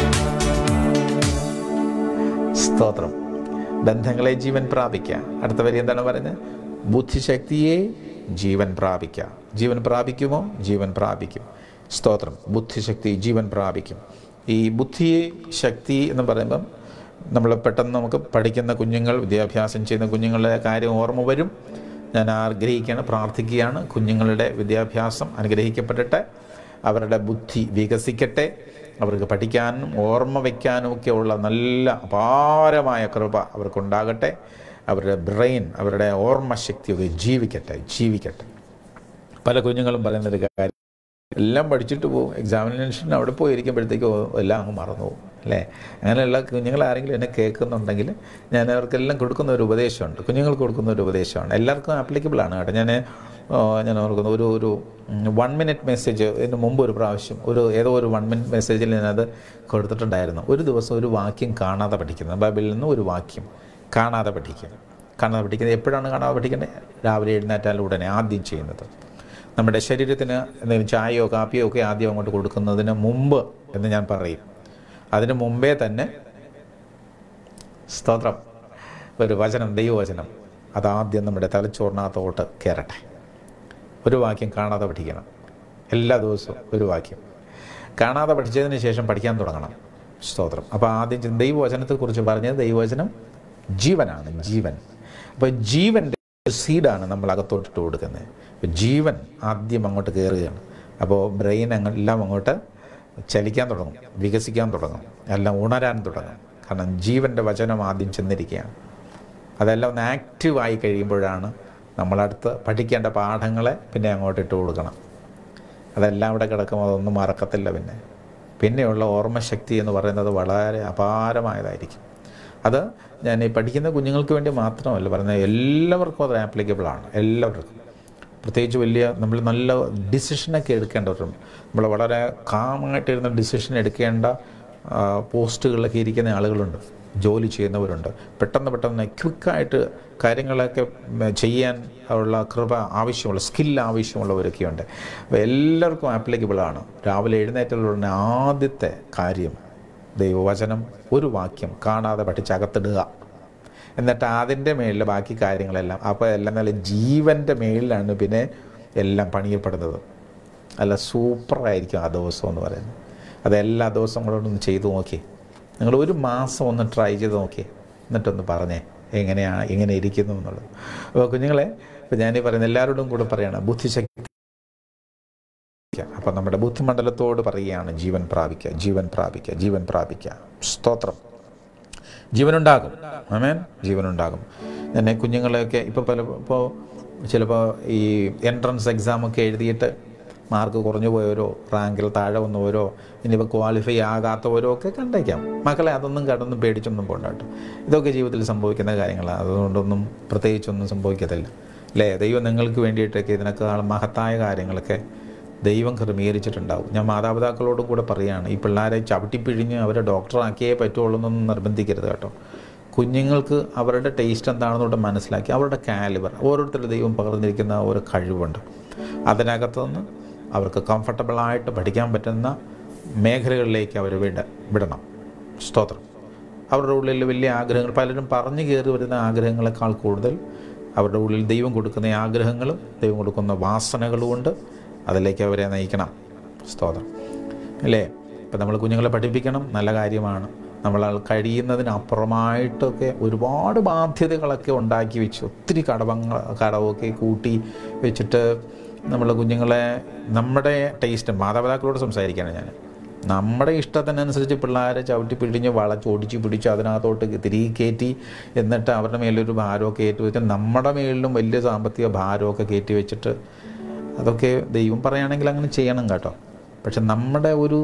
സ്തോത്രം ബന്ധങ്ങളെ ജീവൻ പ്രാപിക്കാം അടുത്ത വരി എന്താണ് പറയുന്നത് ബുദ്ധിശക്തിയെ ജീവൻ പ്രാപിക്കാം ജീവൻ പ്രാപിക്കുമോ ജീവൻ പ്രാപിക്കും സ്തോത്രം ബുദ്ധിശക്തി ജീവൻ പ്രാപിക്കും ഈ ബുദ്ധിയെ ശക്തി എന്ന് പറയുമ്പം നമ്മൾ പെട്ടെന്ന് നമുക്ക് പഠിക്കുന്ന കുഞ്ഞുങ്ങൾ വിദ്യാഭ്യാസം ചെയ്യുന്ന കുഞ്ഞുങ്ങളുടെ കാര്യം ഓർമ്മ വരും ഞാൻ ആഗ്രഹിക്കുകയാണ് പ്രാർത്ഥിക്കുകയാണ് കുഞ്ഞുങ്ങളുടെ വിദ്യാഭ്യാസം അനുഗ്രഹിക്കപ്പെടട്ടെ അവരുടെ ബുദ്ധി വികസിക്കട്ടെ അവർക്ക് പഠിക്കാനും ഓർമ്മ വയ്ക്കാനും ഒക്കെയുള്ള നല്ല അപാരമായ കൃപ അവർക്കുണ്ടാകട്ടെ അവരുടെ ബ്രെയിൻ അവരുടെ ഓർമ്മശക്തിയൊക്കെ ജീവിക്കട്ടെ ജീവിക്കട്ടെ പല കുഞ്ഞുങ്ങളും പറയുന്നൊരു കാര്യം എല്ലാം പഠിച്ചിട്ട് പോകും എക്സാമിനേഷൻ അവിടെ പോയി ഇരിക്കുമ്പോഴത്തേക്കും എല്ലാം അങ്ങ് മറന്നു പോകും അല്ലേ അങ്ങനെയുള്ള കുഞ്ഞുങ്ങൾ ആരെങ്കിലും എന്നെ കേൾക്കുന്നുണ്ടെങ്കിൽ ഞാൻ അവർക്കെല്ലാം കൊടുക്കുന്ന ഒരു ഉപദേശമുണ്ട് കുഞ്ഞുങ്ങൾക്ക് കൊടുക്കുന്ന ഒരു ഉപദേശമാണ് എല്ലാവർക്കും ആപ്ലിക്കബിൾ ആണ് കേട്ടോ ഞാൻ ആ, ഞാൻ ഓർക്കുന്നു ഒരു ഒരു വൺ മിനിറ്റ് മെസ്സേജ് ഇതിന് മുമ്പ് ഒരു പ്രാവശ്യം ഒരു ഏതോ ഒരു വൺ മിനിറ്റ് മെസ്സേജിൽ ഞാനത് കൊടുത്തിട്ടുണ്ടായിരുന്നു ഒരു ദിവസം ഒരു വാക്യം കാണാതെ പഠിക്കുന്നത് ബൈബിളിൽ നിന്ന് ഒരു വാക്യം കാണാതെ പഠിക്കുക കാണാതെ പഠിക്കുന്നത് എപ്പോഴാണ് കാണാതെ പഠിക്കേണ്ടത് രാവിലെ എഴുന്നേറ്റാൽ ഉടനെ ആദ്യം ചെയ്യുന്നത് നമ്മുടെ ശരീരത്തിന് എന്തെങ്കിലും ചായയോ കാപ്പിയോ ഒക്കെ ആദ്യം അങ്ങോട്ട് കൊടുക്കുന്നതിന് മുമ്പ് എന്ന് ഞാൻ പറയും അതിന് മുമ്പേ തന്നെ സ്തോത്രം ഒരു വചനം ദൈവവചനം അതാദ്യം നമ്മുടെ തലച്ചോറിനകത്തോട്ട് കയറട്ടെ ഒരു വാക്യം കാണാതെ പഠിക്കണം എല്ലാ ദിവസവും ഒരു വാക്യം കാണാതെ പഠിച്ചതിന് ശേഷം പഠിക്കാൻ തുടങ്ങണം സ്തോത്രം അപ്പോൾ ആദ്യം ചി- ദൈവവചനത്തെക്കുറിച്ച് പറഞ്ഞത് ദൈവവചനം ജീവനാണ് ജീവൻ അപ്പോൾ ജീവൻ്റെ സീഡാണ് നമ്മൾ അകത്തോട്ടിട്ട് കൊടുക്കുന്നത് അപ്പോൾ ജീവൻ ആദ്യം അങ്ങോട്ട് കയറുകയാണ് അപ്പോൾ ബ്രെയിൻ അങ്ങ് എല്ലാം അങ്ങോട്ട് ചലിക്കാൻ തുടങ്ങും വികസിക്കാൻ തുടങ്ങും എല്ലാം ഉണരാൻ തുടങ്ങും കാരണം ജീവൻ്റെ വചനം ആദ്യം ചെന്നിരിക്കുകയാണ് അതെല്ലാം ഒന്ന് ആക്റ്റീവായി കഴിയുമ്പോഴാണ് നമ്മളടുത്ത് പഠിക്കേണ്ട പാഠങ്ങളെ പിന്നെ അങ്ങോട്ട് ഇട്ട് കൊടുക്കണം അതെല്ലാം ഇവിടെ കിടക്കുമ്പോൾ അതൊന്നും മറക്കത്തില്ല പിന്നെ പിന്നെയുള്ള ഓർമ്മശക്തി എന്ന് പറയുന്നത് വളരെ അപാരമായതായിരിക്കും അത് ഞാൻ ഈ പഠിക്കുന്ന കുഞ്ഞുങ്ങൾക്ക് വേണ്ടി മാത്രമല്ല പറയുന്നത് എല്ലാവർക്കും അത് ആപ്ലിക്കബിൾ ആണ് എല്ലാവർക്കും പ്രത്യേകിച്ച് വലിയ നമ്മൾ നല്ല ഡിസിഷനൊക്കെ എടുക്കേണ്ടവരും നമ്മൾ വളരെ കാമായിട്ടിരുന്ന ഡിസിഷൻ എടുക്കേണ്ട ആ, പോസ്റ്റുകളിലൊക്കെ ഇരിക്കുന്ന ആളുകളുണ്ട് ജോലി ചെയ്യുന്നവരുണ്ട് പെട്ടെന്ന് പെട്ടെന്ന് ക്വിക്കായിട്ട് കാര്യങ്ങളൊക്കെ ഉം, ചെയ്യാൻ ഉള്ള കൃപ ആവശ്യമുള്ള സ്കിൽ ആവശ്യമുള്ളവരൊക്കെയുണ്ട് അപ്പോൾ എല്ലാവർക്കും ആപ്ലിക്കബിളാണ് രാവിലെ എഴുന്നേറ്റുള്ള ആദ്യത്തെ കാര്യം ദൈവവചനം ഒരു വാക്യം കാണാതെ പഠിച്ച് അകത്തിടുക എന്നിട്ട് അതിൻ്റെ മേളിൽ ബാക്കി കാര്യങ്ങളെല്ലാം അപ്പോൾ എല്ലാം നല്ല ജീവൻ്റെ മേളിലാണ് പിന്നെ എല്ലാം പണിയപ്പെടുന്നത് അല്ല സൂപ്പറായിരിക്കും ആ ദിവസം എന്ന് പറയുന്നത് അത് എല്ലാ ദിവസവും കൂടെ ഒന്ന് ചെയ്തു നോക്കി നിങ്ങൾ ഒരു മാസം ഒന്ന് ട്രൈ ചെയ്ത് നോക്കി എന്നിട്ടൊന്ന് പറഞ്ഞേ എങ്ങനെയാണ് എങ്ങനെ ഇരിക്കുന്നു എന്നുള്ളത് അപ്പോൾ കുഞ്ഞുങ്ങളെ ഇപ്പോൾ ഞാനീ പറയുന്ന എല്ലാവരോടും കൂടെ പറയാണ് ബുദ്ധിശക്തി അപ്പം നമ്മുടെ ബുദ്ധിമണ്ഡലത്തോട് പറയുകയാണ് ജീവൻ പ്രാപിക്കുക ജീവൻ പ്രാപിക്കുക ജീവൻ പ്രാപിക്കുക സ്തോത്രം ജീവനുണ്ടാകും ആമേൻ ജീവനുണ്ടാകും തന്നെ കുഞ്ഞുങ്ങളെയൊക്കെ ഇപ്പോൾ പല ഇപ്പോൾ ചിലപ്പോൾ ഈ എൻട്രൻസ് എക്സാമൊക്കെ എഴുതിയിട്ട് മാർക്ക് കുറഞ്ഞു പോയവരോ റാങ്കിൽ താഴെ വന്നവരോ ഇനിയിപ്പോൾ ക്വാളിഫൈ ആകാത്തവരോ ഒക്കെ കണ്ടേക്കാം മക്കളെ അതൊന്നും കടന്നും പേടിച്ചൊന്നും പോകണ്ട കേട്ടോ ഇതൊക്കെ ജീവിതത്തിൽ സംഭവിക്കുന്ന കാര്യങ്ങളാണ് അതുകൊണ്ടൊന്നും പ്രത്യേകിച്ചൊന്നും സംഭവിക്കത്തില്ല അല്ലേ ദൈവം നിങ്ങൾക്ക് വേണ്ടിയിട്ടൊക്കെ ഇതിനേക്കാൾ മഹത്തായ കാര്യങ്ങളൊക്കെ ദൈവം ക്രമീകരിച്ചിട്ടുണ്ടാവും ഞാൻ മാതാപിതാക്കളോടും കൂടെ പറയുകയാണ് ഈ പിള്ളേരെ ചവിട്ടിപ്പിഴിഞ്ഞ് അവരെ ഡോക്ടറാക്കിയേ പറ്റുള്ളൂ എന്നൊന്നും നിർബന്ധിക്കരുത് കേട്ടോ കുഞ്ഞുങ്ങൾക്ക് അവരുടെ ടേസ്റ്റ് എന്താണെന്നൂടെ മനസ്സിലാക്കി അവരുടെ കാലിബർ ഓരോരുത്തരുടെ ദൈവം പകർന്നിരിക്കുന്ന ഒരു കഴിവുണ്ട് അതിനകത്തുനിന്ന് അവർക്ക് കംഫർട്ടബിളായിട്ട് പഠിക്കാൻ പറ്റുന്ന മേഖലകളിലേക്ക് അവർ വിട വിടണം സ്തോത്രം അവരുടെ ഉള്ളിൽ വലിയ ആഗ്രഹങ്ങൾ പലരും പറഞ്ഞു കയറി വരുന്ന ആഗ്രഹങ്ങളെക്കാൾ കൂടുതൽ അവരുടെ ഉള്ളിൽ ദൈവം കൊടുക്കുന്ന ആഗ്രഹങ്ങളും ദൈവം കൊടുക്കുന്ന വാസനകളും കൊണ്ട് അതിലേക്ക് അവരെ നയിക്കണം സ്തോത്രം അല്ലേ ഇപ്പം നമ്മൾ കുഞ്ഞുങ്ങളെ പഠിപ്പിക്കണം നല്ല കാര്യമാണ് നമ്മൾ കഴിയുന്നതിനപ്പുറമായിട്ടൊക്കെ ഒരുപാട് ബാധ്യതകളൊക്കെ ഉണ്ടാക്കി വെച്ച് ഒത്തിരി കടവങ്ങൾ കടവൊക്കെ കൂട്ടി വെച്ചിട്ട് നമ്മൾ കുഞ്ഞുങ്ങളെ നമ്മുടെ ടേസ്റ്റ് മാതാപിതാക്കളോട് സംസാരിക്കുകയാണ് ഞാൻ നമ്മുടെ ഇഷ്ടത്തിനനുസരിച്ച് പിള്ളേരെ ചവിട്ടി പിടിഞ്ഞ് വളച്ച് ഒടിച്ച് പിടിച്ച് അതിനകത്തോട്ട് തിരികെ കയറ്റി എന്നിട്ട് അവരുടെ മേലൊരു ഭാരമൊക്കെ കയറ്റി വെച്ച് നമ്മുടെ മേളിലും വലിയ സാമ്പത്തിക ഭാരമൊക്കെ കയറ്റി വെച്ചിട്ട് അതൊക്കെ ദൈവം പറയുകയാണെങ്കിൽ അങ്ങനെ ചെയ്യണം കേട്ടോ പക്ഷെ നമ്മുടെ ഒരു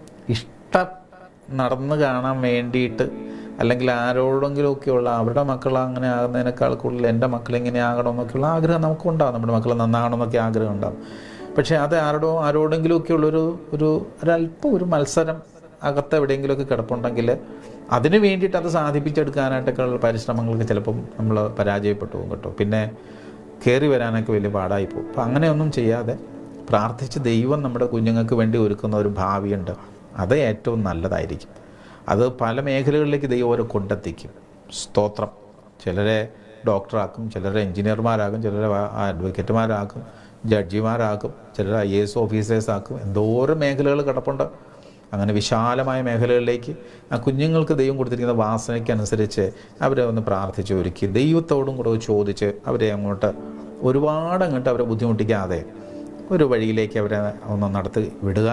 ഇഷ്ടം നടന്ന് കാണാൻ വേണ്ടിയിട്ട് അല്ലെങ്കിൽ ആരോടെങ്കിലുമൊക്കെയുള്ള അവരുടെ മക്കൾ അങ്ങനെ ആകുന്നതിനേക്കാൾ കൂടുതൽ എൻ്റെ മക്കൾ ഇങ്ങനെ ആകണം എന്നൊക്കെയുള്ള ആഗ്രഹം നമുക്കുണ്ടാകും നമ്മുടെ മക്കൾ നന്നാകണം എന്നൊക്കെ ആഗ്രഹം ഉണ്ടാകും പക്ഷേ അത് ആരോടോ ആരോടെങ്കിലുമൊക്കെ ഉള്ളൊരു ഒരു ഒരല്പം ഒരു മത്സരം അകത്ത് എവിടെയെങ്കിലുമൊക്കെ കിടപ്പുണ്ടെങ്കിൽ അതിന് വേണ്ടിയിട്ട് അത് സാധിപ്പിച്ചെടുക്കാനായിട്ടൊക്കെ ഉള്ള പരിശ്രമങ്ങൾക്ക് ചിലപ്പം നമ്മൾ പരാജയപ്പെട്ടു പോകും കേട്ടോ പിന്നെ കയറി വരാനൊക്കെ വലിയ പാടായി പോകും അപ്പം അങ്ങനെയൊന്നും ചെയ്യാതെ പ്രാർത്ഥിച്ച് ദൈവം നമ്മുടെ കുഞ്ഞുങ്ങൾക്ക് വേണ്ടി ഒരുക്കുന്ന ഒരു ഭാവിയുണ്ട് അത് ഏറ്റവും നല്ലതായിരിക്കും അത് പല മേഖലകളിലേക്ക് ദൈവം ഓരോ കൊണ്ടെത്തിക്കും സ്തോത്രം ചിലരെ ഡോക്ടറാക്കും ചിലരെ എഞ്ചിനീയർമാരാകും ചിലരെ അഡ്വക്കേറ്റുമാരാക്കും ജഡ്ജിമാരാക്കും ചിലർ ഐ എ എസ് ഓഫീസേഴ്സ് ആക്കും എന്തോരം മേഖലകൾ കിടപ്പുണ്ട് അങ്ങനെ വിശാലമായ മേഖലകളിലേക്ക് ആ കുഞ്ഞുങ്ങൾക്ക് ദൈവം കൊടുത്തിരിക്കുന്ന വാസനയ്ക്കനുസരിച്ച് അവരെ ഒന്ന് പ്രാർത്ഥിച്ച് ഒരുക്കി ദൈവത്തോടും കൂടെ ചോദിച്ച് അവരെ അങ്ങോട്ട് ഒരുപാട് അങ്ങോട്ട് അവരെ ബുദ്ധിമുട്ടിക്കാതെ ഒരു വഴിയിലേക്ക് അവരെ ഒന്ന് നടത്തി വിടുക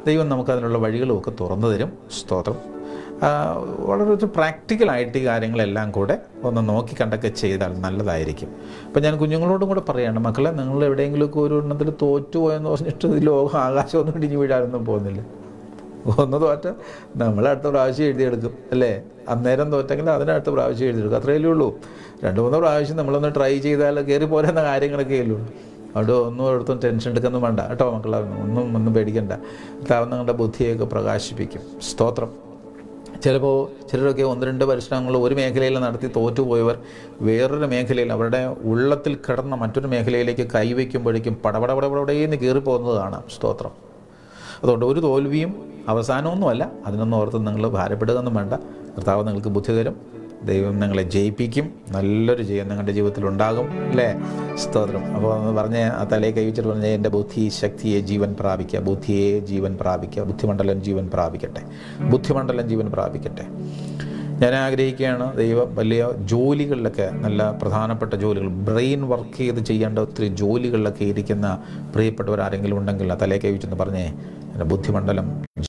ദൈവം നമുക്ക് അതിനുള്ള വഴികളും ഒക്കെ തുറന്നു തരും സ്തോത്രം ആ, വളരെ ഒരു പ്രാക്ടിക്കലായിട്ട് ഈ കാര്യങ്ങളെല്ലാം കൂടെ ഒന്ന് നോക്കി കണ്ടൊക്കെ ചെയ്താൽ നല്ലതായിരിക്കും അപ്പം ഞാൻ കുഞ്ഞുങ്ങളോടും കൂടെ പറയാണ് മക്കളെ നിങ്ങൾ എവിടെയെങ്കിലുമൊക്കെ ഒരു എണ്ണത്തിൽ തോറ്റുപോയെന്ന് പറഞ്ഞിട്ട് ഈ ലോകം ആകാശമൊന്നും ഇടിഞ്ഞു വീഴാനൊന്നും പോകുന്നില്ല ഒന്ന് തോറ്റ നമ്മൾ അടുത്ത പ്രാവശ്യം എഴുതിയെടുക്കും അല്ലേ അന്നേരം തോറ്റെങ്കിൽ അതിനടുത്ത പ്രാവശ്യം എഴുതിയെടുക്കും അത്രയല്ലേ ഉള്ളൂ രണ്ട് മൂന്ന് പ്രാവശ്യം നമ്മളൊന്ന് ട്രൈ ചെയ്താൽ കയറി പോരുന്ന കാര്യങ്ങളൊക്കെ അല്ലേ ഉള്ളൂ അവിടെ ഒന്നും ഒരിടത്തും ടെൻഷൻ എടുക്കൊന്നും വേണ്ട കേട്ടോ മക്കളെ ഒന്നും ഒന്നും പേടിക്കണ്ട കർത്താവ് നിങ്ങളുടെ ബുദ്ധിയൊക്കെ പ്രകാശിപ്പിക്കും സ്തോത്രം ചിലപ്പോൾ ചിലരൊക്കെ ഒന്ന് രണ്ട് പരിശ്രമങ്ങൾ ഒരു മേഖലയിൽ നടത്തി തോറ്റുപോയവർ വേറൊരു മേഖലയിൽ അവരുടെ ഉള്ളത്തിൽ കിടന്ന മറ്റൊരു മേഖലയിലേക്ക് കൈവയ്ക്കുമ്പോഴേക്കും പടപടപടപടേന്ന് കയറിപ്പോകുന്നത് കാണാം സ്തോത്രം അതുകൊണ്ട് ഒരു തോൽവിയും അവസാനമൊന്നുമല്ല അതിനൊന്നും ഓർത്ത് നിങ്ങൾ ഭാരപ്പെടുകയൊന്നും വേണ്ട കർത്താവ് നിങ്ങൾക്ക് ബുദ്ധി തരും ദൈവം നിങ്ങളെ ജയിപ്പിക്കും നല്ലൊരു ജയം നിങ്ങളുടെ ജീവിതത്തിൽ ഉണ്ടാകും അല്ലേ സ്തോത്രം അപ്പോൾ ഒന്ന് പറഞ്ഞ് ആ തലയെ കൈവച്ചിട്ട് പറഞ്ഞ എൻ്റെ ബുദ്ധി ശക്തിയെ ജീവൻ പ്രാപിക്കുക ബുദ്ധിയെ ജീവൻ പ്രാപിക്കുക ബുദ്ധിമണ്ഡലം ജീവൻ പ്രാപിക്കട്ടെ ബുദ്ധിമണ്ഡലം ജീവൻ പ്രാപിക്കട്ടെ ഞാൻ ആഗ്രഹിക്കുകയാണ് ദൈവം വലിയ ജോലികളിലൊക്കെ നല്ല പ്രധാനപ്പെട്ട ജോലികൾ ബ്രെയിൻ വർക്ക് ചെയ്ത് ചെയ്യേണ്ട ഒത്തിരി ജോലികളിലൊക്കെ ഇരിക്കുന്ന പ്രിയപ്പെട്ടവർ ആരെങ്കിലും ഉണ്ടെങ്കിൽ ആ തലയെ കൈവച്ചെന്ന് പറഞ്ഞേ എൻ്റെ ബുദ്ധിമണ്ഡലം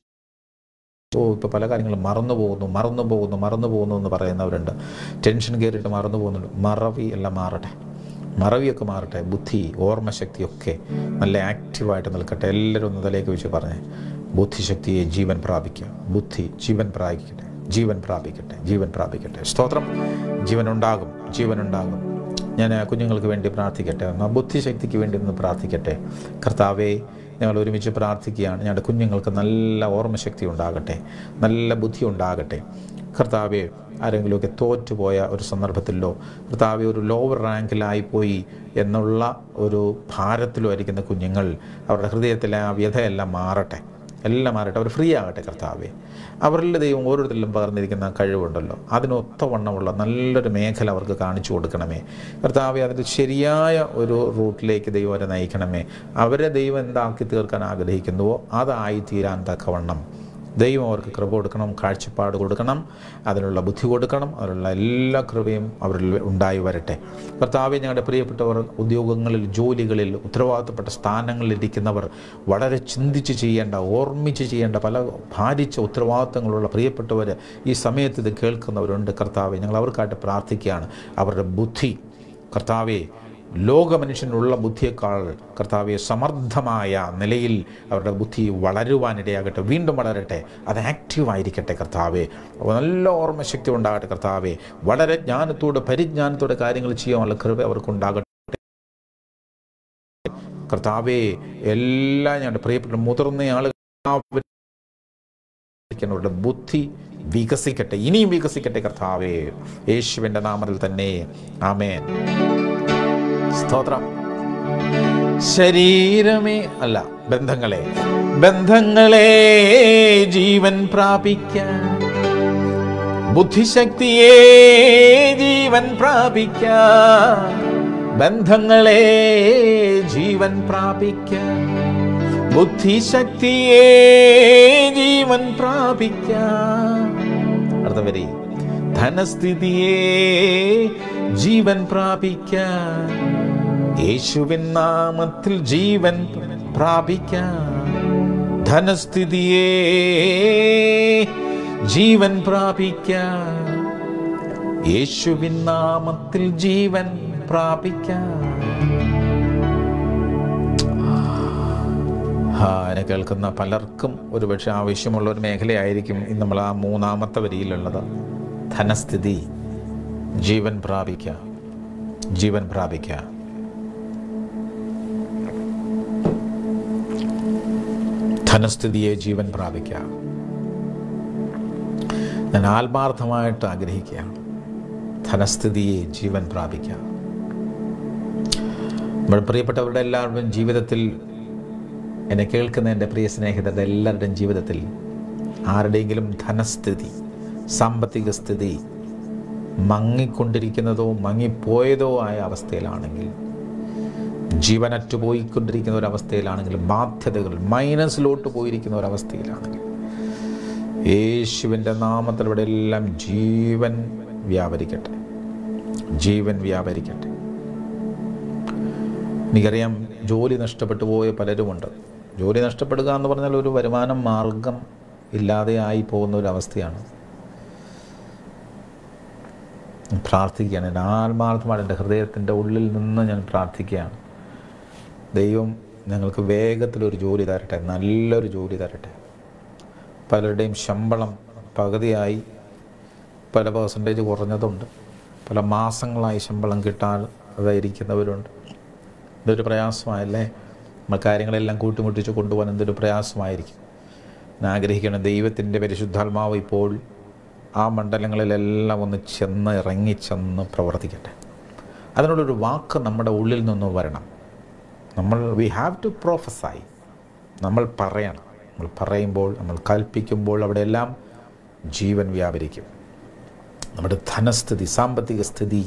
ഓ ഇപ്പോൾ പല കാര്യങ്ങളും മറന്നു പോകുന്നു മറന്നു പോകുന്നു മറന്നു പോകുന്നു എന്ന് പറയുന്നവരുണ്ട് ടെൻഷൻ കയറിയിട്ട് മറന്നു പോകുന്നുണ്ട് മറവി എല്ലാം മാറട്ടെ മറവിയൊക്കെ മാറട്ടെ ബുദ്ധി ഓർമ്മശക്തിയൊക്കെ നല്ല ആക്റ്റീവായിട്ട് നിൽക്കട്ടെ എല്ലാവരും ഒന്ന് തലേക്ക് വെച്ച് പറഞ്ഞേ ബുദ്ധിശക്തിയെ ജീവൻ പ്രാപിക്കുക ബുദ്ധി ജീവൻ പ്രാപിക്കട്ടെ ജീവൻ പ്രാപിക്കട്ടെ ജീവൻ പ്രാപിക്കട്ടെ സ്തോത്രം ജീവനുണ്ടാകും ജീവനുണ്ടാകും ഞാൻ കുഞ്ഞുങ്ങൾക്ക് വേണ്ടി പ്രാർത്ഥിക്കട്ടെ ഒന്ന് ബുദ്ധിശക്തിക്ക് വേണ്ടി ഒന്ന് പ്രാർത്ഥിക്കട്ടെ കർത്താവേ ഞങ്ങൾ ഒരുമിച്ച് പ്രാർത്ഥിക്കുകയാണ് ഞങ്ങളുടെ കുഞ്ഞുങ്ങൾക്ക് നല്ല ഓർമ്മശക്തി ഉണ്ടാകട്ടെ നല്ല ബുദ്ധി ഉണ്ടാകട്ടെ കർത്താവെ ആരെങ്കിലുമൊക്കെ തോറ്റുപോയ ഒരു സന്ദർഭത്തിലോ കർത്താവെ ഒരു ലോവർ റാങ്കിലായിപ്പോയി എന്നുള്ള ഒരു ഭാരത്തിലോ ആയിരിക്കുന്ന കുഞ്ഞുങ്ങൾ അവരുടെ ഹൃദയത്തിലെ ആ വ്യഥയെല്ലാം മാറട്ടെ എല്ലാം മാറട്ടെ അവർ ഫ്രീ ആകട്ടെ കർത്താവെ അവരിൽ ദൈവം ഓരോരുത്തരിലും പകർന്നിരിക്കുന്ന കഴിവുണ്ടല്ലോ അതിനൊത്തവണ്ണമുള്ള നല്ലൊരു മേഖല അവർക്ക് കാണിച്ചു കൊടുക്കണമേ കർത്താവെ അതിൻ്റെ ശരിയായ ഒരു റൂട്ടിലേക്ക് ദൈവം അവരെ നയിക്കണമേ അവരെ ദൈവം എന്താക്കി തീർക്കാൻ ആഗ്രഹിക്കുന്നുവോ അതായി തീരാൻ തക്കവണ്ണം ദൈവം അവർക്ക് കൃപ കൊടുക്കണം കാഴ്ചപ്പാട് കൊടുക്കണം അതിനുള്ള ബുദ്ധി കൊടുക്കണം അതിനുള്ള എല്ലാ കൃപയും അവരിൽ ഉണ്ടായി വരട്ടെ കർത്താവെ ഞങ്ങളുടെ പ്രിയപ്പെട്ടവർ ഉദ്യോഗങ്ങളിൽ ജോലികളിൽ ഉത്തരവാദിത്തപ്പെട്ട സ്ഥാനങ്ങളിൽ ഇരിക്കുന്നവർ വളരെ ചിന്തിച്ച് ചെയ്യേണ്ട ഓർമ്മിച്ച് ചെയ്യേണ്ട പല ഭാരിച്ച ഉത്തരവാദിത്തങ്ങളുള്ള പ്രിയപ്പെട്ടവർ ഈ സമയത്ത് ഇത് കേൾക്കുന്നവരുണ്ട് കർത്താവെ ഞങ്ങൾ അവർക്കായിട്ട് പ്രാർത്ഥിക്കുകയാണ് അവരുടെ ബുദ്ധി കർത്താവെ ലോകമനുഷ്യനുള്ള ബുദ്ധിയേക്കാൾ കർത്താവെ സമർത്ഥമായ നിലയിൽ അവരുടെ ബുദ്ധി വളരുവാനിടയാകട്ടെ വീണ്ടും വളരട്ടെ അത് ആക്റ്റീവായിരിക്കട്ടെ കർത്താവെ നല്ല ഓർമ്മശക്തി ഉണ്ടാകട്ടെ കർത്താവെ വളരെ ജ്ഞാനത്തോടെ പരിജ്ഞാനത്തോടെ കാര്യങ്ങൾ ചെയ്യാനുള്ള കൃപ അവർക്കുണ്ടാകട്ടെ കർത്താവെ എല്ലാ ഞങ്ങളുടെ പ്രിയപ്പെട്ട മുതിർന്ന ആളുകൾ അവരുടെ ബുദ്ധി വികസിക്കട്ടെ ഇനിയും വികസിക്കട്ടെ കർത്താവേ യേശുവിൻ്റെ നാമത്തിൽ തന്നെ ആമേൻ സ്തോത്രം ശരീരമേ അല്ല ബന്ധങ്ങളെ ബന്ധങ്ങളെ ജീവൻ പ്രാപിക്കാൻ ബുദ്ധിശക്തിയെ ജീവൻ പ്രാപിക്കാൻ ബന്ധങ്ങളെ ജീവൻ പ്രാപിക്കാൻ ബുദ്ധിശക്തിയെ ജീവൻ പ്രാപിക്കാൻ അടുത്ത വരി ധനസ്ഥിതിയെ ജീവൻ പ്രാപിക്കാൻ യേശുവിൻ നാമത്തിൽ ജീവൻ പ്രാപിക്കാൻ ധനസ്ഥിതിയെ ജീവൻ പ്രാപിക്കാൻ യേശുവിൻ നാമത്തിൽ ജീവൻ പ്രാപിക്കാൻ ആ എന്നെ കേൾക്കുന്ന പലർക്കും ഒരുപക്ഷെ ആവശ്യമുള്ള ഒരു മേഖലയായിരിക്കും ഇന്ന് നമ്മൾ ആ മൂന്നാമത്തെ വരിയിലുള്ളത് ധനസ്ഥിതി ജീവൻ പ്രാപിക്കുക ജീവൻ പ്രാപിക്കുക ധനസ്ഥിതിയെ ജീവൻ പ്രാപിക്കുക ഞാൻ ആത്മാർത്ഥമായിട്ട് ആഗ്രഹിക്കുകയാണ് ധനസ്ഥിതിയെ ജീവൻ പ്രാപിക്കുക നമ്മുടെ പ്രിയപ്പെട്ടവരുടെ എല്ലാവരുടെയും ജീവിതത്തിൽ എന്നെ കേൾക്കുന്ന എൻ്റെ പ്രിയ സ്നേഹിതരുടെ എല്ലാവരുടെയും ജീവിതത്തിൽ ആരുടെയെങ്കിലും ധനസ്ഥിതി സാമ്പത്തിക സ്ഥിതി മങ്ങിക്കൊണ്ടിരിക്കുന്നതോ മങ്ങിപ്പോയതോ ആയ അവസ്ഥയിലാണെങ്കിൽ ജീവനറ്റു പോയിക്കൊണ്ടിരിക്കുന്ന ഒരവസ്ഥയിലാണെങ്കിൽ ബാധ്യതകൾ മൈനസിലോട്ട് പോയിരിക്കുന്ന ഒരവസ്ഥയിലാണെങ്കിൽ യേശുവിൻ്റെ നാമത്തിൽ ഇവിടെ എല്ലാം ജീവൻ വ്യാപരിക്കട്ടെ ജീവൻ വ്യാപരിക്കട്ടെ എനിക്കറിയാം ജോലി നഷ്ടപ്പെട്ടു പോയ പലരുമുണ്ട് ജോലി നഷ്ടപ്പെടുക എന്ന് പറഞ്ഞാൽ ഒരു വരുമാന മാർഗം ഇല്ലാതെ ആയി പോകുന്ന ഒരു അവസ്ഥയാണ് പ്രാർത്ഥിക്കുകയാണ് ഞാൻ ആത്മാർത്ഥമായിട്ട് എൻ്റെ ഹൃദയത്തിൻ്റെ ഉള്ളിൽ നിന്ന് ഞാൻ പ്രാർത്ഥിക്കുകയാണ് ദൈവം ഞങ്ങൾക്ക് വേഗത്തിലൊരു ജോലി തരട്ടെ നല്ലൊരു ജോലി തരട്ടെ പലരുടെയും ശമ്പളം പകുതിയായി പല പേഴ്സൻറ്റേജ് കുറഞ്ഞതുണ്ട് പല മാസങ്ങളായി ശമ്പളം കിട്ടാതെ ഇരിക്കുന്നവരുണ്ട് ഇതൊരു പ്രയാസമായല്ലേ നമ്മൾ കാര്യങ്ങളെല്ലാം കൂട്ടിമുട്ടിച്ച് കൊണ്ടുപോകാൻ എന്തൊരു പ്രയാസമായിരിക്കും ഞാൻ ആഗ്രഹിക്കണം ദൈവത്തിൻ്റെ പരിശുദ്ധാത്മാവ് ഇപ്പോൾ ആ മണ്ഡലങ്ങളിലെല്ലാം ഒന്ന് ചെന്ന് ഇറങ്ങിച്ചെന്ന് പ്രവർത്തിക്കട്ടെ അതിനുള്ളൊരു വാക്ക് നമ്മുടെ ഉള്ളിൽ നിന്ന് വരണം നമ്മൾ വി ഹാവ് ടു പ്രോഫസൈ നമ്മൾ പറയണം നമ്മൾ പറയുമ്പോൾ നമ്മൾ കൽപ്പിക്കുമ്പോൾ അവിടെയെല്ലാം ജീവൻ വ്യാപരിക്കും നമ്മുടെ ധനസ്ഥിതി സാമ്പത്തിക സ്ഥിതി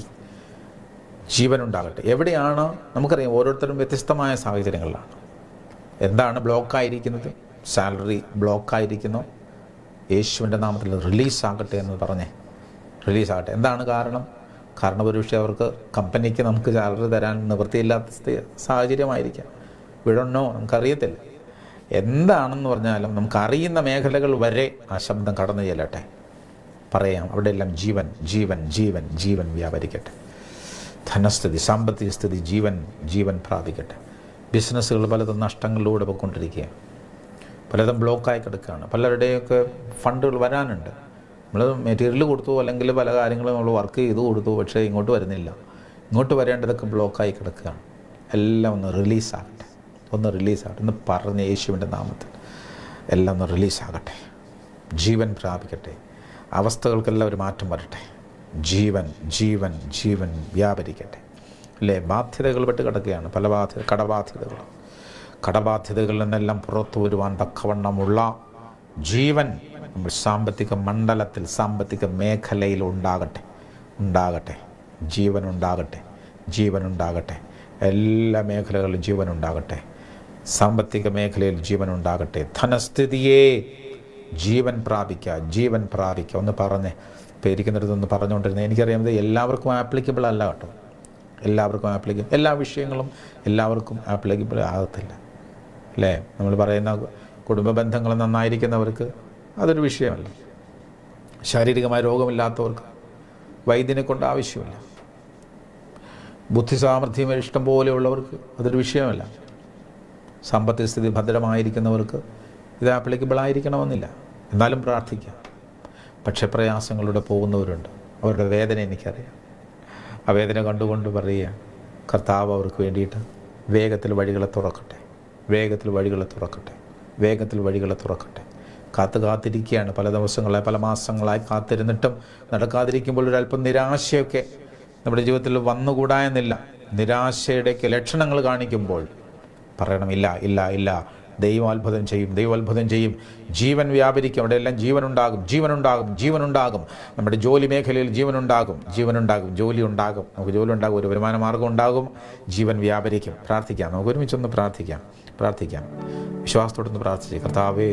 ജീവനുണ്ടാകട്ടെ എവിടെയാണ് നമുക്കറിയാം ഓരോരുത്തരും വ്യത്യസ്തമായ സാഹചര്യങ്ങളിലാണ് എന്താണ് ബ്ലോക്കായിരിക്കുന്നത് സാലറി ബ്ലോക്കായിരിക്കുന്നു യേശുവിൻ്റെ നാമത്തിൽ റിലീസാകട്ടെ എന്ന് പറഞ്ഞേ റിലീസാകട്ടെ എന്താണ് കാരണം കാരണം ഒരുപക്ഷെ അവർക്ക് കമ്പനിക്ക് നമുക്ക് സാലറി തരാൻ നിവൃത്തിയില്ലാത്ത സ്ഥി- സാഹചര്യമായിരിക്കാം വിടണോ നമുക്കറിയത്തില്ല എന്താണെന്ന് പറഞ്ഞാലും നമുക്കറിയുന്ന മേഖലകൾ വരെ ആ ശബ്ദം കടന്നു ചെല്ലട്ടെ പറയാം അവിടെയെല്ലാം ജീവൻ ജീവൻ ജീവൻ ജീവൻ വ്യാപരിക്കട്ടെ ധനസ്ഥിതി സാമ്പത്തിക സ്ഥിതി ജീവൻ ജീവൻ പ്രാപിക്കട്ടെ ബിസിനസ്സുകൾ പലതും നഷ്ടങ്ങളിലൂടെ പോയിക്കൊണ്ടിരിക്കുകയാണ് പലതും ബ്ലോക്കായി കിടക്കുകയാണ് പലരുടെയൊക്കെ ഫണ്ടുകൾ വരാനുണ്ട് നമ്മൾ മെറ്റീരിയൽ കൊടുത്തു അല്ലെങ്കിൽ പല കാര്യങ്ങളും നമ്മൾ വർക്ക് ചെയ്തു കൊടുത്തു പക്ഷേ ഇങ്ങോട്ട് വരുന്നില്ല ഇങ്ങോട്ട് വരേണ്ടതൊക്കെ ബ്ലോക്കായി കിടക്കുകയാണ് എല്ലാം ഒന്ന് റിലീസാകട്ടെ ഒന്ന് റിലീസാകട്ടെ ഒന്ന് പറഞ്ഞ യേശുവിൻ്റെ നാമത്തിൽ എല്ലാം ഒന്ന് റിലീസാകട്ടെ ജീവൻ പ്രാപിക്കട്ടെ അവസ്ഥകൾക്കെല്ലാം ഒരു മാറ്റം വരട്ടെ ജീവൻ ജീവൻ ജീവൻ വ്യാപരിക്കട്ടെ അല്ലേ ബാധ്യതകൾ പെട്ട് കിടക്കുകയാണ് പല ബാധ്യത കടബാധ്യതകൾ കടബാധ്യതകളിൽ നിന്നെല്ലാം പുറത്തു വരുവാൻ തക്കവണ്ണമുള്ള ജീവൻ നമ്മൾ സാമ്പത്തിക മണ്ഡലത്തിൽ സാമ്പത്തിക മേഖലയിൽ ഉണ്ടാകട്ടെ ഉണ്ടാകട്ടെ ജീവൻ ഉണ്ടാകട്ടെ ജീവൻ ഉണ്ടാകട്ടെ എല്ലാ മേഖലകളിലും ജീവൻ ഉണ്ടാകട്ടെ സാമ്പത്തിക മേഖലയിൽ ജീവൻ ഉണ്ടാകട്ടെ ധനസ്ഥിതിയെ ജീവൻ പ്രാപിക്കുക ജീവൻ പ്രാപിക്കുക ഒന്ന് പറഞ്ഞേ ഇപ്പോൾ ഇരിക്കുന്നിടത്തൊന്ന് പറഞ്ഞുകൊണ്ടിരുന്നത് എനിക്കറിയാമത് എല്ലാവർക്കും ആപ്ലിക്കബിൾ അല്ല കേട്ടോ എല്ലാവർക്കും ആപ്ലിക്കബിൾ എല്ലാ വിഷയങ്ങളും എല്ലാവർക്കും ആപ്ലിക്കബിൾ ആകത്തില്ല അല്ലേ നമ്മൾ പറയുന്ന കുടുംബ ബന്ധങ്ങൾ നന്നായിരിക്കുന്നവർക്ക് അതൊരു വിഷയമല്ല ശാരീരികമായ രോഗമില്ലാത്തവർക്ക് വൈദ്യനെ കൊണ്ട് ആവശ്യമില്ല ബുദ്ധി സാമർഥ്യം ഇഷ്ടം പോലെയുള്ളവർക്ക് അതൊരു വിഷയമല്ല സാമ്പത്തിക സ്ഥിതി ഭദ്രമായിരിക്കുന്നവർക്ക് ഇത് ആപ്ലിക്കബിൾ ആയിരിക്കണമെന്നില്ല എന്നാലും പ്രാർത്ഥിക്കാം പക്ഷേ പ്രയാസങ്ങളിലൂടെ പോകുന്നവരുണ്ട് അവരുടെ വേദന എനിക്കറിയാം ആ വേദന കണ്ടുകൊണ്ട് പറയുക കർത്താവ് അവർക്ക് വേണ്ടിയിട്ട് വേഗത്തിൽ വഴികളെ തുറക്കട്ടെ വേഗത്തിൽ വഴികളെ തുറക്കട്ടെ വേഗത്തിൽ വഴികളെ തുറക്കട്ടെ കാത്തു കാത്തിരിക്കുകയാണ് പല ദിവസങ്ങളായി പല മാസങ്ങളായി കാത്തിരുന്നിട്ടും നടക്കാതിരിക്കുമ്പോൾ ഒരല്പം നിരാശയൊക്കെ നമ്മുടെ ജീവിതത്തിൽ വന്നുകൂടായെന്നില്ല നിരാശയുടെയൊക്കെ ലക്ഷണങ്ങൾ കാണിക്കുമ്പോൾ പറയണം ഇല്ല ഇല്ല ഇല്ല ദൈവം അത്ഭുതം ചെയ്യും ദൈവം അത്ഭുതം ചെയ്യും ജീവൻ വ്യാപരിക്കും അവിടെയെല്ലാം ജീവനുണ്ടാകും ജീവനുണ്ടാകും ജീവനുണ്ടാകും നമ്മുടെ ജോലി മേഖലയിൽ ജീവനുണ്ടാകും ജീവനുണ്ടാകും ജോലി ഉണ്ടാകും നമുക്ക് ജോലി ഉണ്ടാകും ഒരു വരുമാന മാർഗം ഉണ്ടാകും ജീവൻ വ്യാപരിക്കും പ്രാർത്ഥിക്കാം നമുക്ക് ഒരുമിച്ചൊന്ന് പ്രാർത്ഥിക്കാം പ്രാർത്ഥിക്കാം വിശ്വാസത്തോടൊന്ന് പ്രാർത്ഥിച്ച് കർത്താവേ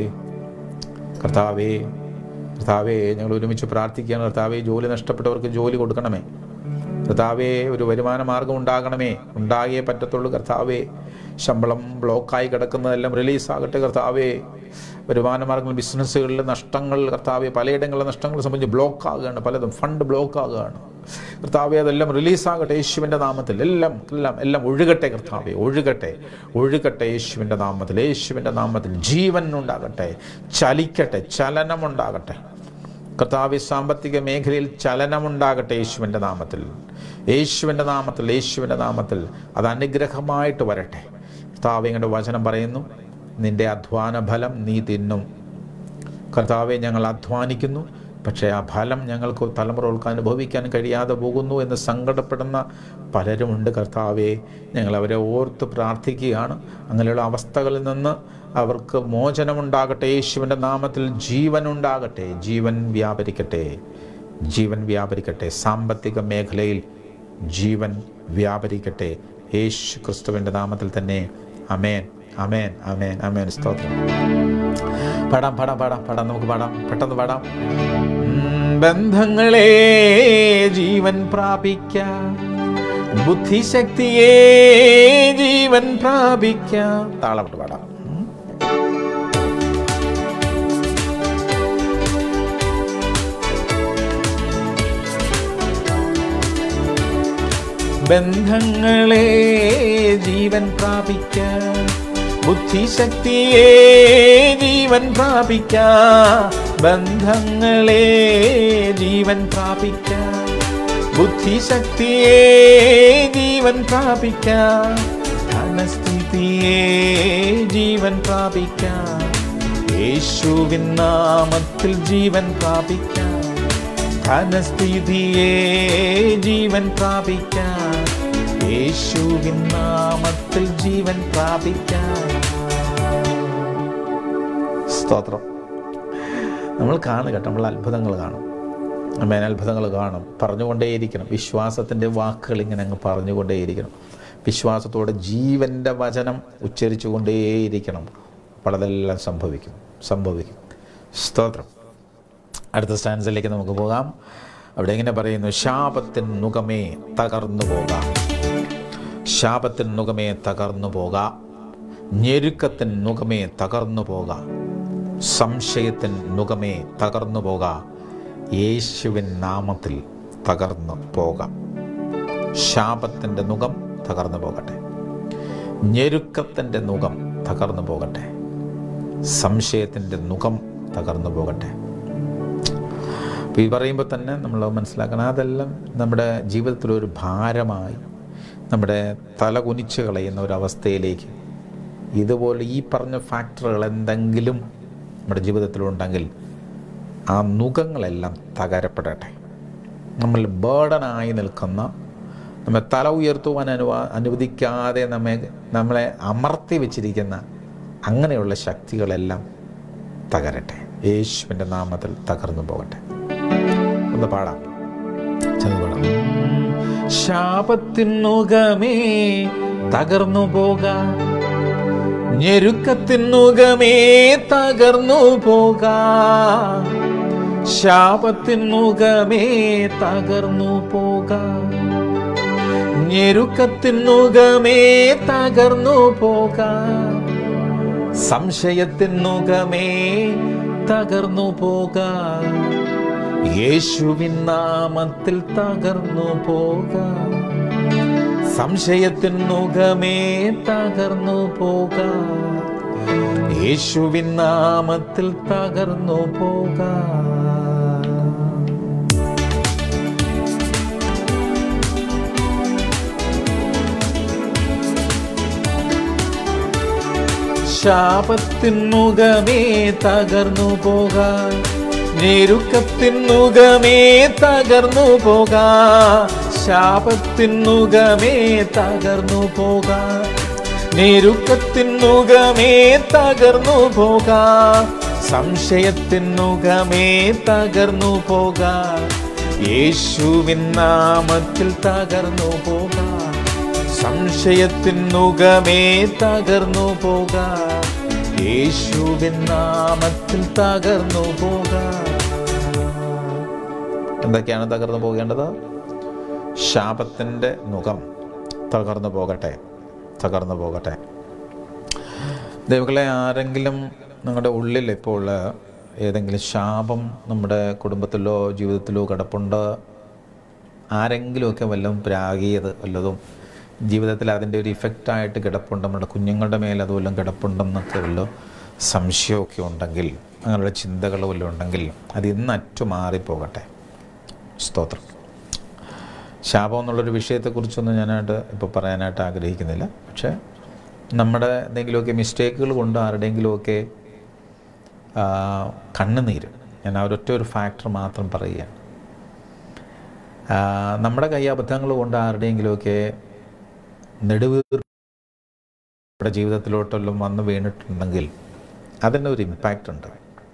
കർത്താവേ കർത്താവേ ഞങ്ങൾ ഒരുമിച്ച് പ്രാർത്ഥിക്കുകയാണ് കർത്താവേ ജോലി നഷ്ടപ്പെട്ടവർക്ക് ജോലി കൊടുക്കണമേ കർത്താവേ ഒരു വരുമാന മാർഗം ഉണ്ടാകണമേ ഉണ്ടാകിയേ പറ്റത്തുള്ളൂ കർത്താവേ ശമ്പളം ബ്ലോക്കായി കിടക്കുന്നതെല്ലാം റിലീസാകട്ടെ കർത്താവേ വരുമാന മാർഗങ്ങൾ ബിസിനസ്സുകളിലെ നഷ്ടങ്ങൾ കർത്താവെ പലയിടങ്ങളിലെ നഷ്ടങ്ങൾ സംബന്ധിച്ച് ബ്ലോക്ക് ആകുകയാണ് പലതും ഫണ്ട് ബ്ലോക്ക് ആകുകയാണ് കർത്താവെ അതെല്ലാം റിലീസാകട്ടെ യേശുവിൻ്റെ നാമത്തിൽ എല്ലാം എല്ലാം എല്ലാം ഒഴുകട്ടെ കർത്താവെ ഒഴുകട്ടെ ഒഴുകട്ടെ യേശുവിൻ്റെ നാമത്തിൽ യേശുവിൻ്റെ നാമത്തിൽ ജീവൻ ഉണ്ടാകട്ടെ ചലിക്കട്ടെ ചലനമുണ്ടാകട്ടെ കർത്താവ് സാമ്പത്തിക മേഖലയിൽ ചലനമുണ്ടാകട്ടെ യേശുവിൻ്റെ നാമത്തിൽ യേശുവിൻ്റെ നാമത്തിൽ യേശുവിൻ്റെ നാമത്തിൽ അത് അനുഗ്രഹമായിട്ട് വരട്ടെ കർത്താവ് ഇങ്ങോട്ട് വചനം പറയുന്നു നിന്റെ അധ്വാന ഫലം നീ തിന്നും കർത്താവെ ഞങ്ങൾ അധ്വാനിക്കുന്നു പക്ഷേ ആ ഫലം ഞങ്ങൾക്ക് തലമുറകൾക്ക് അനുഭവിക്കാൻ കഴിയാതെ പോകുന്നു എന്ന് സങ്കടപ്പെടുന്ന പലരുമുണ്ട് കർത്താവെ ഞങ്ങൾ അവരെ ഓർത്ത് പ്രാർത്ഥിക്കുകയാണ് അങ്ങനെയുള്ള അവസ്ഥകളിൽ നിന്ന് അവർക്ക് മോചനമുണ്ടാകട്ടെ യേശുവിൻ്റെ നാമത്തിൽ ജീവനുണ്ടാകട്ടെ ജീവൻ വ്യാപരിക്കട്ടെ ജീവൻ വ്യാപരിക്കട്ടെ സാമ്പത്തിക മേഖലയിൽ ജീവൻ വ്യാപരിക്കട്ടെ യേശു ക്രിസ്തുവിൻ്റെ നാമത്തിൽ തന്നെ അമേൻ അമേൻ അമേൻ അമേൻ സ്തോത്രം പാടാം പാടാം പാടാം പാടാം നമുക്ക് പാടാം പെട്ടെന്ന് പാടാം ഉം, ബന്ധങ്ങളെ ജീവൻ പ്രാപിക്കാം ബുദ്ധിശക്തിയെ ജീവൻ പ്രാപിക്കാം താളമിട്ട് പാടാം ഉം. ബന്ധങ്ങളെ ജീവൻ പ്രാപിക്ക ബുദ്ധിശക്തിയെ ജീവൻ പ്രാപിക്ക ബന്ധങ്ങളെ ജീവൻ പ്രാപിക്ക ബുദ്ധിശക്തിയെ ജീവൻ പ്രാപിക്ക ധനസ്ഥിതിയെ ജീവൻ പ്രാപിക്ക യേശുവിൻ നാമത്തിൽ ജീവൻ പ്രാപിക്ക ധനസ്ഥിതിയെ ജീവൻ പ്രാപിക്ക യേശുവിൻ നാമത്തിൽ ജീവൻ പ്രാപിക്ക സ്തോത്രം നമ്മൾ കാണുക കേട്ടോ നമ്മൾ അത്ഭുതങ്ങൾ കാണും അമ്മേൻ അത്ഭുതങ്ങൾ കാണും പറഞ്ഞുകൊണ്ടേയിരിക്കണം വിശ്വാസത്തിൻ്റെ വാക്കുകൾ ഇങ്ങനെ അങ്ങ് പറഞ്ഞുകൊണ്ടേയിരിക്കണം വിശ്വാസത്തോടെ ജീവൻ്റെ വചനം ഉച്ചരിച്ചു കൊണ്ടേയിരിക്കണം അപ്പോൾ അതെല്ലാം സംഭവിക്കും സംഭവിക്കും സ്തോത്രം അടുത്ത സ്റ്റാൻസിലേക്ക് നമുക്ക് പോകാം അവിടെ ഇങ്ങനെ പറയുന്നു ശാപത്തിൻ മുഖമേ തകർന്നു പോകാം ശാപത്തിൻ മുഖമേ തകർന്നു പോകാം ഞെരുക്കത്തിൻ മുഖമേ തകർന്നു പോകാം സംശയത്തിൻ മുഖമേ തകർന്നു പോകാം യേശുവിൻ നാമത്തിൽ തകർന്നു പോകാം ശാപത്തിൻ്റെ മുഖം തകർന്നു പോകട്ടെ ഞെരുക്കത്തിൻ്റെ മുഖം തകർന്നു പോകട്ടെ സംശയത്തിൻ്റെ മുഖം തകർന്നു പോകട്ടെ അപ്പോൾ ഈ പറയുമ്പോൾ തന്നെ നമ്മൾ മനസ്സിലാക്കണം അതെല്ലാം നമ്മുടെ ജീവിതത്തിലൊരു ഭാരമായി നമ്മുടെ തല കുനിച്ച് കളയുന്ന ഒരവസ്ഥയിലേക്ക് ഇതുപോലെ ഈ പറഞ്ഞ ഫാക്ടറുകൾ എന്തെങ്കിലും നമ്മുടെ ജീവിതത്തിലുണ്ടെങ്കിൽ ആ നുഖങ്ങളെല്ലാം തകരപ്പെടട്ടെ നമ്മൾ ബേർഡനായി നിൽക്കുന്ന നമ്മെ തല ഉയർത്തുവാൻ അനുവാ അനുവദിക്കാതെ നമ്മെ നമ്മളെ അമർത്തി വെച്ചിരിക്കുന്ന അങ്ങനെയുള്ള ശക്തികളെല്ലാം തകരട്ടെ യേശുവിൻ്റെ നാമത്തിൽ തകർന്നു പോകട്ടെ ഒന്ന് പാടാം ചെന്ന് പാടാം ശാപത്തിനുകമേ തകർന്നു പോകാം ഞെരുക്കത്തിനുകമേ തകർന്നു പോകാം ശാപത്തിനുകമേ തകർന്നു പോകാം ഞെരുക്കത്തിനുകമേ തകർന്നു പോകാം സംശയത്തിനുകമേ തകർന്നു പോകാം യേശുവിൻ നാമത്തിൽ തകർന്നു പോകാം സംശയത്തിനുകമേ തകർന്നു പോകാം യേശുവിൻ നാമത്തിൽ തകർന്നു പോകാം ശാപത്തിനുകമേ തകർന്നു പോകാൻ ഞെരുക്കത്തിനുകമേ തകർന്നു പോകാൻ ശാപത്തിനുകമേ തകർന്നു പോകാൻ ഞെരുക്കത്തിനുകമേ തകർന്നു പോകാൻ സംശയത്തിനുകമേ തകർന്നു പോകാൻ യേശുവിൻ നാമത്തിൽ തകർന്നു പോകാൻ സംശയത്തിനുകമേ തകർന്നു പോകാം യേശുവിൻ നാമത്തിൽ തകർന്നു പോകാം എന്തൊക്കെയാണ് തകർന്നു പോകേണ്ടത് ശാപത്തിൻ്റെ മുഖം തകർന്നു പോകട്ടെ തകർന്നു പോകട്ടെ ദൈവങ്ങളെ ആരെങ്കിലും നിങ്ങളുടെ ഉള്ളിൽ ഇപ്പോൾ ഏതെങ്കിലും ശാപം നമ്മുടെ കുടുംബത്തിലോ ജീവിതത്തിലോ കിടപ്പുണ്ട് ആരെങ്കിലുമൊക്കെ വല്ലതും പ്രാഗിയത് വല്ലതും ജീവിതത്തിൽ അതിൻ്റെ ഒരു ഇഫക്റ്റായിട്ട് കിടപ്പുണ്ട് നമ്മുടെ കുഞ്ഞുങ്ങളുടെ മേൽ അതുവല്ലതും കിടപ്പുണ്ടെന്നൊക്കെ വല്ല സംശയമൊക്കെ ഉണ്ടെങ്കിൽ അങ്ങനെയുള്ള ചിന്തകൾ വല്ലതും ഉണ്ടെങ്കിൽ അത് ഇന്ന് അറ്റു മാറിപ്പോകട്ടെ സ്തോത്രം ശാപം എന്നുള്ളൊരു വിഷയത്തെക്കുറിച്ചൊന്നും ഞാനായിട്ട് ഇപ്പോൾ പറയാനായിട്ട് ആഗ്രഹിക്കുന്നില്ല പക്ഷേ നമ്മുടെ എന്തെങ്കിലുമൊക്കെ മിസ്റ്റേക്കുകൾ കൊണ്ട് ആരുടെയെങ്കിലുമൊക്കെ ആ, കണ്ണുനീര് ഞാൻ ആ ഒരൊറ്റ ഒരു ഫാക്ടർ മാത്രം പറയുകയാണ് ആ, നമ്മുടെ കൈ അബദ്ധങ്ങൾ കൊണ്ട് ആരുടെയെങ്കിലുമൊക്കെ നെടുവീർ നമ്മുടെ ജീവിതത്തിലോട്ടെല്ലാം വന്ന് വീണിട്ടുണ്ടെങ്കിൽ അതിന് ഒരു ഇമ്പാക്റ്റ് ഉണ്ട്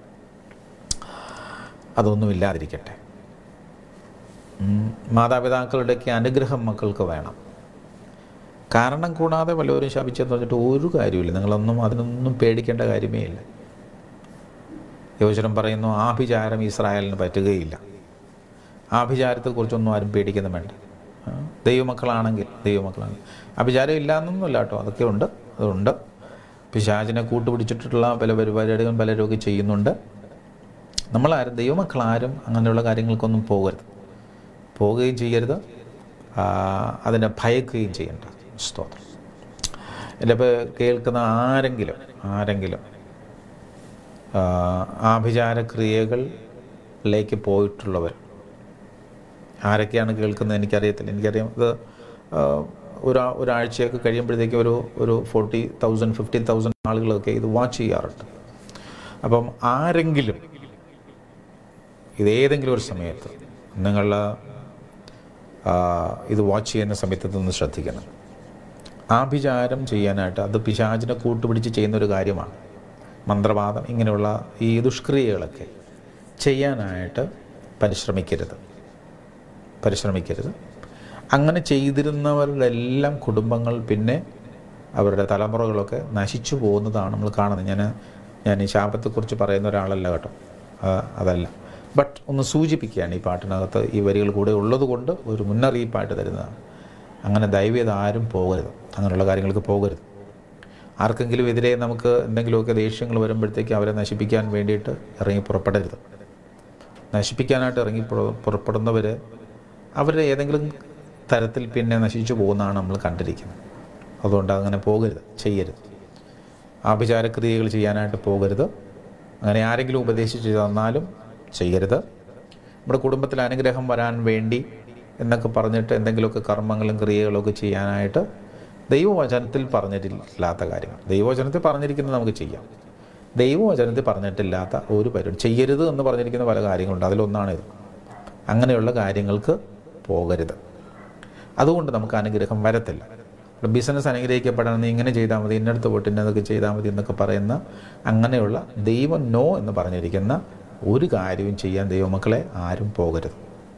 അതൊന്നും ഇല്ലാതിരിക്കട്ടെ ഉം, മാതാപിതാക്കളുടെയൊക്കെ അനുഗ്രഹം മക്കൾക്ക് വേണം കാരണം കൂടാതെ വല്ലവരും ശപിച്ചെന്ന് പറഞ്ഞിട്ട് ഒരു കാര്യമില്ല നിങ്ങളൊന്നും അതിനൊന്നും പേടിക്കേണ്ട കാര്യമേ ഇല്ല യോജനം പറയുന്നു ആഭിചാരം ഇസ്രായേലിന് പറ്റുകയില്ല ആഭിചാരത്തെക്കുറിച്ചൊന്നും ആരും പേടിക്കുന്ന വേണ്ട ആ, ദൈവമക്കളാണെങ്കിൽ ദൈവമക്കളാണ് അഭിചാരം ഇല്ല എന്നൊന്നുമില്ല കേട്ടോ അതൊക്കെ ഉണ്ട് അതുണ്ട് പിശാചിനെ കൂട്ടുപിടിച്ചിട്ടുള്ള പല പരിപാടികളും പലരൊക്കെ ചെയ്യുന്നുണ്ട് നമ്മളാരും ദൈവമക്കളാരും അങ്ങനെയുള്ള കാര്യങ്ങൾക്കൊന്നും പോകരുത് പോവുകയും ചെയ്യരുത് ആ, അതിനെ ഭയക്കുകയും ചെയ്യേണ്ട സ്തോത്രം എൻ്റെ ഇപ്പോൾ കേൾക്കുന്ന ആരെങ്കിലും ആരെങ്കിലും ആ, ആഭിചാരക്രിയകളിലേക്ക് പോയിട്ടുള്ളവർ ആരൊക്കെയാണ് കേൾക്കുന്നത് എനിക്കറിയത്തില്ല എനിക്കറിയാം ഇത് ആ, ഒരാ ഒരാഴ്ചയൊക്കെ കഴിയുമ്പോഴത്തേക്കും ഒരു ഒരു ഫോർട്ടി തൗസൻഡ് ഫിഫ്റ്റീൻ തൗസൻഡ് ആളുകളൊക്കെ ഇത് വാച്ച് ചെയ്യാറുണ്ട് അപ്പം ആരെങ്കിലും ഇതേതെങ്കിലും ഒരു സമയത്ത് നിങ്ങൾ ആ, ഇത് വാച്ച് ചെയ്യുന്ന സമയത്ത് നിന്ന് ശ്രദ്ധിക്കണം ആഭിചാരം ചെയ്യാനായിട്ട് അത് പിശാചിനെ കൂട്ടുപിടിച്ച് ചെയ്യുന്ന ഒരു കാര്യമാണ് മന്ത്രവാദം ഇങ്ങനെയുള്ള ഈ ദുഷ്ക്രിയകളൊക്കെ ചെയ്യാനായിട്ട് പരിശ്രമിക്കരുത് പരിശ്രമിക്കരുത് അങ്ങനെ ചെയ്തിരുന്നവരുടെ എല്ലാം കുടുംബങ്ങൾ പിന്നെ അവരുടെ തലമുറകളൊക്കെ നശിച്ചു പോകുന്നതാണ് നമ്മൾ കാണുന്നത് ഞാൻ ഞാൻ ഈ ശാപത്തെക്കുറിച്ച് പറയുന്ന ഒരാളല്ല കേട്ടോ ആ, അതല്ല ബട്ട് ഒന്ന് സൂചിപ്പിക്കുകയാണ് ഈ പാട്ടിനകത്ത് ഈ വരികൾ കൂടെ ഉള്ളത് കൊണ്ട് ഒരു മുന്നറിയിപ്പായിട്ട് തരുന്നതാണ് അങ്ങനെ ദൈവീയത ആരും പോകരുത് അങ്ങനെയുള്ള കാര്യങ്ങൾക്ക് പോകരുത് ആർക്കെങ്കിലും എതിരെ നമുക്ക് എന്തെങ്കിലുമൊക്കെ ദേഷ്യങ്ങൾ വരുമ്പോഴത്തേക്ക് അവരെ നശിപ്പിക്കാൻ വേണ്ടിയിട്ട് ഇറങ്ങി പുറപ്പെടരുത് നശിപ്പിക്കാനായിട്ട് ഇറങ്ങി പുറ- പുറപ്പെടുന്നവർ അവരുടെ ഏതെങ്കിലും തരത്തിൽ പിന്നെ നശിച്ചു പോകുന്നതാണ് നമ്മൾ കണ്ടിരിക്കുന്നത് അതുകൊണ്ട് അങ്ങനെ പോകരുത് ചെയ്യരുത് ആഭിചാരക്രിയകൾ ചെയ്യാനായിട്ട് പോകരുത് അങ്ങനെ ആരെങ്കിലും ഉപദേശിച്ച് തന്നാലും ചെയ്യരുത് നമ്മുടെ കുടുംബത്തിൽ അനുഗ്രഹം വരാൻ വേണ്ടി എന്നൊക്കെ പറഞ്ഞിട്ട് എന്തെങ്കിലുമൊക്കെ കർമ്മങ്ങളും ക്രിയകളൊക്കെ ചെയ്യാനായിട്ട് ദൈവവചനത്തിൽ പറഞ്ഞിട്ടില്ലാത്ത കാര്യങ്ങൾ ദൈവവചനത്തിൽ പറഞ്ഞിരിക്കുന്നത് നമുക്ക് ചെയ്യാം ദൈവവചനത്തിൽ പറഞ്ഞിട്ടില്ലാത്ത ഒരു പരിപാടി ചെയ്യരുത് എന്ന് പറഞ്ഞിരിക്കുന്ന പല കാര്യങ്ങളുണ്ട് അതിലൊന്നാണിത് അങ്ങനെയുള്ള കാര്യങ്ങൾക്ക് പോകരുത് അതുകൊണ്ട് നമുക്ക് അനുഗ്രഹം വരത്തില്ല ബിസിനസ് അനുഗ്രഹിക്കപ്പെടാൻ നീ ഇങ്ങനെ ചെയ്താൽ മതി ഇന്നടുത്ത് പോയിട്ട് ഇന്നതൊക്കെ ചെയ്താൽ മതി എന്നൊക്കെ പറയുന്ന അങ്ങനെയുള്ള ദൈവം നോ എന്ന് പറഞ്ഞിരിക്കുന്ന ഒരു കാര്യവും ചെയ്യാൻ ദൈവമക്കളെ ആരും പോകരുത്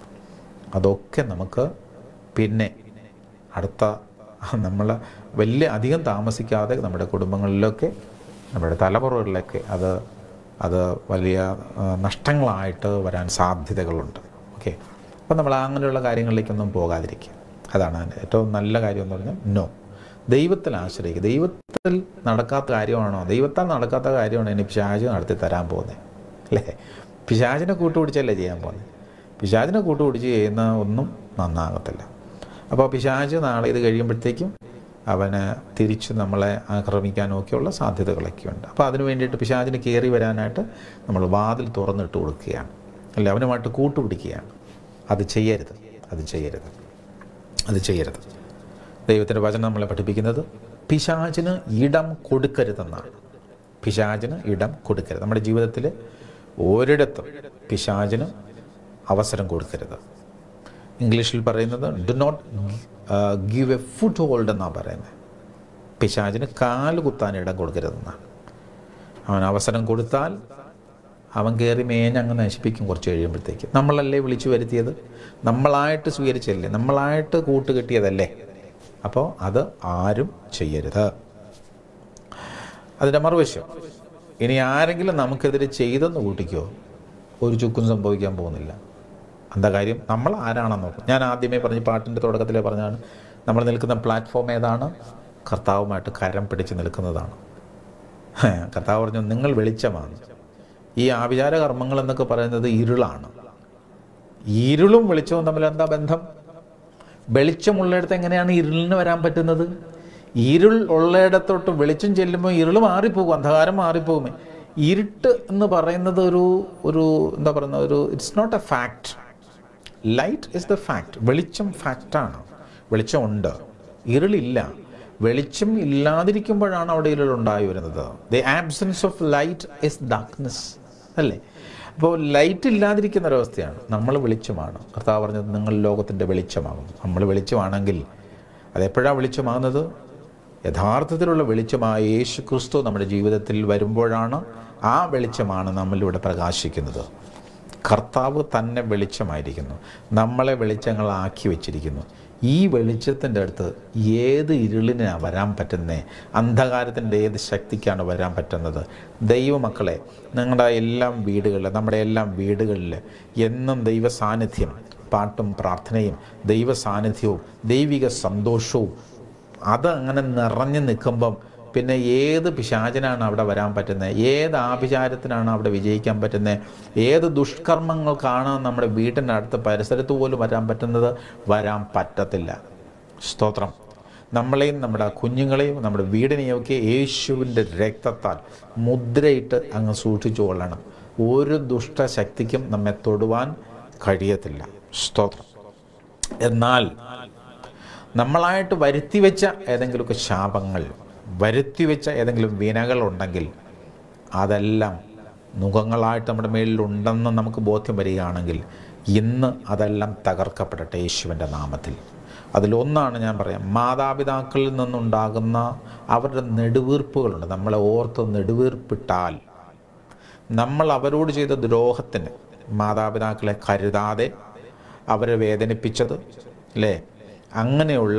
അതൊക്കെ നമുക്ക് പിന്നെ അടുത്ത നമ്മൾ വലിയ അധികം താമസിക്കാതെ നമ്മുടെ കുടുംബങ്ങളിലൊക്കെ നമ്മുടെ തലമുറകളിലൊക്കെ അത് അത് വലിയ ആ, നഷ്ടങ്ങളായിട്ട് വരാൻ സാധ്യതകളുണ്ട് ഓക്കെ അപ്പം നമ്മൾ അങ്ങനെയുള്ള കാര്യങ്ങളിലേക്കൊന്നും പോകാതിരിക്കുക അതാണ് അതിൻ്റെ ഏറ്റവും നല്ല കാര്യം എന്ന് പറഞ്ഞാൽ നോ ദൈവത്തിൽ ആശ്രയിക്കുക ദൈവത്തിൽ നടക്കാത്ത കാര്യമാണോ ദൈവത്താൽ നടക്കാത്ത കാര്യമാണോ ഇനി പിശാച് നടത്തി തരാൻ പോകുന്നത് അല്ലേ പിശാചിനെ കൂട്ടുപിടിച്ചല്ലേ ചെയ്യാൻ പോകുന്നത് പിശാചിനെ കൂട്ടുപിടിച്ച് ചെയ്യുന്ന ഒന്നും നന്നാകത്തില്ല അപ്പോൾ പിശാച് നാളെ ഇത് കഴിയുമ്പോഴത്തേക്കും അവന് തിരിച്ച് നമ്മളെ ആക്രമിക്കാനും ഒക്കെയുള്ള സാധ്യതകളൊക്കെ ഉണ്ട് അപ്പോൾ അതിന് വേണ്ടിയിട്ട് പിശാചിന് കയറി വരാനായിട്ട് നമ്മൾ വാതിൽ തുറന്നിട്ട് കൊടുക്കുകയാണ് അല്ലെ അവനുമായിട്ട് കൂട്ടുപിടിക്കുകയാണ് അത് ചെയ്യരുത് അത് ചെയ്യരുത് അത് ചെയ്യരുത് ദൈവത്തിൻ്റെ വചനം നമ്മളെ പഠിപ്പിക്കുന്നത് പിശാചിന് ഇടം കൊടുക്കരുതെന്നാണ് പിശാചിന് ഇടം കൊടുക്കരുത് നമ്മുടെ ജീവിതത്തിൽ ഒരിടത്തും പിശാചിന് അവസരം കൊടുക്കരുത് ഇംഗ്ലീഷിൽ പറയുന്നത് do not give a foothold എന്നാണ് പറയുന്നത് പിശാചിന് കാല് കുത്താൻ ഇടം കൊടുക്കരുതെന്നാണ് അവൻ അവസരം കൊടുത്താൽ അവൻ കയറി മേഞ്ഞ് അങ്ങ് നശിപ്പിക്കും കുറച്ച് കഴിയുമ്പോഴത്തേക്ക് നമ്മളല്ലേ വിളിച്ചു വരുത്തിയത് നമ്മളായിട്ട് സ്വീകരിച്ചല്ലേ നമ്മളായിട്ട് കൂട്ടുകെട്ടിയതല്ലേ അപ്പോൾ അത് ആരും ചെയ്യരുത് അതിൻ്റെ മറുവശം ഇനി ആരെങ്കിലും നമുക്കെതിരെ ചെയ്തെന്ന് കൂട്ടിക്കോ ഒരു ചുക്കും സംഭവിക്കാൻ പോകുന്നില്ല എന്താ കാര്യം നമ്മൾ ആരാണെന്ന് നോക്കും ഞാൻ ആദ്യമേ പറഞ്ഞ് പാട്ടിൻ്റെ തുടക്കത്തിലേ പറഞ്ഞാണ് നമ്മൾ നിൽക്കുന്ന പ്ലാറ്റ്ഫോം ഏതാണ് കർത്താവുമായിട്ട് കരം പിടിച്ച് നിൽക്കുന്നതാണ് കർത്താവ് പറഞ്ഞു നിങ്ങൾ വെളിച്ചമാണ് ഈ ആഭിചാര കർമ്മങ്ങൾ എന്നൊക്കെ പറയുന്നത് ഇരുളാണ് ഇരുളും വെളിച്ചവും തമ്മിൽ എന്താ ബന്ധം വെളിച്ചമുള്ളിടത്ത് എങ്ങനെയാണ് ഇരുളിന് വരാൻ പറ്റുന്നത് ഇരുൾ ഉള്ളിടത്തോട്ട് വെളിച്ചം ചെല്ലുമ്പോൾ ഇരുൾ മാറിപ്പോകും അന്ധകാരം മാറിപ്പോകും ഇരുട്ട് എന്ന് പറയുന്നത് ഒരു ഒരു എന്താ പറയുന്ന ഒരു it's not a fact light is the fact വെളിച്ചം ഫാക്റ്റാണ് വെളിച്ചമുണ്ട് ഇരുളില്ല വെളിച്ചം ഇല്ലാതിരിക്കുമ്പോഴാണ് അവിടെ ഇരുൾ ഉണ്ടായി വരുന്നത് the absence of light is darkness അല്ലേ അപ്പോൾ ലൈറ്റ് ഇല്ലാതിരിക്കുന്ന ഒരവസ്ഥയാണ് നമ്മൾ വെളിച്ചമാണ് കർത്താവ് പറഞ്ഞത് നിങ്ങൾ ലോകത്തിൻ്റെ വെളിച്ചമാകും നമ്മൾ വെളിച്ചമാണെങ്കിൽ അതെപ്പോഴാണ് വെളിച്ചമാകുന്നത് യഥാർത്ഥത്തിലുള്ള വെളിച്ചമായ യേശു ക്രിസ്തു നമ്മുടെ ജീവിതത്തിൽ വരുമ്പോഴാണ് ആ വെളിച്ചമാണ് നമ്മളിലൂടെ പ്രകാശിക്കുന്നത് കർത്താവ് തന്നെ വെളിച്ചമായിരിക്കുന്നു നമ്മളെ വെളിച്ചങ്ങളാക്കി വെച്ചിരിക്കുന്നു ഈ വെളിച്ചത്തിൻ്റെ അടുത്ത് ഏത് ഇരുളിനാണ് വരാൻ പറ്റുന്നത് അന്ധകാരത്തിൻ്റെ ഏത് ശക്തിക്കാണ് വരാൻ പറ്റുന്നത് ദൈവമക്കളെ നിങ്ങളുടെ എല്ലാം വീടുകളിൽ നമ്മുടെ എല്ലാം വീടുകളിൽ എന്നും ദൈവ സാന്നിധ്യം പാട്ടും പ്രാർത്ഥനയും ദൈവ സാന്നിധ്യവും ദൈവിക സന്തോഷവും അത് അങ്ങനെ നിറഞ്ഞു നിൽക്കുമ്പം പിന്നെ ഏത് പിശാചനാണ് അവിടെ വരാൻ പറ്റുന്നത് ഏത് ആഭിചാരത്തിനാണ് അവിടെ വിജയിക്കാൻ പറ്റുന്നത് ഏത് ദുഷ്കർമ്മങ്ങൾക്കാണ് നമ്മുടെ വീടിൻ്റെ അടുത്ത പരിസരത്ത് പോലും വരാൻ പറ്റുന്നത് വരാൻ പറ്റത്തില്ല സ്തോത്രം നമ്മളെയും നമ്മുടെ കുഞ്ഞുങ്ങളെയും നമ്മുടെ വീടിനെയും ഒക്കെ യേശുവിൻ്റെ രക്തത്താൽ മുദ്രയിട്ട് അങ്ങ് സൂക്ഷിച്ചു കൊള്ളണം ഒരു ദുഷ്ടശക്തിക്കും നമ്മെ തൊടുവാൻ കഴിയത്തില്ല സ്തോത്രം എന്നാൽ നമ്മളായിട്ട് വരുത്തി വെച്ച ഏതെങ്കിലുമൊക്കെ ശാപങ്ങൾ വരുത്തി വെച്ച ഏതെങ്കിലും വിനകൾ ഉണ്ടെങ്കിൽ അതെല്ലാം മുഖങ്ങളായിട്ട് നമ്മുടെ മേലിലുണ്ടെന്ന് നമുക്ക് ബോധ്യം വരികയാണെങ്കിൽ ഇന്ന് അതെല്ലാം തകർക്കപ്പെടട്ടെ യേശുവിൻ്റെ നാമത്തിൽ അതിലൊന്നാണ് ഞാൻ പറയാം മാതാപിതാക്കളിൽ നിന്നുണ്ടാകുന്ന അവരുടെ നെടുവീർപ്പുകളുണ്ട് നമ്മളെ ഓർത്ത് നെടുവീർപ്പിട്ടാൽ നമ്മൾ അവരോട് ചെയ്ത ദ്രോഹത്തിന് മാതാപിതാക്കളെ കരുതാതെ അവരെ വേദനിപ്പിച്ചത് അല്ലേ അങ്ങനെയുള്ള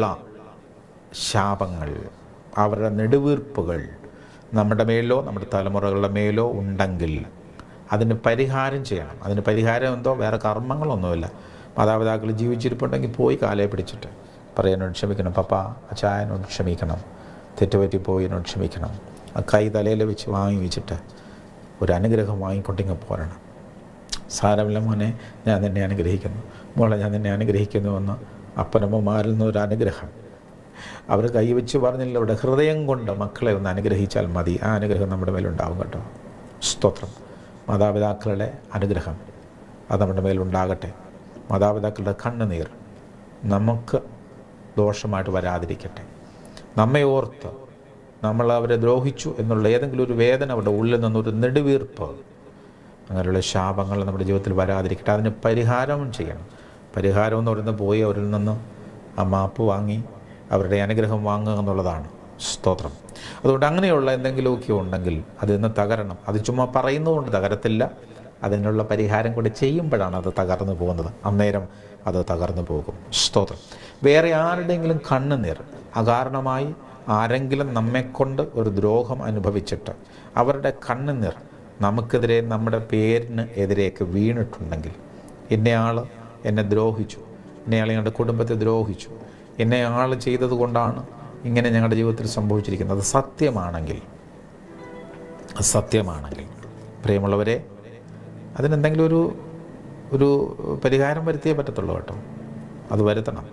ശാപങ്ങൾ അവരുടെ നെടുവീർപ്പുകൾ നമ്മുടെ മേലോ നമ്മുടെ തലമുറകളുടെ മേലോ ഉണ്ടെങ്കിൽ അതിന് പരിഹാരം ചെയ്യണം അതിന് പരിഹാരം എന്തോ വേറെ കർമ്മങ്ങളൊന്നുമില്ല മാതാപിതാക്കൾ ജീവിച്ചിരിപ്പുണ്ടെങ്കിൽ പോയി കാലയെ പിടിച്ചിട്ട് പറയാനോട് ക്ഷമിക്കണം പപ്പ അച്ചായനോട് ക്ഷമിക്കണം തെറ്റുപറ്റി പോയി എന്നോട് ക്ഷമിക്കണം ആ കൈ തലയിൽ വെച്ച് വാങ്ങി വെച്ചിട്ട് ഒരു അനുഗ്രഹം വാങ്ങിക്കൊണ്ടിങ്ങ് പോരണം സാരമില്ല മോനെ ഞാൻ നിന്നെ അനുഗ്രഹിക്കുന്നു മോളെ ഞാൻ നിന്നെ അനുഗ്രഹിക്കുന്നുവെന്ന് അപ്പനമ്മമാരിൽ നിന്ന് ഒരു അനുഗ്രഹം അവർ കൈവച്ച് പറഞ്ഞില്ല അവിടെ ഹൃദയം കൊണ്ട് മക്കളെ ഒന്ന് അനുഗ്രഹിച്ചാൽ മതി ആ അനുഗ്രഹം നമ്മുടെ മേലുണ്ടാവും കേട്ടോ സ്തോത്രം മാതാപിതാക്കളുടെ അനുഗ്രഹം അത് നമ്മുടെ മേലുണ്ടാകട്ടെ മാതാപിതാക്കളുടെ കണ്ണുനീർ നമുക്ക് ദോഷമായിട്ട് വരാതിരിക്കട്ടെ നമ്മെ ഓർത്ത് നമ്മൾ അവരെ ദ്രോഹിച്ചു എന്നുള്ള ഏതെങ്കിലും ഒരു വേദന അവരുടെ ഉള്ളിൽ നിന്നൊരു നെടുവീർപ്പ് അങ്ങനെയുള്ള ശാപങ്ങൾ നമ്മുടെ ജീവിതത്തിൽ വരാതിരിക്കട്ടെ അതിന് പരിഹാരം ചെയ്യണം പരിഹാരം എന്ന് പറയുന്നത് പോയി അവരിൽ നിന്ന് ആ മാപ്പ് വാങ്ങി അവരുടെ അനുഗ്രഹം വാങ്ങുക എന്നുള്ളതാണ് സ്തോത്രം അതുകൊണ്ട് അങ്ങനെയുള്ള എന്തെങ്കിലുമൊക്കെ ഉണ്ടെങ്കിൽ അത് ഇന്ന് തകരണം അത് ചുമ്മാ പറയുന്നതുകൊണ്ട് തകരത്തില്ല അതിനുള്ള പരിഹാരം കൂടി ചെയ്യുമ്പോഴാണ് അത് തകർന്നു പോകുന്നത് അന്നേരം അത് തകർന്നു പോകും സ്തോത്രം വേറെ ആരുടെയെങ്കിലും കണ്ണുനീർ അകാരണമായി ആരെങ്കിലും നമ്മെക്കൊണ്ട് ഒരു ദ്രോഹം അനുഭവിച്ചിട്ട് അവരുടെ കണ്ണുനീർ നമുക്കെതിരെ നമ്മുടെ പേരിന് എതിരെയൊക്കെ വീണിട്ടുണ്ടെങ്കിൽ ഇന്നയാൾ എന്നെ ദ്രോഹിച്ചു ഇന്നയാൾ ഞങ്ങളുടെ കുടുംബത്തെ ദ്രോഹിച്ചു ഇന്നയാൾ ചെയ്തത് കൊണ്ടാണ് ഇങ്ങനെ ഞങ്ങളുടെ ജീവിതത്തിൽ സംഭവിച്ചിരിക്കുന്നത് അത് സത്യമാണെങ്കിൽ അത് സത്യമാണെങ്കിൽ പ്രിയമുള്ളവരെ അതിനെന്തെങ്കിലും ഒരു ഒരു പരിഹാരം വരുത്തിയേ പറ്റത്തുള്ളൂ കേട്ടോ അത് വരുത്തണം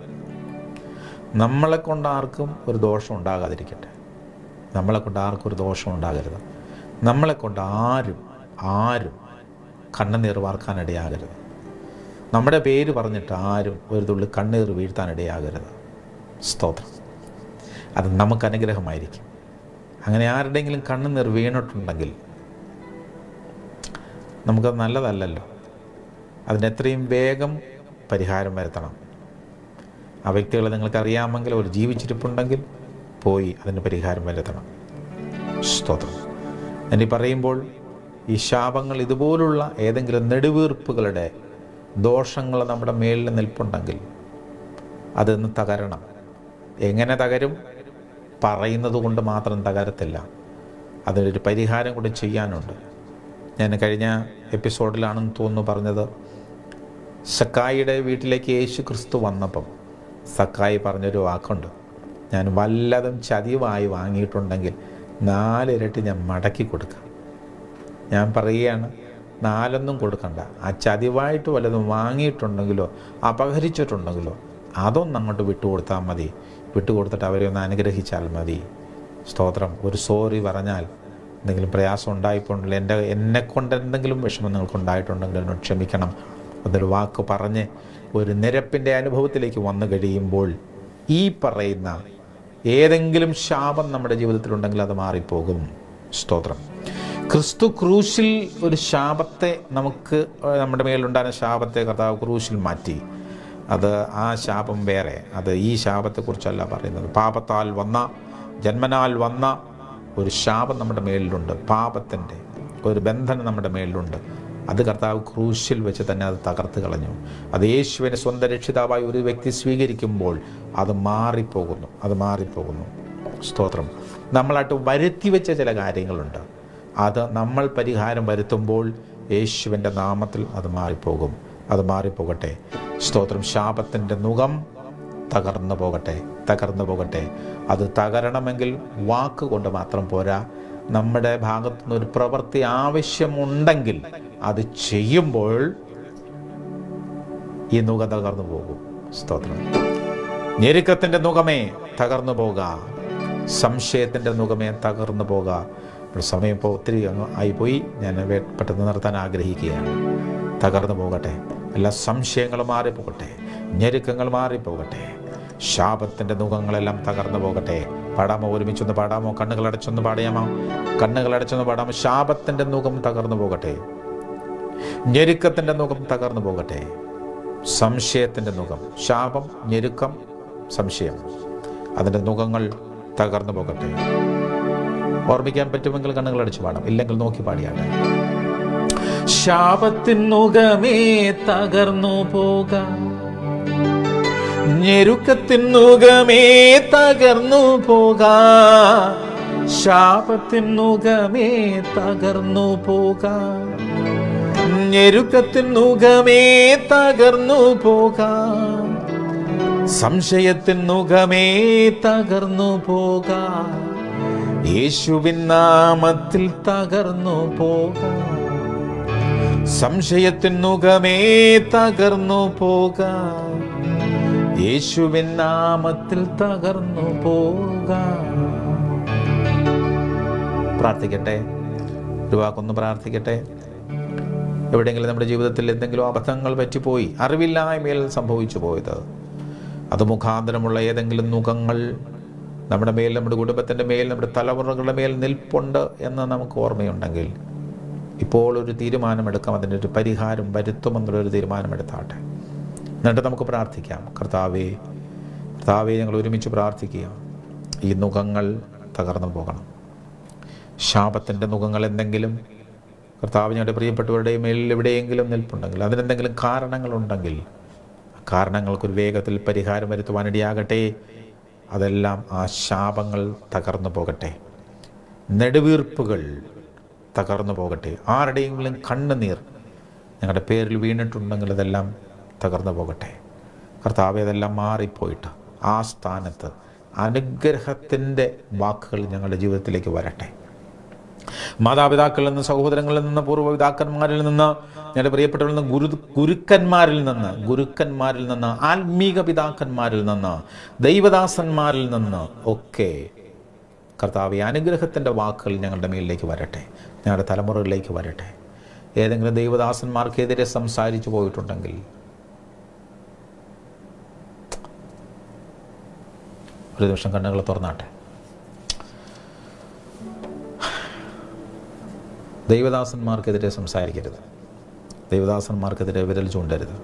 നമ്മളെ കൊണ്ട് ആർക്കും ഒരു ദോഷം ഉണ്ടാകാതിരിക്കട്ടെ നമ്മളെ കൊണ്ട് ആർക്കും ഒരു ദോഷം ഉണ്ടാകരുത് നമ്മളെ കൊണ്ട് ആരും ആരും കണ്ണുനീർ വാർക്കാനിടയാകരുത് നമ്മുടെ പേര് പറഞ്ഞിട്ട് ആരും ഒരു തുള്ളി കണ്ണീർ വീഴ്ത്താനിടയാകരുത് സ്തോത്രം അത് നമുക്ക് അനുഗ്രഹമായിരിക്കും അങ്ങനെ ആരുടെയെങ്കിലും കണ്ണുനീർ വീണിട്ടുണ്ടെങ്കിൽ നമുക്കത് നല്ലതല്ലല്ലോ അതിന് എത്രയും വേഗം പരിഹാരം വരുത്തണം ആ വ്യക്തികളെ നിങ്ങൾക്ക് അറിയാമെങ്കിൽ അവർ ജീവിച്ചിരിപ്പുണ്ടെങ്കിൽ പോയി അതിന് പരിഹാരം വരുത്തണം സ്തോത്രം എന്നീ പറയുമ്പോൾ ഈ ശാപങ്ങൾ ഇതുപോലുള്ള ഏതെങ്കിലും നെടുവീർപ്പുകളുടെ ദോഷങ്ങൾ നമ്മുടെ മേലിൽ നിൽപ്പുണ്ടെങ്കിൽ അതൊന്ന് തകരണം എങ്ങനെ തകരും പറയുന്നത് കൊണ്ട് മാത്രം തകരത്തില്ല അതിനൊരു പരിഹാരം കൂടി ചെയ്യാനുണ്ട് ഞാൻ കഴിഞ്ഞ എപ്പിസോഡിലാണെന്ന് തോന്നുന്നു പറഞ്ഞത് സക്കായിയുടെ വീട്ടിലേക്ക് യേശു ക്രിസ്തു വന്നപ്പം സക്കായി പറഞ്ഞൊരു വാക്കുണ്ട് ഞാൻ വല്ലതും ചതിവായി വാങ്ങിയിട്ടുണ്ടെങ്കിൽ നാലിരട്ടി ഞാൻ മടക്കി കൊടുക്കാം ഞാൻ പറയുകയാണ് നാലൊന്നും കൊടുക്കണ്ട ആ ചതിവായിട്ട് വല്ലതും വാങ്ങിയിട്ടുണ്ടെങ്കിലോ അപഹരിച്ചിട്ടുണ്ടെങ്കിലോ അതൊന്നും അങ്ങോട്ട് വിട്ടുകൊടുത്താൽ മതി വിട്ടുകൊടുത്തിട്ട് അവരെ ഒന്ന് അനുഗ്രഹിച്ചാൽ മതി സ്തോത്രം ഒരു സോറി പറഞ്ഞാൽ എന്തെങ്കിലും പ്രയാസം ഉണ്ടായിപ്പോണ്ടെങ്കിൽ എൻ്റെ എന്നെക്കൊണ്ട് എന്തെങ്കിലും വിഷമം നിങ്ങൾക്ക് ഉണ്ടായിട്ടുണ്ടെങ്കിൽ എന്നോട് ക്ഷമിക്കണം എന്നൊരു വാക്ക് പറഞ്ഞ് ഒരു നിരപ്പിൻ്റെ അനുഭവത്തിലേക്ക് വന്നു കഴിയുമ്പോൾ ഈ പറയുന്ന ഏതെങ്കിലും ശാപം നമ്മുടെ ജീവിതത്തിലുണ്ടെങ്കിൽ അത് മാറിപ്പോകും സ്തോത്രം ക്രിസ്തു ക്രൂശിൽ ഒരു ശാപത്തെ നമുക്ക് ഏഹ്, നമ്മുടെ മേലുണ്ടായിരുന്ന ശാപത്തെ കർത്താവ് ക്രൂശിൽ മാറ്റി അത് ആ ശാപം വേറെ അത് ഈ ശാപത്തെക്കുറിച്ചല്ല പറയുന്നത് പാപത്താൽ വന്ന ജന്മനാൽ വന്ന ഒരു ശാപം നമ്മുടെ മേലിലുണ്ട് പാപത്തിൻ്റെ ഒരു ബന്ധനം നമ്മുടെ മേലിലുണ്ട് അത് കർത്താവ് ക്രൂശിൽ വെച്ച് തന്നെ അത് തകർത്ത് കളഞ്ഞു അത് യേശുവിനെ സ്വന്തം രക്ഷിതാവായി ഒരു വ്യക്തി സ്വീകരിക്കുമ്പോൾ അത് മാറിപ്പോകുന്നു അത് മാറിപ്പോകുന്നു സ്തോത്രം നമ്മളായിട്ട് വരുത്തി വെച്ച ചില കാര്യങ്ങളുണ്ട് അത് നമ്മൾ പരിഹാരം വരുത്തുമ്പോൾ യേശുവിൻ്റെ നാമത്തിൽ അത് മാറിപ്പോകും അത് മാറിപ്പോകട്ടെ സ്തോത്രം ശാപത്തിൻ്റെ മുഖം തകർന്നു പോകട്ടെ തകർന്നു പോകട്ടെ അത് തകരണമെങ്കിൽ വാക്ക് കൊണ്ട് മാത്രം പോരാ നമ്മുടെ ഭാഗത്തുനിന്ന് ഒരു പ്രവൃത്തി ആവശ്യമുണ്ടെങ്കിൽ അത് ചെയ്യുമ്പോൾ ഈ നുക തകർന്നു പോകും സ്തോത്രം ഞെരുക്കത്തിൻ്റെ നുകമേ തകർന്നു പോക സംശയത്തിൻ്റെ നുകമേ തകർന്നു പോക ഇപ്പോൾ സമയം ഇപ്പോൾ ഒത്തിരി അങ്ങ് ആയിപ്പോയി ഞാൻ വേ- പെട്ടെന്ന് നിർത്താൻ ആഗ്രഹിക്കുകയാണ് തകർന്നു പോകട്ടെ എല്ലാ സംശയങ്ങളും മാറിപ്പോകട്ടെ ഞെരുക്കങ്ങൾ മാറിപ്പോകട്ടെ ശാപത്തിൻ്റെ മുഖങ്ങളെല്ലാം തകർന്നു പോകട്ടെ പാടാമോ ഒരുമിച്ചൊന്ന് പാടാമോ കണ്ണുകൾ അടച്ചൊന്ന് പാടിയാമോ കണ്ണുകൾ അടച്ചൊന്ന് പാടാമോ ശാപത്തിൻ്റെ മുഖം തകർന്നു പോകട്ടെ ഞെരുക്കത്തിൻ്റെ മുഖം തകർന്നു പോകട്ടെ സംശയത്തിൻ്റെ മുഖം ശാപം ഞെരുക്കം സംശയം അതിൻ്റെ മുഖങ്ങൾ തകർന്നു പോകട്ടെ ഓർമ്മിക്കാൻ പറ്റുമെങ്കിൽ കണ്ണുകൾ അടിച്ചു പാടാം ഇല്ലെങ്കിൽ നോക്കി പാടിയാട്ടെ ശാപത്തിനുകമേ തകർന്നു പോകാം ഞെരുക്കത്തിനുകമേ തകർന്നു പോകാ ശാപത്തിനുകമേ തകർന്നു പോകാ ഞെരുക്കത്തിനുകമേ തകർന്നു പോകാ സംശയത്തിനുകമേ തകർന്നു പോകാ യേശുവിൻ നാമത്തിൽ തകർന്നു പോകാം സംശയത്തിനുകമേ തകർന്നു പോകാം യേശുവിൻ നാമത്തിൽ തകർന്നു പോകാം പ്രാർത്ഥിക്കട്ടെ ഒരു വാക്കൊന്ന് പ്രാർത്ഥിക്കട്ടെ എവിടെയെങ്കിലും നമ്മുടെ ജീവിതത്തിൽ എന്തെങ്കിലും അബദ്ധങ്ങൾ പറ്റിപ്പോയി അറിവില്ലായ്മയിൽ സംഭവിച്ചു പോയത് അത് മുഖാന്തരമുള്ള ഏതെങ്കിലും മുഖങ്ങൾ നമ്മുടെ മേൽ നമ്മുടെ കുടുംബത്തിൻ്റെ മേൽ നമ്മുടെ തലമുറകളുടെ മേൽ നിൽപ്പുണ്ട് എന്ന് നമുക്ക് ഓർമ്മയുണ്ടെങ്കിൽ ഇപ്പോൾ ഒരു തീരുമാനമെടുക്കാം അതിൻ്റെ ഒരു പരിഹാരം വരുത്തുമെന്നുള്ളൊരു തീരുമാനമെടുത്താട്ടെ എന്നിട്ട് നമുക്ക് പ്രാർത്ഥിക്കാം കർത്താവേ കർത്താവെ ഞങ്ങൾ ഒരുമിച്ച് പ്രാർത്ഥിക്കുക ഈ നുഖങ്ങൾ തകർന്നു പോകണം ശാപത്തിൻ്റെ നുഖങ്ങൾ എന്തെങ്കിലും കർത്താവ് ഞങ്ങളുടെ പ്രിയപ്പെട്ടവരുടെ മേലിൽ എവിടെയെങ്കിലും നിൽപ്പുണ്ടെങ്കിൽ അതിനെന്തെങ്കിലും കാരണങ്ങളുണ്ടെങ്കിൽ ആ കാരണങ്ങൾക്കൊരു വേഗത്തിൽ പരിഹാരം വരുത്തുവാനിടയാകട്ടെ അതെല്ലാം ആ ശാപങ്ങൾ തകർന്നു പോകട്ടെ നെടുവീർപ്പുകൾ തകർന്നു പോകട്ടെ ആരുടെയെങ്കിലും കണ്ണുനീർ ഞങ്ങളുടെ പേരിൽ വീണിട്ടുണ്ടെങ്കിൽ അതെല്ലാം തകർന്നു പോകട്ടെ കർത്താവ് അതെല്ലാം മാറിപ്പോയിട്ട് ആ സ്ഥാനത്ത് അനുഗ്രഹത്തിൻ്റെ വാക്കുകൾ ഞങ്ങളുടെ ജീവിതത്തിലേക്ക് വരട്ടെ മാതാപിതാക്കളിൽ നിന്ന് സഹോദരങ്ങളിൽ നിന്ന് പൂർവ്വപിതാക്കന്മാരിൽ നിന്ന് ഞങ്ങളുടെ പ്രിയപ്പെട്ടവരിൽ നിന്ന് ഗുരു ഗുരുക്കന്മാരിൽ നിന്ന് ഗുരുക്കന്മാരിൽ നിന്ന് ആത്മീക പിതാക്കന്മാരിൽ നിന്ന് ദൈവദാസന്മാരിൽ നിന്ന് ഒക്കെ കർത്താവ് അനുഗ്രഹത്തിൻ്റെ വാക്കുകൾ ഞങ്ങളുടെ മേലിലേക്ക് വരട്ടെ ഞങ്ങളുടെ തലമുറകളിലേക്ക് വരട്ടെ ഏതെങ്കിലും ദൈവദാസന്മാർക്കെതിരെ സംസാരിച്ചു പോയിട്ടുണ്ടെങ്കിൽ ഒരു നിമിഷം കണ്ണുകൾ തുറന്നാട്ടെ ദൈവദാസന്മാർക്കെതിരെ സംസാരിക്കരുത് ദൈവദാസന്മാർക്കെതിരെ വിരൽ ചൂണ്ടരുത്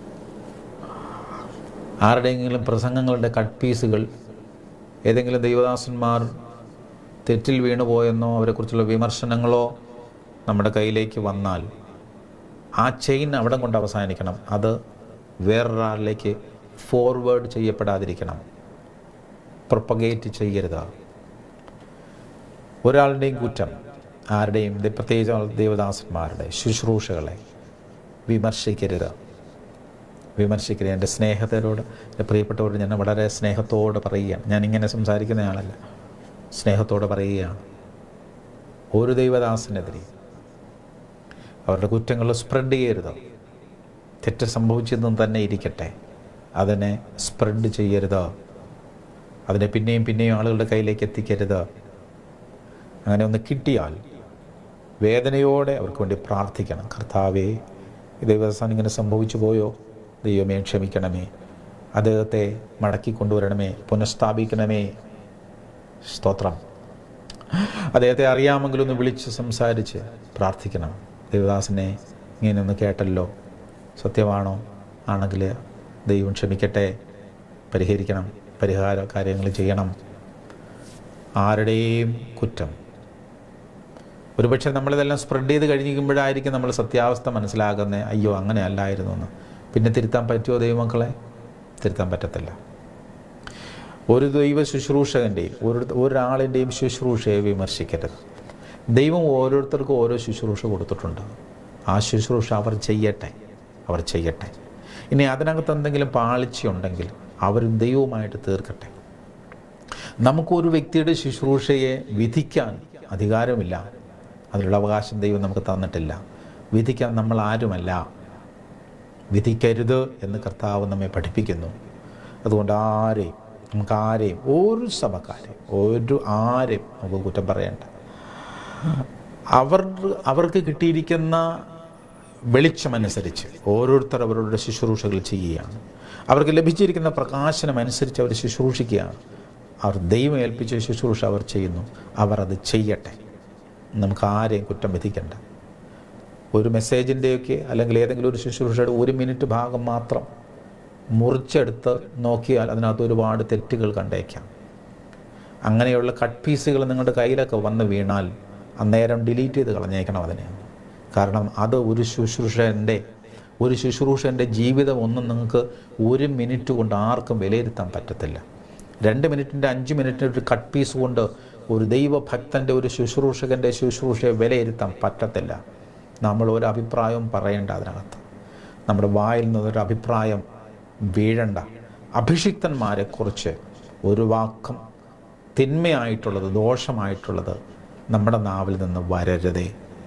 ആരുടെയെങ്കിലും പ്രസംഗങ്ങളുടെ കട്ട് പീസുകൾ ഏതെങ്കിലും ദൈവദാസന്മാർ തെറ്റിൽ വീണുപോയെന്നോ അവരെക്കുറിച്ചുള്ള വിമർശനങ്ങളോ നമ്മുടെ കയ്യിലേക്ക് വന്നാൽ ആ ചെയിൻ അവിടെ കൊണ്ട് അവസാനിക്കണം അത് വേറൊരാളിലേക്ക് ഫോർവേഡ് ചെയ്യപ്പെടാതിരിക്കണം പ്രൊപ്പഗേറ്റ് ചെയ്യരുത് ഒരാളുടെയും കുറ്റം ആരുടെയും ദ- പ്രത്യേകിച്ച് ദേവദാസന്മാരുടെ ശുശ്രൂഷകളെ വിമർശിക്കരുത് വിമർശിക്കരുത് എൻ്റെ സ്നേഹത്തോട് എൻ്റെ പ്രിയപ്പെട്ടവരോട് ഞാൻ വളരെ സ്നേഹത്തോട് പറയുകയാണ് ഞാൻ ഇങ്ങനെ സംസാരിക്കുന്നയാളല്ല സ്നേഹത്തോടെ പറയുകയാണ് ഒരു ദൈവദാസനെതിരെ അവരുടെ കുറ്റങ്ങൾ സ്പ്രെഡ് ചെയ്യരുത് തെറ്റ് സംഭവിച്ചതെന്ന് തന്നെ ഇരിക്കട്ടെ അതിനെ സ്പ്രെഡ് ചെയ്യരുത് അതിനെ പിന്നെയും പിന്നെയും ആളുകളുടെ കയ്യിലേക്ക് എത്തിക്കരുത് അങ്ങനെ ഒന്ന് കിട്ടിയാൽ വേദനയോടെ അവർക്ക് വേണ്ടി പ്രാർത്ഥിക്കണം കർത്താവേ ഈ ദിവസം ഇങ്ങനെ സംഭവിച്ചു പോയോ ദൈവമേ ക്ഷമിക്കണമേ അദ്ദേഹത്തെ മടക്കി കൊണ്ടുവരണമേ പുനഃസ്ഥാപിക്കണമേ സ്തോത്രം അദ്ദേഹത്തെ അറിയാമെങ്കിലും ഒന്ന് വിളിച്ച് സംസാരിച്ച് പ്രാർത്ഥിക്കണം ദേവദാസനെ ഇങ്ങനെ ഒന്ന് കേട്ടല്ലോ സത്യമാണോ ആണെങ്കിൽ ദൈവം ക്ഷമിക്കട്ടെ പരിഹരിക്കണം പരിഹാര കാര്യങ്ങൾ ചെയ്യണം ആരുടെയും കുറ്റം ഒരുപക്ഷെ നമ്മളിതെല്ലാം സ്പ്രെഡ് ചെയ്ത് കഴിഞ്ഞിരിക്കുമ്പോഴായിരിക്കും നമ്മൾ സത്യാവസ്ഥ മനസ്സിലാകുന്നത് അയ്യോ അങ്ങനെ അല്ലായിരുന്നു എന്ന് പിന്നെ തിരുത്താൻ പറ്റുമോ ദൈവമക്കളെ തിരുത്താൻ പറ്റത്തില്ല ഒരു ദൈവ ശുശ്രൂഷകൻ്റെയും ഒരു ഒരാളിൻ്റെയും ശുശ്രൂഷയെ വിമർശിക്കരുത് ദൈവം ഓരോരുത്തർക്കും ഓരോ ശുശ്രൂഷ കൊടുത്തിട്ടുണ്ട് ആ ശുശ്രൂഷ അവർ ചെയ്യട്ടെ അവർ ചെയ്യട്ടെ ഇനി അതിനകത്ത് എന്തെങ്കിലും പാളിച്ചയുണ്ടെങ്കിൽ അവർ ദൈവവുമായിട്ട് തീർക്കട്ടെ നമുക്കൊരു വ്യക്തിയുടെ ശുശ്രൂഷയെ വിധിക്കാൻ അധികാരമില്ല അതിനുള്ള അവകാശം ദൈവം നമുക്ക് തന്നിട്ടില്ല വിധിക്കാൻ നമ്മൾ ആരുമല്ല വിധിക്കരുത് എന്ന് കർത്താവ് നമ്മെ പഠിപ്പിക്കുന്നു അതുകൊണ്ട് ആരെയും നമുക്ക് ആരെയും ഒരു സഭക്കാരെയും ഒരു ആരെയും നമുക്ക് കുറ്റം പറയേണ്ട അവർ അവർക്ക് കിട്ടിയിരിക്കുന്ന വെളിച്ചമനുസരിച്ച് ഓരോരുത്തർ അവരുടെ ശുശ്രൂഷകൾ ചെയ്യുകയാണ് അവർക്ക് ലഭിച്ചിരിക്കുന്ന പ്രകാശനം അനുസരിച്ച് അവർ ശുശ്രൂഷിക്കുകയാണ് അവർ ദൈവം ഏൽപ്പിച്ച ശുശ്രൂഷ അവർ ചെയ്യുന്നു അവർ അത് ചെയ്യട്ടെ നമുക്ക് ആരെയും കുറ്റം വിധിക്കണ്ട ഒരു മെസ്സേജിൻ്റെയൊക്കെ അല്ലെങ്കിൽ ഏതെങ്കിലും ഒരു ശുശ്രൂഷയുടെ ഒരു മിനിറ്റ് ഭാഗം മാത്രം മുറിച്ചെടുത്ത് നോക്കിയാൽ അതിനകത്ത് ഒരുപാട് തെറ്റുകൾ കണ്ടേക്കാം അങ്ങനെയുള്ള കട്ട് പീസുകൾ നിങ്ങളുടെ കയ്യിലൊക്കെ വന്ന് വീണാൽ അന്നേരം ഡിലീറ്റ് ചെയ്ത് കളഞ്ഞേക്കണം അതിനെ കാരണം അത് ഒരു ശുശ്രൂഷൻ്റെ ഒരു ശുശ്രൂഷൻ്റെ ജീവിതം ഒന്നും നിങ്ങൾക്ക് ഒരു മിനിറ്റ് കൊണ്ട് ആർക്കും വിലയിരുത്താൻ പറ്റത്തില്ല രണ്ട് മിനിറ്റിൻ്റെ അഞ്ച് മിനിറ്റിൻ്റെ ഒരു കട്ട് പീസ് കൊണ്ട് ഒരു ദൈവഭക്തൻ്റെ ഒരു ശുശ്രൂഷകൻ്റെ ശുശ്രൂഷയെ വിലയിരുത്താൻ പറ്റത്തില്ല നമ്മൾ ഒരു അഭിപ്രായവും പറയേണ്ട അതിനകത്ത് നമ്മുടെ വായിൽ നിന്നൊരു അഭിപ്രായം വീഴണ്ട അഭിഷിക്തന്മാരെക്കുറിച്ച് ഒരു വാക്കും തിന്മയായിട്ടുള്ളത് ദോഷമായിട്ടുള്ളത് നമ്മുടെ നാവിൽ നിന്ന് വരരുതേ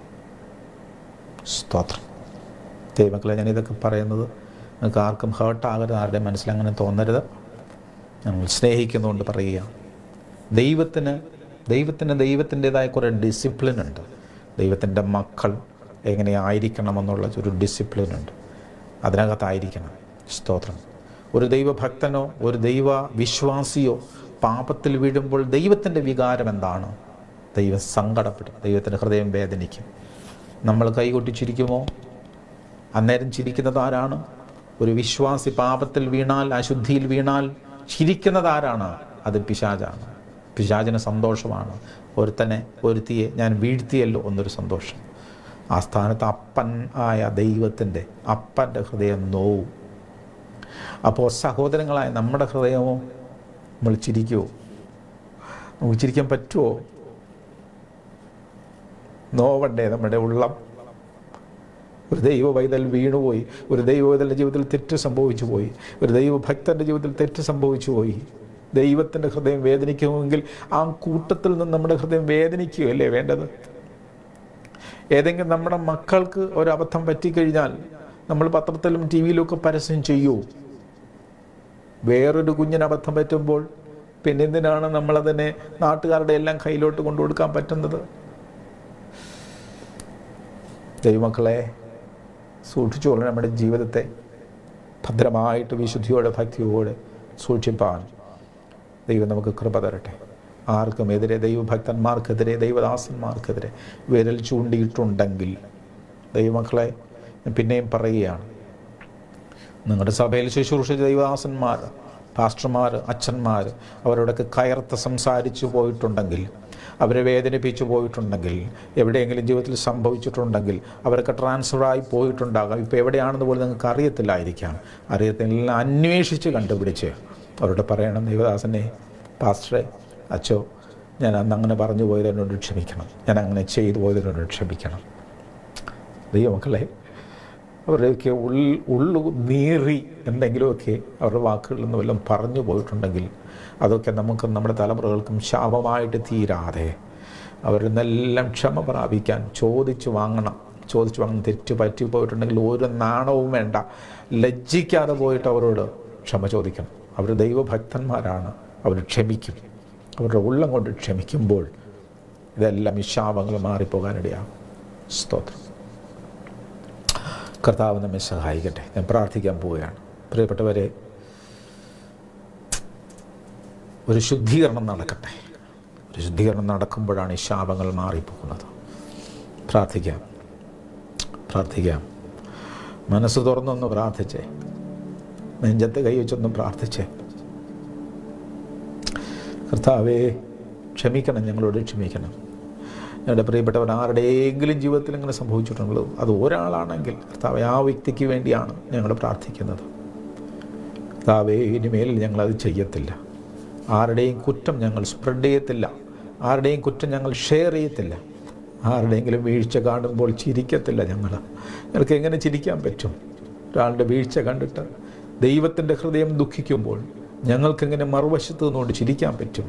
സ്തോത്രം ദൈവമക്കളെ ഞാൻ ഇതൊക്കെ പറയുന്നത് നിങ്ങൾക്ക് ആർക്കും ഹേർട്ടാകരുത് ആരുടെ മനസ്സിലങ്ങനെ തോന്നരുത് ഞങ്ങൾ സ്നേഹിക്കുന്നതുകൊണ്ട് പറയുക ദൈവത്തിന് ദൈവത്തിന് ദൈവത്തിൻ്റെതായ കുറേ ഡിസിപ്ലിൻ ഉണ്ട് ദൈവത്തിൻ്റെ മക്കൾ എങ്ങനെയായിരിക്കണമെന്നുള്ള ഒരു ഡിസിപ്ലിൻ ഉണ്ട് അതിനകത്തായിരിക്കണം സ്തോത്രം ഒരു ദൈവഭക്തനോ ഒരു ദൈവ വിശ്വാസിയോ പാപത്തിൽ വീഴുമ്പോൾ ദൈവത്തിൻ്റെ വികാരം എന്താണ് ദൈവം സങ്കടപ്പെടും ദൈവത്തിൻ്റെ ഹൃദയം വേദനിക്കും നമ്മൾ കൈകൊട്ടി ചിരിക്കുമോ അന്നേരം ചിരിക്കുന്നത് ആരാണ് ഒരു വിശ്വാസി പാപത്തിൽ വീണാൽ അശുദ്ധിയിൽ വീണാൽ ചിരിക്കുന്നത് ആരാണ് അത് പിശാചാണ് പിശാചിന് സന്തോഷമാണ് ഒരുത്തനെ ഒരുത്തിയെ ഞാൻ വീഴ്ത്തിയല്ലോ എന്നൊരു സന്തോഷം ആ സ്ഥാനത്ത് അപ്പൻ ആയ ദൈവത്തിൻ്റെ അപ്പൻ്റെ ഹൃദയം നോവും അപ്പോൾ സഹോദരങ്ങളായ നമ്മുടെ ഹൃദയമോ നമ്മൾ ചിരിക്കുമോ നമുക്ക് ചിരിക്കാൻ പറ്റുമോ നോവണ്ടേ നമ്മുടെ ഉള്ളം ഒരു ദൈവ പൈതൽ വീണുപോയി ഒരു ദൈവ പൈതലിൻ്റെ ജീവിതത്തിൽ തെറ്റ് സംഭവിച്ചു പോയി ഒരു ദൈവഭക്തൻ്റെ ജീവിതത്തിൽ തെറ്റ് സംഭവിച്ചു പോയി ദൈവത്തിൻ്റെ ഹൃദയം വേദനിക്കുമെങ്കിൽ ആ കൂട്ടത്തിൽ നിന്ന് നമ്മുടെ ഹൃദയം വേദനിക്കുകയല്ലേ വേണ്ടത് ഏതെങ്കിലും നമ്മുടെ മക്കൾക്ക് ഒരു അബദ്ധം പറ്റിക്കഴിഞ്ഞാൽ നമ്മൾ പത്രത്തിലും ടി വിയിലും ഒക്കെ പരസ്യം ചെയ്യൂ വേറൊരു കുഞ്ഞിന് അബദ്ധം പറ്റുമ്പോൾ പിന്നെ എന്തിനാണ് നമ്മളതിനെ നാട്ടുകാരുടെ എല്ലാം കയ്യിലോട്ട് കൊണ്ടു കൊടുക്കാൻ പറ്റുന്നത് ദൈവമക്കളെ സൂക്ഷിച്ചുകൊള്ളണം നമ്മുടെ ജീവിതത്തെ ഭദ്രമായിട്ട് വിശുദ്ധിയോടെ ഭക്തിയോടെ സൂക്ഷിപ്പാൻ ദൈവം നമുക്ക് കൃപ തരട്ടെ ആർക്കും എതിരെ ദൈവഭക്തന്മാർക്കെതിരെ ദൈവദാസന്മാർക്കെതിരെ വിരൽ ചൂണ്ടിയിട്ടുണ്ടെങ്കിൽ ദൈവമക്കളെ ഞാൻ പിന്നെയും പറയുകയാണ് നിങ്ങളുടെ സഭയിൽ ശുശ്രൂഷിച്ച ദൈവദാസന്മാർ പാസ്റ്റർമാർ അച്ഛന്മാർ അവരോടൊക്കെ കയർത്ത് സംസാരിച്ചു പോയിട്ടുണ്ടെങ്കിൽ അവരെ വേദനിപ്പിച്ചു പോയിട്ടുണ്ടെങ്കിൽ എവിടെയെങ്കിലും ജീവിതത്തിൽ സംഭവിച്ചിട്ടുണ്ടെങ്കിൽ അവരൊക്കെ ട്രാൻസ്ഫറായി പോയിട്ടുണ്ടാകാം ഇപ്പോൾ എവിടെയാണെന്ന് പോലും നിങ്ങൾക്ക് അറിയത്തില്ലായിരിക്കാം അറിയത്തില്ല അന്വേഷിച്ച് കണ്ടുപിടിച്ച് അവരോട് പറയണം ദൈവദാസനെ പാസ്റ്ററെ അച്ചോ ഞാൻ അന്ന് അങ്ങനെ പറഞ്ഞു പോയതിനോട് ക്ഷമിക്കണം ഞാൻ അങ്ങനെ ചെയ്തു പോയതിനോട് ക്ഷമിക്കണം ദൈവമക്കളെ അവരുടെയൊക്കെ ഉൾ ഉള്ളു നീറി എന്തെങ്കിലുമൊക്കെ അവരുടെ വാക്കുകളിൽ നിന്ന് വല്ലതും പറഞ്ഞു പോയിട്ടുണ്ടെങ്കിൽ അതൊക്കെ നമുക്ക് നമ്മുടെ തലമുറകൾക്കും ശാപമായിട്ട് തീരാതെ അവരിൽ നിന്നെല്ലാം ക്ഷമ പ്രാപിക്കാൻ ചോദിച്ചു വാങ്ങണം ചോദിച്ചു വാങ്ങണം തെറ്റ് പറ്റി പോയിട്ടുണ്ടെങ്കിൽ ഒരു നാണവും വേണ്ട ലജ്ജിക്കാതെ പോയിട്ട് അവരോട് ക്ഷമ ചോദിക്കണം അവർ ദൈവഭക്തന്മാരാണ് അവർ ക്ഷമിക്കും അവരുടെ ഉള്ളം കൊണ്ട് ക്ഷമിക്കുമ്പോൾ ഇതെല്ലാം ഈ ശാപങ്ങൾ മാറിപ്പോകാനിടയാകും സ്തോത്രം കർത്താവ് നമ്മെ സഹായിക്കട്ടെ ഞാൻ പ്രാർത്ഥിക്കാൻ പോവുകയാണ് പ്രിയപ്പെട്ടവരെ ഒരു ശുദ്ധീകരണം നടക്കട്ടെ ഒരു ശുദ്ധീകരണം നടക്കുമ്പോഴാണ് ഈ ശാപങ്ങൾ മാറിപ്പോകുന്നത് പ്രാർത്ഥിക്കാം പ്രാർത്ഥിക്കാം മനസ്സ് തുറന്നൊന്ന് പ്രാർത്ഥിച്ചേ നെഞ്ചത്ത് കൈവച്ചൊന്ന് പ്രാർത്ഥിച്ചേ കർത്താവേ ക്ഷമിക്കണം ഞങ്ങളോട് ക്ഷമിക്കണം ഞങ്ങളുടെ പ്രിയപ്പെട്ടവർ ആരുടെയെങ്കിലും ജീവിതത്തിൽ ഇങ്ങനെ സംഭവിച്ചിട്ടുണ്ടല്ലോ അത് ഒരാളാണെങ്കിൽ കർത്താവെ ആ വ്യക്തിക്ക് വേണ്ടിയാണ് ഞങ്ങൾ പ്രാർത്ഥിക്കുന്നത് കർത്താവേ ഇനിമേൽ ഞങ്ങളത് ചെയ്യത്തില്ല ആരുടെയും കുറ്റം ഞങ്ങൾ സ്പ്രെഡ് ചെയ്യത്തില്ല ആരുടെയും കുറ്റം ഞങ്ങൾ ഷെയർ ചെയ്യത്തില്ല ആരുടെയെങ്കിലും വീഴ്ച കാണുമ്പോൾ ചിരിക്കത്തില്ല ഞങ്ങൾ ഞങ്ങൾക്ക് എങ്ങനെ ചിരിക്കാൻ പറ്റും ഒരാളുടെ വീഴ്ച കണ്ടിട്ട് ദൈവത്തിൻ്റെ ഹൃദയം ദുഃഖിക്കുമ്പോൾ ഞങ്ങൾക്കെങ്ങനെ മറുവശത്ത് നിന്നുകൊണ്ട് ചിരിക്കാൻ പറ്റും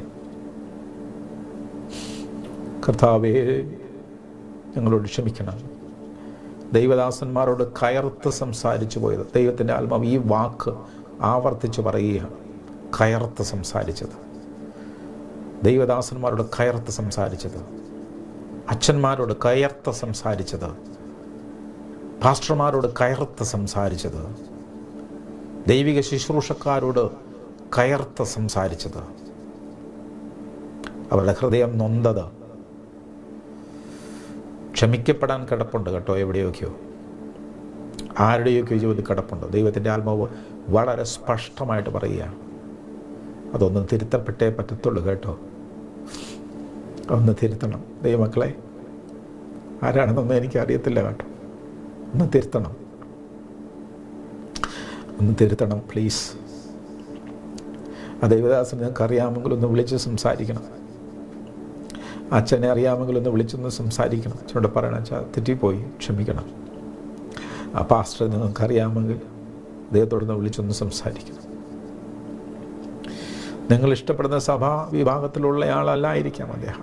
കർത്താവേ ഞങ്ങളോട് ക്ഷമിക്കണം ദൈവദാസന്മാരോട് കയർത്ത് സംസാരിച്ചു പോയത് ദൈവത്തിൻ്റെ ആത്മാവ് ഈ വാക്ക് ആവർത്തിച്ച് പറയുകയാണ് കയർത്ത് സംസാരിച്ചത് ദൈവദാസന്മാരോട് കയർത്ത് സംസാരിച്ചത് അച്ഛന്മാരോട് കയർത്ത് സംസാരിച്ചത് പാസ്റ്റർമാരോട് കയർത്ത് സംസാരിച്ചത് ദൈവിക ശുശ്രൂഷക്കാരോട് കയർത്ത് സംസാരിച്ചത് അവരുടെ ഹൃദയം നൊന്തത് ക്ഷമിക്കപ്പെടാൻ കിടപ്പുണ്ട് കേട്ടോ എവിടെയൊക്കെയോ ആരുടെയൊക്കെയോ ജീവിതത്തിൽ കിടപ്പുണ്ട് ദൈവത്തിൻ്റെ ആത്മാവ് വളരെ സ്പഷ്ടമായിട്ട് പറയുക അതൊന്നും തിരുത്തപ്പെട്ടേ പറ്റത്തുള്ളൂ കേട്ടോ ഒന്ന് തിരുത്തണം ദൈവമക്കളെ ആരാണെന്നൊന്നും എനിക്ക് അറിയത്തില്ല കേട്ടോ ഒന്ന് തിരുത്തണം ഒന്ന് തിരുത്തണം പ്ലീസ് ആ ദൈവദാസൻ നിങ്ങൾക്ക് അറിയാമെങ്കിൽ ഒന്ന് വിളിച്ച് സംസാരിക്കണം അച്ഛനെ അറിയാമെങ്കിൽ ഒന്ന് വിളിച്ചൊന്ന് സംസാരിക്കണം അച്ഛനോട് പറയണം അച്ഛാ തെറ്റിപ്പോയി ക്ഷമിക്കണം ആ പാസ്റ്റർ നിങ്ങൾക്ക് അറിയാമെങ്കിൽ അദ്ദേഹത്തോടൊന്ന് വിളിച്ചൊന്ന് സംസാരിക്കണം നിങ്ങൾ ഇഷ്ടപ്പെടുന്ന സഭാ വിഭാഗത്തിലുള്ള ആളല്ലായിരിക്കാം അദ്ദേഹം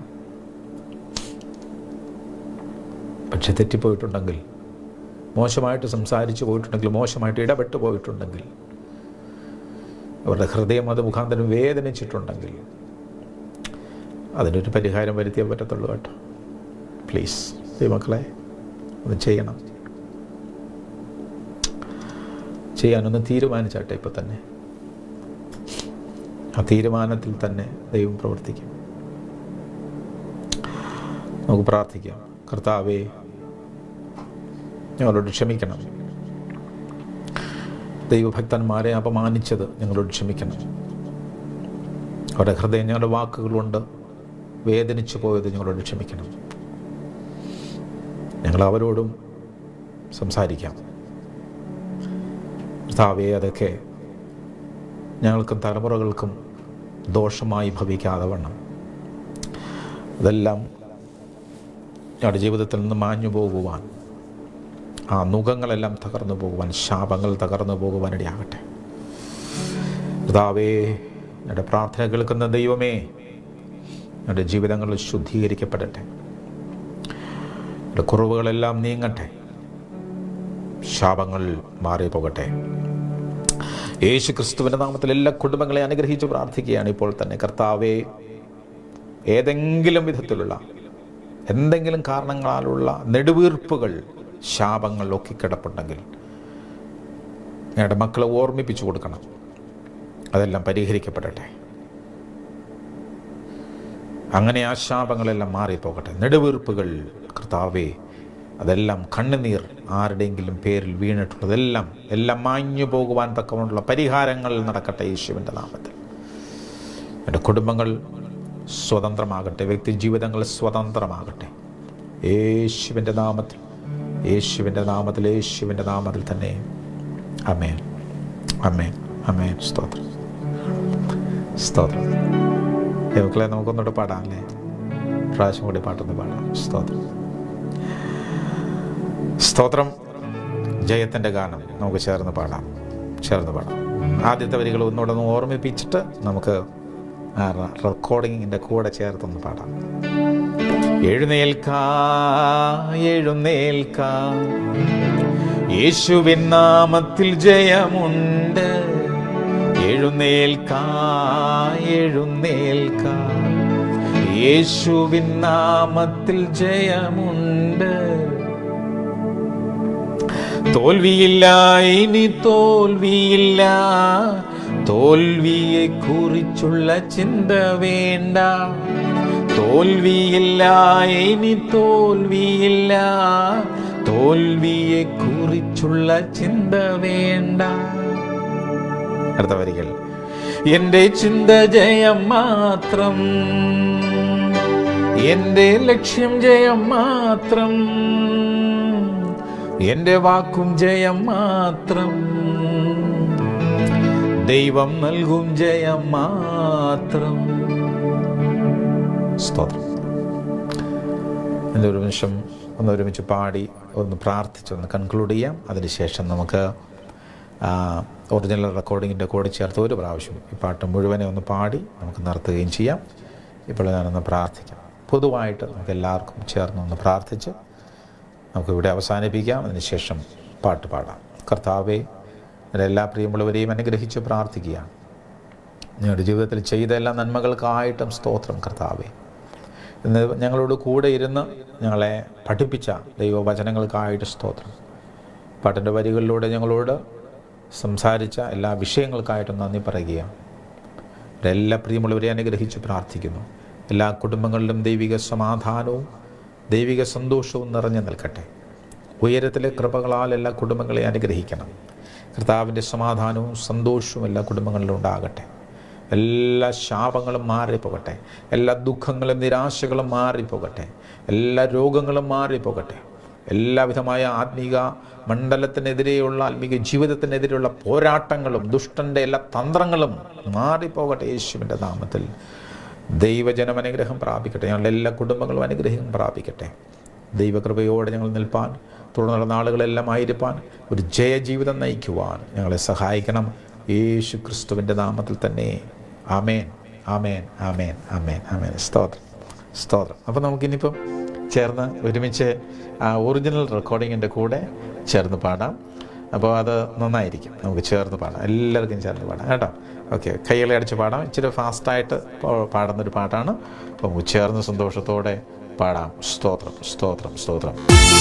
പക്ഷെ തെറ്റിപ്പോയിട്ടുണ്ടെങ്കിൽ മോശമായിട്ട് സംസാരിച്ചു പോയിട്ടുണ്ടെങ്കിൽ മോശമായിട്ട് ഇടപെട്ട് പോയിട്ടുണ്ടെങ്കിൽ അവരുടെ ഹൃദയം അത് മുഖാന്തരം വേദനിച്ചിട്ടുണ്ടെങ്കിൽ അതിനൊരു പരിഹാരം വരുത്തിയേ പറ്റത്തുള്ളൂ കേട്ടോ പ്ലീസ് ദൈവമക്കളെ ഒന്ന് ചെയ്യണം ചെയ്യാനൊന്ന് തീരുമാനിച്ചാട്ടെ ഇപ്പം തന്നെ ആ തീരുമാനത്തിൽ തന്നെ ദൈവം പ്രവർത്തിക്കും നമുക്ക് പ്രാർത്ഥിക്കാം കർത്താവേ ഞങ്ങളോട് ക്ഷമിക്കണം ദൈവഭക്തന്മാരെ അപമാനിച്ചത് ഞങ്ങളോട് ക്ഷമിക്കണം അവരുടെ ഹൃദയം ഞങ്ങളുടെ വാക്കുകൾ കൊണ്ട് വേദനിച്ചു പോയത് ഞങ്ങളോട് ക്ഷമിക്കണം ഞങ്ങൾ അവരോടും സംസാരിക്കാം കർത്താവേ അതൊക്കെ ഞങ്ങൾക്കും തലമുറകൾക്കും ദോഷമായി ഭവിക്കാതെ വണ്ണം അതെല്ലാം ഞങ്ങളുടെ ജീവിതത്തിൽ നിന്ന് മാഞ്ഞു പോകുവാൻ ആ നുഖങ്ങളെല്ലാം തകർന്നു പോകുവാൻ ശാപങ്ങൾ തകർന്നു പോകുവാൻ ഇടയാകട്ടെ കർത്താവേ ഞങ്ങളുടെ പ്രാർത്ഥന കേൾക്കുന്ന ദൈവമേ ഞങ്ങളുടെ ജീവിതങ്ങൾ ശുദ്ധീകരിക്കപ്പെടട്ടെ ഞങ്ങളുടെ കുറവുകളെല്ലാം നീങ്ങട്ടെ ശാപങ്ങൾ മാറിപ്പോകട്ടെ യേശു ക്രിസ്തുവിൻ്റെ നാമത്തിൽ എല്ലാ കുടുംബങ്ങളെ അനുഗ്രഹിച്ച് പ്രാർത്ഥിക്കുകയാണ് ഇപ്പോൾ തന്നെ കർത്താവെ ഏതെങ്കിലും വിധത്തിലുള്ള എന്തെങ്കിലും കാരണങ്ങളാലുള്ള നെടുവീർപ്പുകൾ ശാപങ്ങൾ ഒക്കെ കിടപ്പുണ്ടെങ്കിൽ ഞങ്ങളുടെ മക്കളെ ഓർമ്മിപ്പിച്ചു കൊടുക്കണം അതെല്ലാം പരിഹരിക്കപ്പെടട്ടെ അങ്ങനെ ആ ശാപങ്ങളെല്ലാം മാറിപ്പോകട്ടെ നെടുവീർപ്പുകൾ കർത്താവേ അതെല്ലാം കണ്ണുനീർ ആരുടെയെങ്കിലും പേരിൽ വീണിട്ടുള്ളതെല്ലാം എല്ലാം മാഞ്ഞു പോകുവാൻ തക്കമുള്ള പരിഹാരങ്ങൾ നടക്കട്ടെ യേശുവിൻ്റെ നാമത്തിൽ എൻ്റെ കുടുംബങ്ങൾ സ്വതന്ത്രമാകട്ടെ വ്യക്തി ജീവിതങ്ങൾ സ്വതന്ത്രമാകട്ടെ യേശുവിൻ്റെ നാമത്തിൽ യേശുവിൻ്റെ നാമത്തിൽ യേശുവിൻ്റെ നാമത്തിൽ തന്നെ അമേൻ അമേൻ അമേൻ സ്തോത്രം സ്തോത്രം ദൈവക്കളെ നമുക്കൊന്നുകൂടെ പാടാം അല്ലേ പ്രാവശ്യം കൂടി പാട്ടൊന്ന് പാടാം സ്തോത്രം സ്തോത്രം ജയത്തിൻ്റെ ഗാനം നമുക്ക് ചേർന്ന് പാടാം ചേർന്ന് പാടാം ആദ്യത്തെ വരികൾ ഒന്നുകൂടെ ഒന്ന് ഓർമ്മിപ്പിച്ചിട്ട് നമുക്ക് ആ റെക്കോർഡിങ്ങിൻ്റെ കൂടെ ചേർത്തൊന്ന് പാടാം എഴുന്നേൽക്കാ എഴുന്നേൽക്കാ യേശുവിൻ നാമത്തിൽ ജയമുണ്ട് എഴുന്നേൽക്കാ എഴുന്നേൽക്കാ യേശുവിൻ നാമത്തിൽ ജയമുണ്ട് തോൽവിയില്ല ഇനി തോൽവിയില്ല തോൽവിയെ കുറിച്ചുള്ള ചിന്ത വേണ്ട തോൽവിയില്ല ഇനി തോൽവിയില്ല തോൽവിയെ കുറിച്ചുള്ള ചിന്ത വേണ്ട അടുത്ത വരികൾ എന്റെ ചിന്ത ജയം മാത്രം എന്റെ ലക്ഷ്യം ജയം മാത്രം എന്റെ വാക്കും ജയം മാത്രം ദൈവം നൽകും ജയം മാത്രം സ്തോത്രം എൻ്റെ ഒരു നിമിഷം ഒന്ന് ഒരുമിച്ച് പാടി ഒന്ന് പ്രാർത്ഥിച്ച് ഒന്ന് കൺക്ലൂഡ് ചെയ്യാം അതിനുശേഷം നമുക്ക് ഒറിജിനൽ റെക്കോർഡിങ്ങിൻ്റെ കൂടെ ചേർത്ത് ഒരു പ്രാവശ്യം ഈ പാട്ട് മുഴുവനെ ഒന്ന് പാടി നമുക്ക് നിർത്തുകയും ചെയ്യാം ഇപ്പോൾ ഞാനൊന്ന് പ്രാർത്ഥിക്കാം പൊതുവായിട്ട് നമുക്ക് എല്ലാവർക്കും ചേർന്ന് ഒന്ന് പ്രാർത്ഥിച്ച് നമുക്കിവിടെ അവസാനിപ്പിക്കാം അതിനുശേഷം പാട്ട് പാടാം കർത്താവെ എൻ്റെ എല്ലാ പ്രിയമുള്ളവരെയും അനുഗ്രഹിച്ച് പ്രാർത്ഥിക്കുകയാണ് ഞങ്ങളുടെ ജീവിതത്തിൽ ചെയ്ത എല്ലാ നന്മകൾക്കായിട്ടും സ്തോത്രം കർത്താവെ ഇന്ന് ഞങ്ങളോട് കൂടെ ഇരുന്ന് ഞങ്ങളെ പഠിപ്പിച്ച ദൈവവചനങ്ങൾക്കായിട്ട് സ്തോത്രം പാട്ടിൻ്റെ വരികളിലൂടെ ഞങ്ങളോട് സംസാരിച്ച എല്ലാ വിഷയങ്ങൾക്കായിട്ടും നന്ദി പറയുകയാണ് എൻ്റെ എല്ലാ പ്രിയമുള്ളവരെ അനുഗ്രഹിച്ച് പ്രാർത്ഥിക്കുന്നു എല്ലാ കുടുംബങ്ങളിലും ദൈവിക സമാധാനവും ദൈവിക സന്തോഷവും നിറഞ്ഞു നിൽക്കട്ടെ ഉയരത്തിലെ കൃപകളാൽ എല്ലാ കുടുംബങ്ങളെയും അനുഗ്രഹിക്കണം കർത്താവിൻ്റെ സമാധാനവും സന്തോഷവും എല്ലാ കുടുംബങ്ങളിലും ഉണ്ടാകട്ടെ എല്ലാ ശാപങ്ങളും മാറിപ്പോകട്ടെ എല്ലാ ദുഃഖങ്ങളും നിരാശകളും മാറിപ്പോകട്ടെ എല്ലാ രോഗങ്ങളും മാറിപ്പോകട്ടെ എല്ലാവിധമായ ആത്മീക മണ്ഡലത്തിനെതിരെയുള്ള ആത്മീക ജീവിതത്തിനെതിരെയുള്ള പോരാട്ടങ്ങളും ദുഷ്ടൻ്റെ എല്ലാ തന്ത്രങ്ങളും മാറിപ്പോകട്ടെ യേശുവിൻ്റെ നാമത്തിൽ ദൈവജനം അനുഗ്രഹം പ്രാപിക്കട്ടെ ഞങ്ങളുടെ എല്ലാ കുടുംബങ്ങളും അനുഗ്രഹം പ്രാപിക്കട്ടെ ദൈവകൃപയോടെ ഞങ്ങൾ നിൽപ്പാൻ തുടർന്നുള്ള നാളുകളെല്ലാം ആയിരിക്കാൻ ഒരു ജയജീവിതം നയിക്കുവാൻ ഞങ്ങളെ സഹായിക്കണം യേശു ക്രിസ്തുവിൻ്റെ നാമത്തിൽ തന്നെ ആമേൻ ആമേൻ ആമേൻ ആമേൻ ആമേൻ സ്തോത്രം സ്തോത്രം അപ്പോൾ നമുക്കിനിയിപ്പം ചേർന്ന് ഒരുമിച്ച് ആ ഒറിജിനൽ റെക്കോർഡിങ്ങിൻ്റെ കൂടെ ചേർന്ന് പാടാം അപ്പോൾ അത് നന്നായിരിക്കും നമുക്ക് ചേർന്ന് പാടാം എല്ലാവർക്കും ചേർന്ന് പാടാം കേട്ടോ ഓക്കെ കൈകളെ അടിച്ച് പാടാം ഇച്ചിരി ഫാസ്റ്റായിട്ട് പാടുന്നൊരു പാട്ടാണ് അപ്പോൾ നമുക്ക് ചേർന്ന് സന്തോഷത്തോടെ പാടാം സ്തോത്രം സ്തോത്രം സ്തോത്രം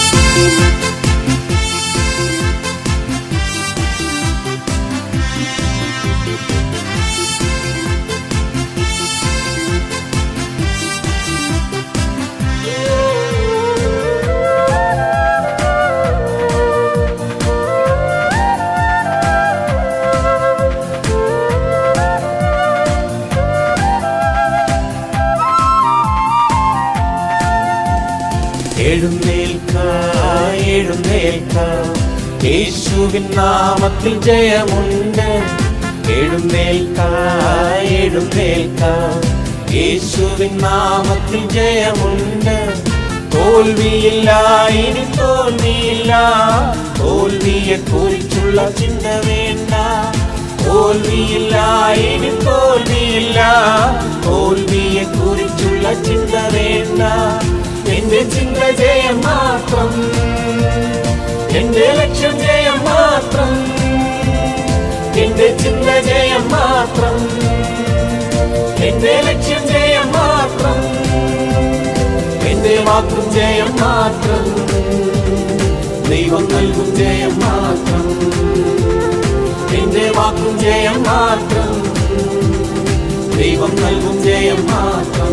എഴുന്നേൽക്ക എഴുന്നേൽക്ക യേശുവിൻ നാമത്തിൽ ജയമുണ്ട് എഴുന്നേൽക്ക എഴുന്നേൽക്ക യേശുവിൻ നാമത്തിൽ ജയമുണ്ട് തോൽവിയില്ല ഇനി തോൽവിയില്ല തോൽവിയെ കുറിച്ചുള്ള ചിന്ത വേണ്ട തോൽവിയില്ല ഇനി തോൽവിയില്ല തോൽവിയെ കുറിച്ചുള്ള ചിന്ത വേണ്ട എന്റെ ചിന്ത ജയം മാത്രം എന്റെ ലക്ഷ്യം ജയം മാത്രം എന്റെ ചിന്ത ജയം മാത്രം എന്റെ ലക്ഷ്യം ജയം മാത്രം എന്റെ വാക്കും ജയം മാത്രം ദൈവം നൽകും ജയം മാത്രം എന്റെ വാക്കും ജയം മാത്രം ദൈവം നൽകും ജയം മാത്രം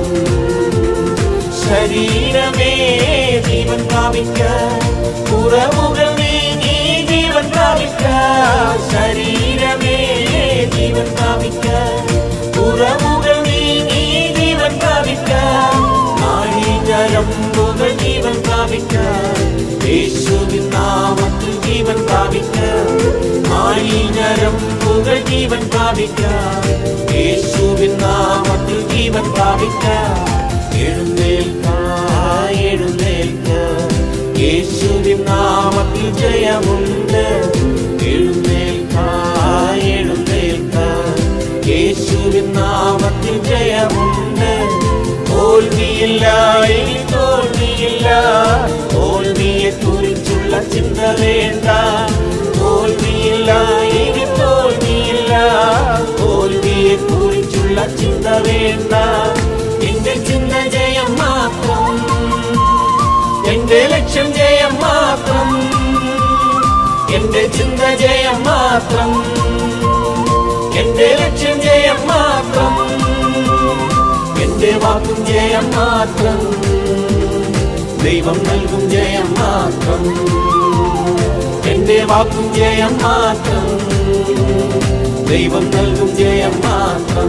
ശരീരമേ ജീവൻ പ്രാപിക്ക കുറവുകൾ നീങ്ങി ജീവൻ പ്രാപിക്ക ശരീരമേ ജീവൻ പ്രാപിക്ക കുറവുകൾ നീങ്ങി ജീവൻ പ്രാപിക്ക നാഴീജരമ്പുകൾ ജീവൻ പ്രാപിക്ക യേശുവിൻ നാമത്തിൽ ജീവൻ പ്രാപിക്ക നാഴീജരമ്പുകൾ ജീവൻ പ്രാപിക്ക യേശുവിൻ നാമത്തിൽ ജീവൻ പ്രാപിക്ക എഴുന്നേൽക്ക എഴുന്നേൽക്ക യേശുവിൻ നാമത്തിൽ ജയമുണ്ട് എഴുന്നേൽക്ക എഴുന്നേൽക്ക യേശുവിൻ നാമത്തിൽ ജയമുണ്ട് തോൽവിയില്ല ഇനി തോൽവിയില്ല തോൽവിയെ കുറിച്ചുള്ള ചിന്ത വേണ്ട തോൽവിയില്ല ഇനി തോൽവിയില്ല തോൽവിയെ കുറിച്ചുള്ള ചിന്ത വേണ്ട എന്റെ ചിന്ത ജയം മാത്രം എന്റെ ലക്ഷ്യം ജയം മാത്രം എന്റെ ചിന്ത ജയം മാത്രം എന്റെ ലക്ഷ്യം ജയം മാത്രം എന്റെ വാക്കും ജയം മാത്രം ദൈവം നൽകും ജയം മാത്രം എന്റെ വാക്കും ജയം മാത്രം ദൈവം നൽകും ജയം മാത്രം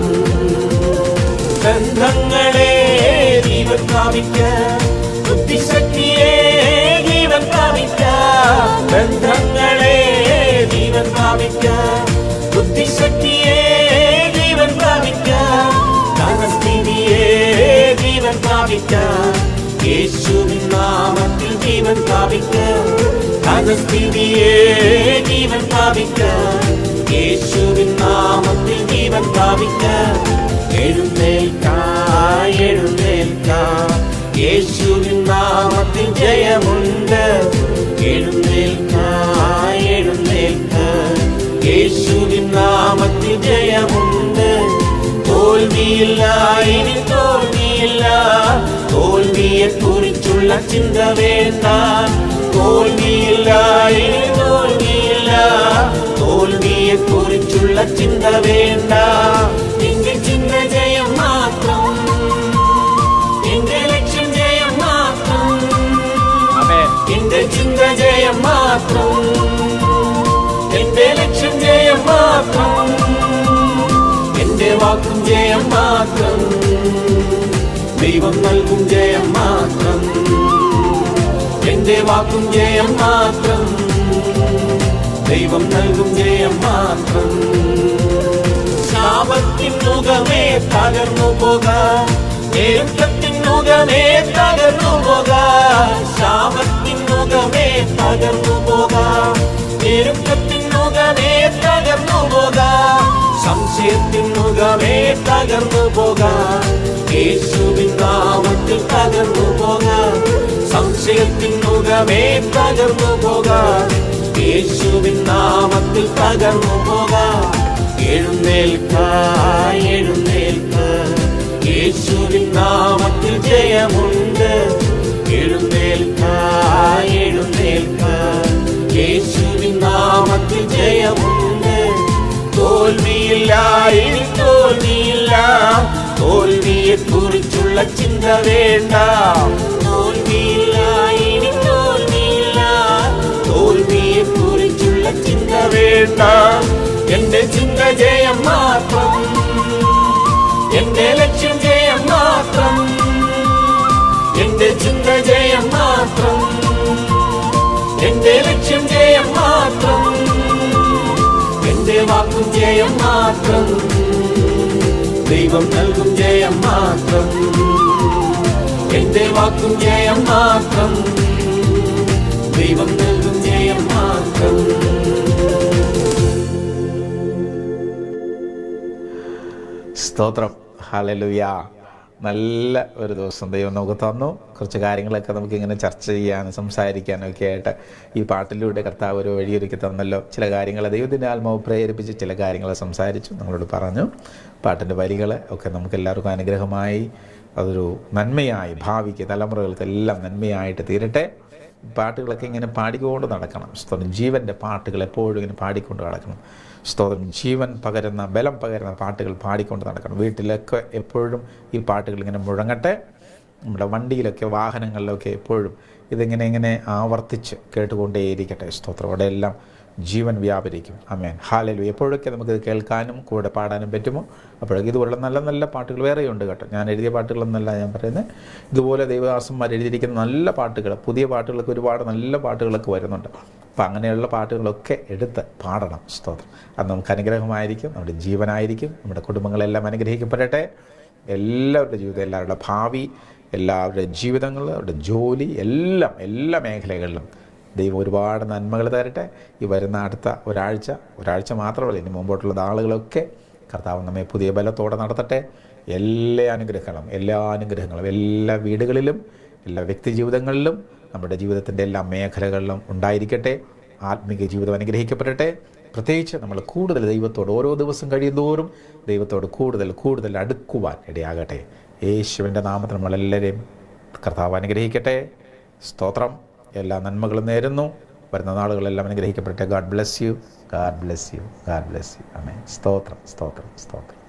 ബന്ധങ്ങളെ ജീവൻ പ്രാപിക്ക ബുദ്ധിശക്തിയെ ജീവൻ പ്രാപിക്ക ബന്ധങ്ങളെ ജീവൻ പ്രാപിക്ക ബുദ്ധിശക്തിയെ ജീവൻ പ്രാപിക്ക ധനസ്ഥിതിയെ ജീവൻ പ്രാപിക്ക യേശുവിൻ നാമത്തിൽ ജീവൻ പ്രാപിക്ക യാഗസ്ഥിതിയെ ജീവൻ പ്രാപിക്ക യേശുവിൻ നാമത്തിൽ ജീവൻ പ്രാപിക്ക എഴുന്നേൽക്ക എഴുന്നേൽക്ക യേശുവിൻ നാമത്തിൽ ജയമുണ്ട് എഴുന്നേൽക്ക എഴുന്നേൽക്ക യേശുവിൻ നാമത്തിൽ ജയമുണ്ട് തോൽവിയില്ല ഇനി തോൽവിയില്ല തോൽവിയെ കുറിച്ചുള്ള ചിന്ത വേണ്ട തോൽവിയില്ല ഇനി തോൽവിയില്ല തോൽവിയെ കുറിച്ചുള്ള ചിന്ത വേണ്ട എന്റെ ചിന്ത ജയം മാത്രം എന്റെ ലക്ഷ്യം ജയം മാത്രം എന്റെ ചിന്ത ജയം മാത്രം എന്റെ ലക്ഷ്യം ജയം മാത്രം എന്റെ വാക്കും ജയം മാത്രം ദൈവം നൽകും ജയം മാത്രം എന്റെ വാക്കും ജയം മാത്രം ദൈവം നൽകും ജയം മാത്രം ശാപത്തിൻ മുഖമേ തകർന്നു പോക നേരത്തിൻ മുഖമേ തകർന്നു പോക ശാപത്തിൻ മുഖമേ തകർന്നു പോക നേരത്തിൻ മുഖമേ തകർന്നു പോക സംശയത്തിൻ മുഖമേ തകർന്നു പോക യേശുവിൻ നാമത്തിൽ തകർന്നു പോക സംശയത്തിൻ മുഖമേ തകർന്നു പോക യേശുവിൻ നാമത്തിൽ തകർന്നു പോക എഴുന്നേൽക്ക എഴുന്നേൽക്ക യേശുവിൻ നാമത്തിൽ ജയമുണ്ട് എഴുന്നേൽക്ക എഴുന്നേൽക്ക യേശുവിൻ നാമത്തിൽ ജയമുണ്ട് തോൽവിയില്ല ഇനി തോൽവിയില്ല തോൽവിയെ കുറിച്ചുള്ള ചിന്ത വേണ്ട തോൽവിയില്ല ഇനി തോൽവിയില്ല തോൽവിയെ കുറിച്ചുള്ള ചിന്ത വേണ്ട എന്റെ ചിന്ത ജയം മാത്രം എന്റെ ലക്ഷ്യം ജയം മാത്രം എന്റെ ചിന്ത ജയം മാത്രം എന്റെ ലക്ഷ്യം ജയം മാത്രം എന്റെ വാക്കും ജയം മാത്രം ദൈവം നൽകും ജയം മാത്രം എന്റെ വാക്കും ജയം മാത്രം ദൈവം നൽകും ജയം മാത്രം സ്തോത്രം ഹലലുയ നല്ല ഒരു ദിവസം ദൈവം നമുക്ക് തന്നു കുറച്ച് കാര്യങ്ങളൊക്കെ നമുക്ക് ഇങ്ങനെ ചർച്ച ചെയ്യാനും സംസാരിക്കാനും ഒക്കെ ആയിട്ട് ഈ പാട്ടിലൂടെ കർത്താവ് ഒരു വഴിയൊരുക്കി തന്നല്ലോ ചില കാര്യങ്ങൾ ദൈവത്തിൻ്റെ ആത്മാവ് പ്രേരിപ്പിച്ച് ചില കാര്യങ്ങൾ സംസാരിച്ചു നമ്മളോട് പറഞ്ഞു പാട്ടിൻ്റെ വരികൾ ഒക്കെ നമുക്ക് എല്ലാവർക്കും അനുഗ്രഹമായി അതൊരു നന്മയായി ഭാവിക്ക് തലമുറകൾക്ക് എല്ലാം നന്മയായിട്ട് തീരട്ടെ പാട്ടുകളൊക്കെ ഇങ്ങനെ പാടിക്കൊണ്ട് നടക്കണം സ്തോത്രം ജീവൻ്റെ പാട്ടുകൾ എപ്പോഴും ഇങ്ങനെ പാടിക്കൊണ്ട് നടക്കണം സ്തോത്രം ജീവൻ പകരുന്ന ബലം പകരുന്ന പാട്ടുകൾ പാടിക്കൊണ്ട് നടക്കണം വീട്ടിലൊക്കെ എപ്പോഴും ഈ പാട്ടുകൾ ഇങ്ങനെ മുഴങ്ങട്ടെ നമ്മുടെ വണ്ടിയിലൊക്കെ വാഹനങ്ങളിലൊക്കെ എപ്പോഴും ഇതിങ്ങനെ ഇങ്ങനെ ആവർത്തിച്ച് കേട്ടുകൊണ്ടേയിരിക്കട്ടെ സ്തോത്രം അവിടെ എല്ലാം ജീവൻ വ്യാപരിക്കും അമേൻ ഹാലലു എപ്പോഴൊക്കെ നമുക്കിത് കേൾക്കാനും കൂടെ പാടാനും പറ്റുമോ അപ്പോഴൊക്കെ ഇതുപോലുള്ള നല്ല നല്ല പാട്ടുകൾ വേറെയുണ്ട് കേട്ടോ ഞാൻ എഴുതിയ പാട്ടുകളൊന്നല്ല ഞാൻ പറയുന്നത് ഇതുപോലെ ദൈവദാസന്മാർ എഴുതിയിരിക്കുന്ന നല്ല പാട്ടുകൾ പുതിയ പാട്ടുകളൊക്കെ ഒരുപാട് നല്ല പാട്ടുകളൊക്കെ വരുന്നുണ്ട് അപ്പം അങ്ങനെയുള്ള പാട്ടുകളൊക്കെ എടുത്ത് പാടണം സ്തോത്രം അത് നമുക്ക് അനുഗ്രഹമായിരിക്കും നമ്മുടെ ജീവനായിരിക്കും നമ്മുടെ കുടുംബങ്ങളെല്ലാം അനുഗ്രഹിക്കപ്പെടട്ടെ എല്ലാവരുടെ ജീവിതം എല്ലാവരുടെ ഭാവി എല്ലാവരുടെ ജീവിതങ്ങൾ അവരുടെ ജോലി എല്ലാം എല്ലാ മേഖലകളിലും ദൈവം ഒരുപാട് നന്മകൾ തരട്ടെ ഈ വരുന്ന അടുത്ത ഒരാഴ്ച ഒരാഴ്ച മാത്രമല്ല ഇനി മുമ്പോട്ടുള്ള നാളുകളൊക്കെ കർത്താവ് നമ്മെ പുതിയ ബലത്തോടെ നടത്തട്ടെ എല്ലാ അനുഗ്രഹങ്ങളും എല്ലാ അനുഗ്രഹങ്ങളും എല്ലാ വീടുകളിലും എല്ലാ വ്യക്തി ജീവിതങ്ങളിലും നമ്മുടെ ജീവിതത്തിൻ്റെ എല്ലാ മേഖലകളിലും ഉണ്ടായിരിക്കട്ടെ ആത്മീക ജീവിതം അനുഗ്രഹിക്കപ്പെടട്ടെ പ്രത്യേകിച്ച് നമ്മൾ കൂടുതൽ ദൈവത്തോട് ഓരോ ദിവസം കഴിയുന്തോറും ദൈവത്തോട് കൂടുതൽ കൂടുതൽ അടുക്കുവാൻ ഇടയാകട്ടെ യേശുവിൻ്റെ നാമത്തിൽ നമ്മളെല്ലാവരെയും കർത്താവ് അനുഗ്രഹിക്കട്ടെ സ്തോത്രം എല്ലാ നന്മകളും നേരുന്നു വരുന്ന നാളുകളെല്ലാം അനുഗ്രഹിക്കപ്പെടട്ടെ God bless you God bless you God bless you അമേ സ്തോത്രം സ്തോത്രം സ്തോത്രം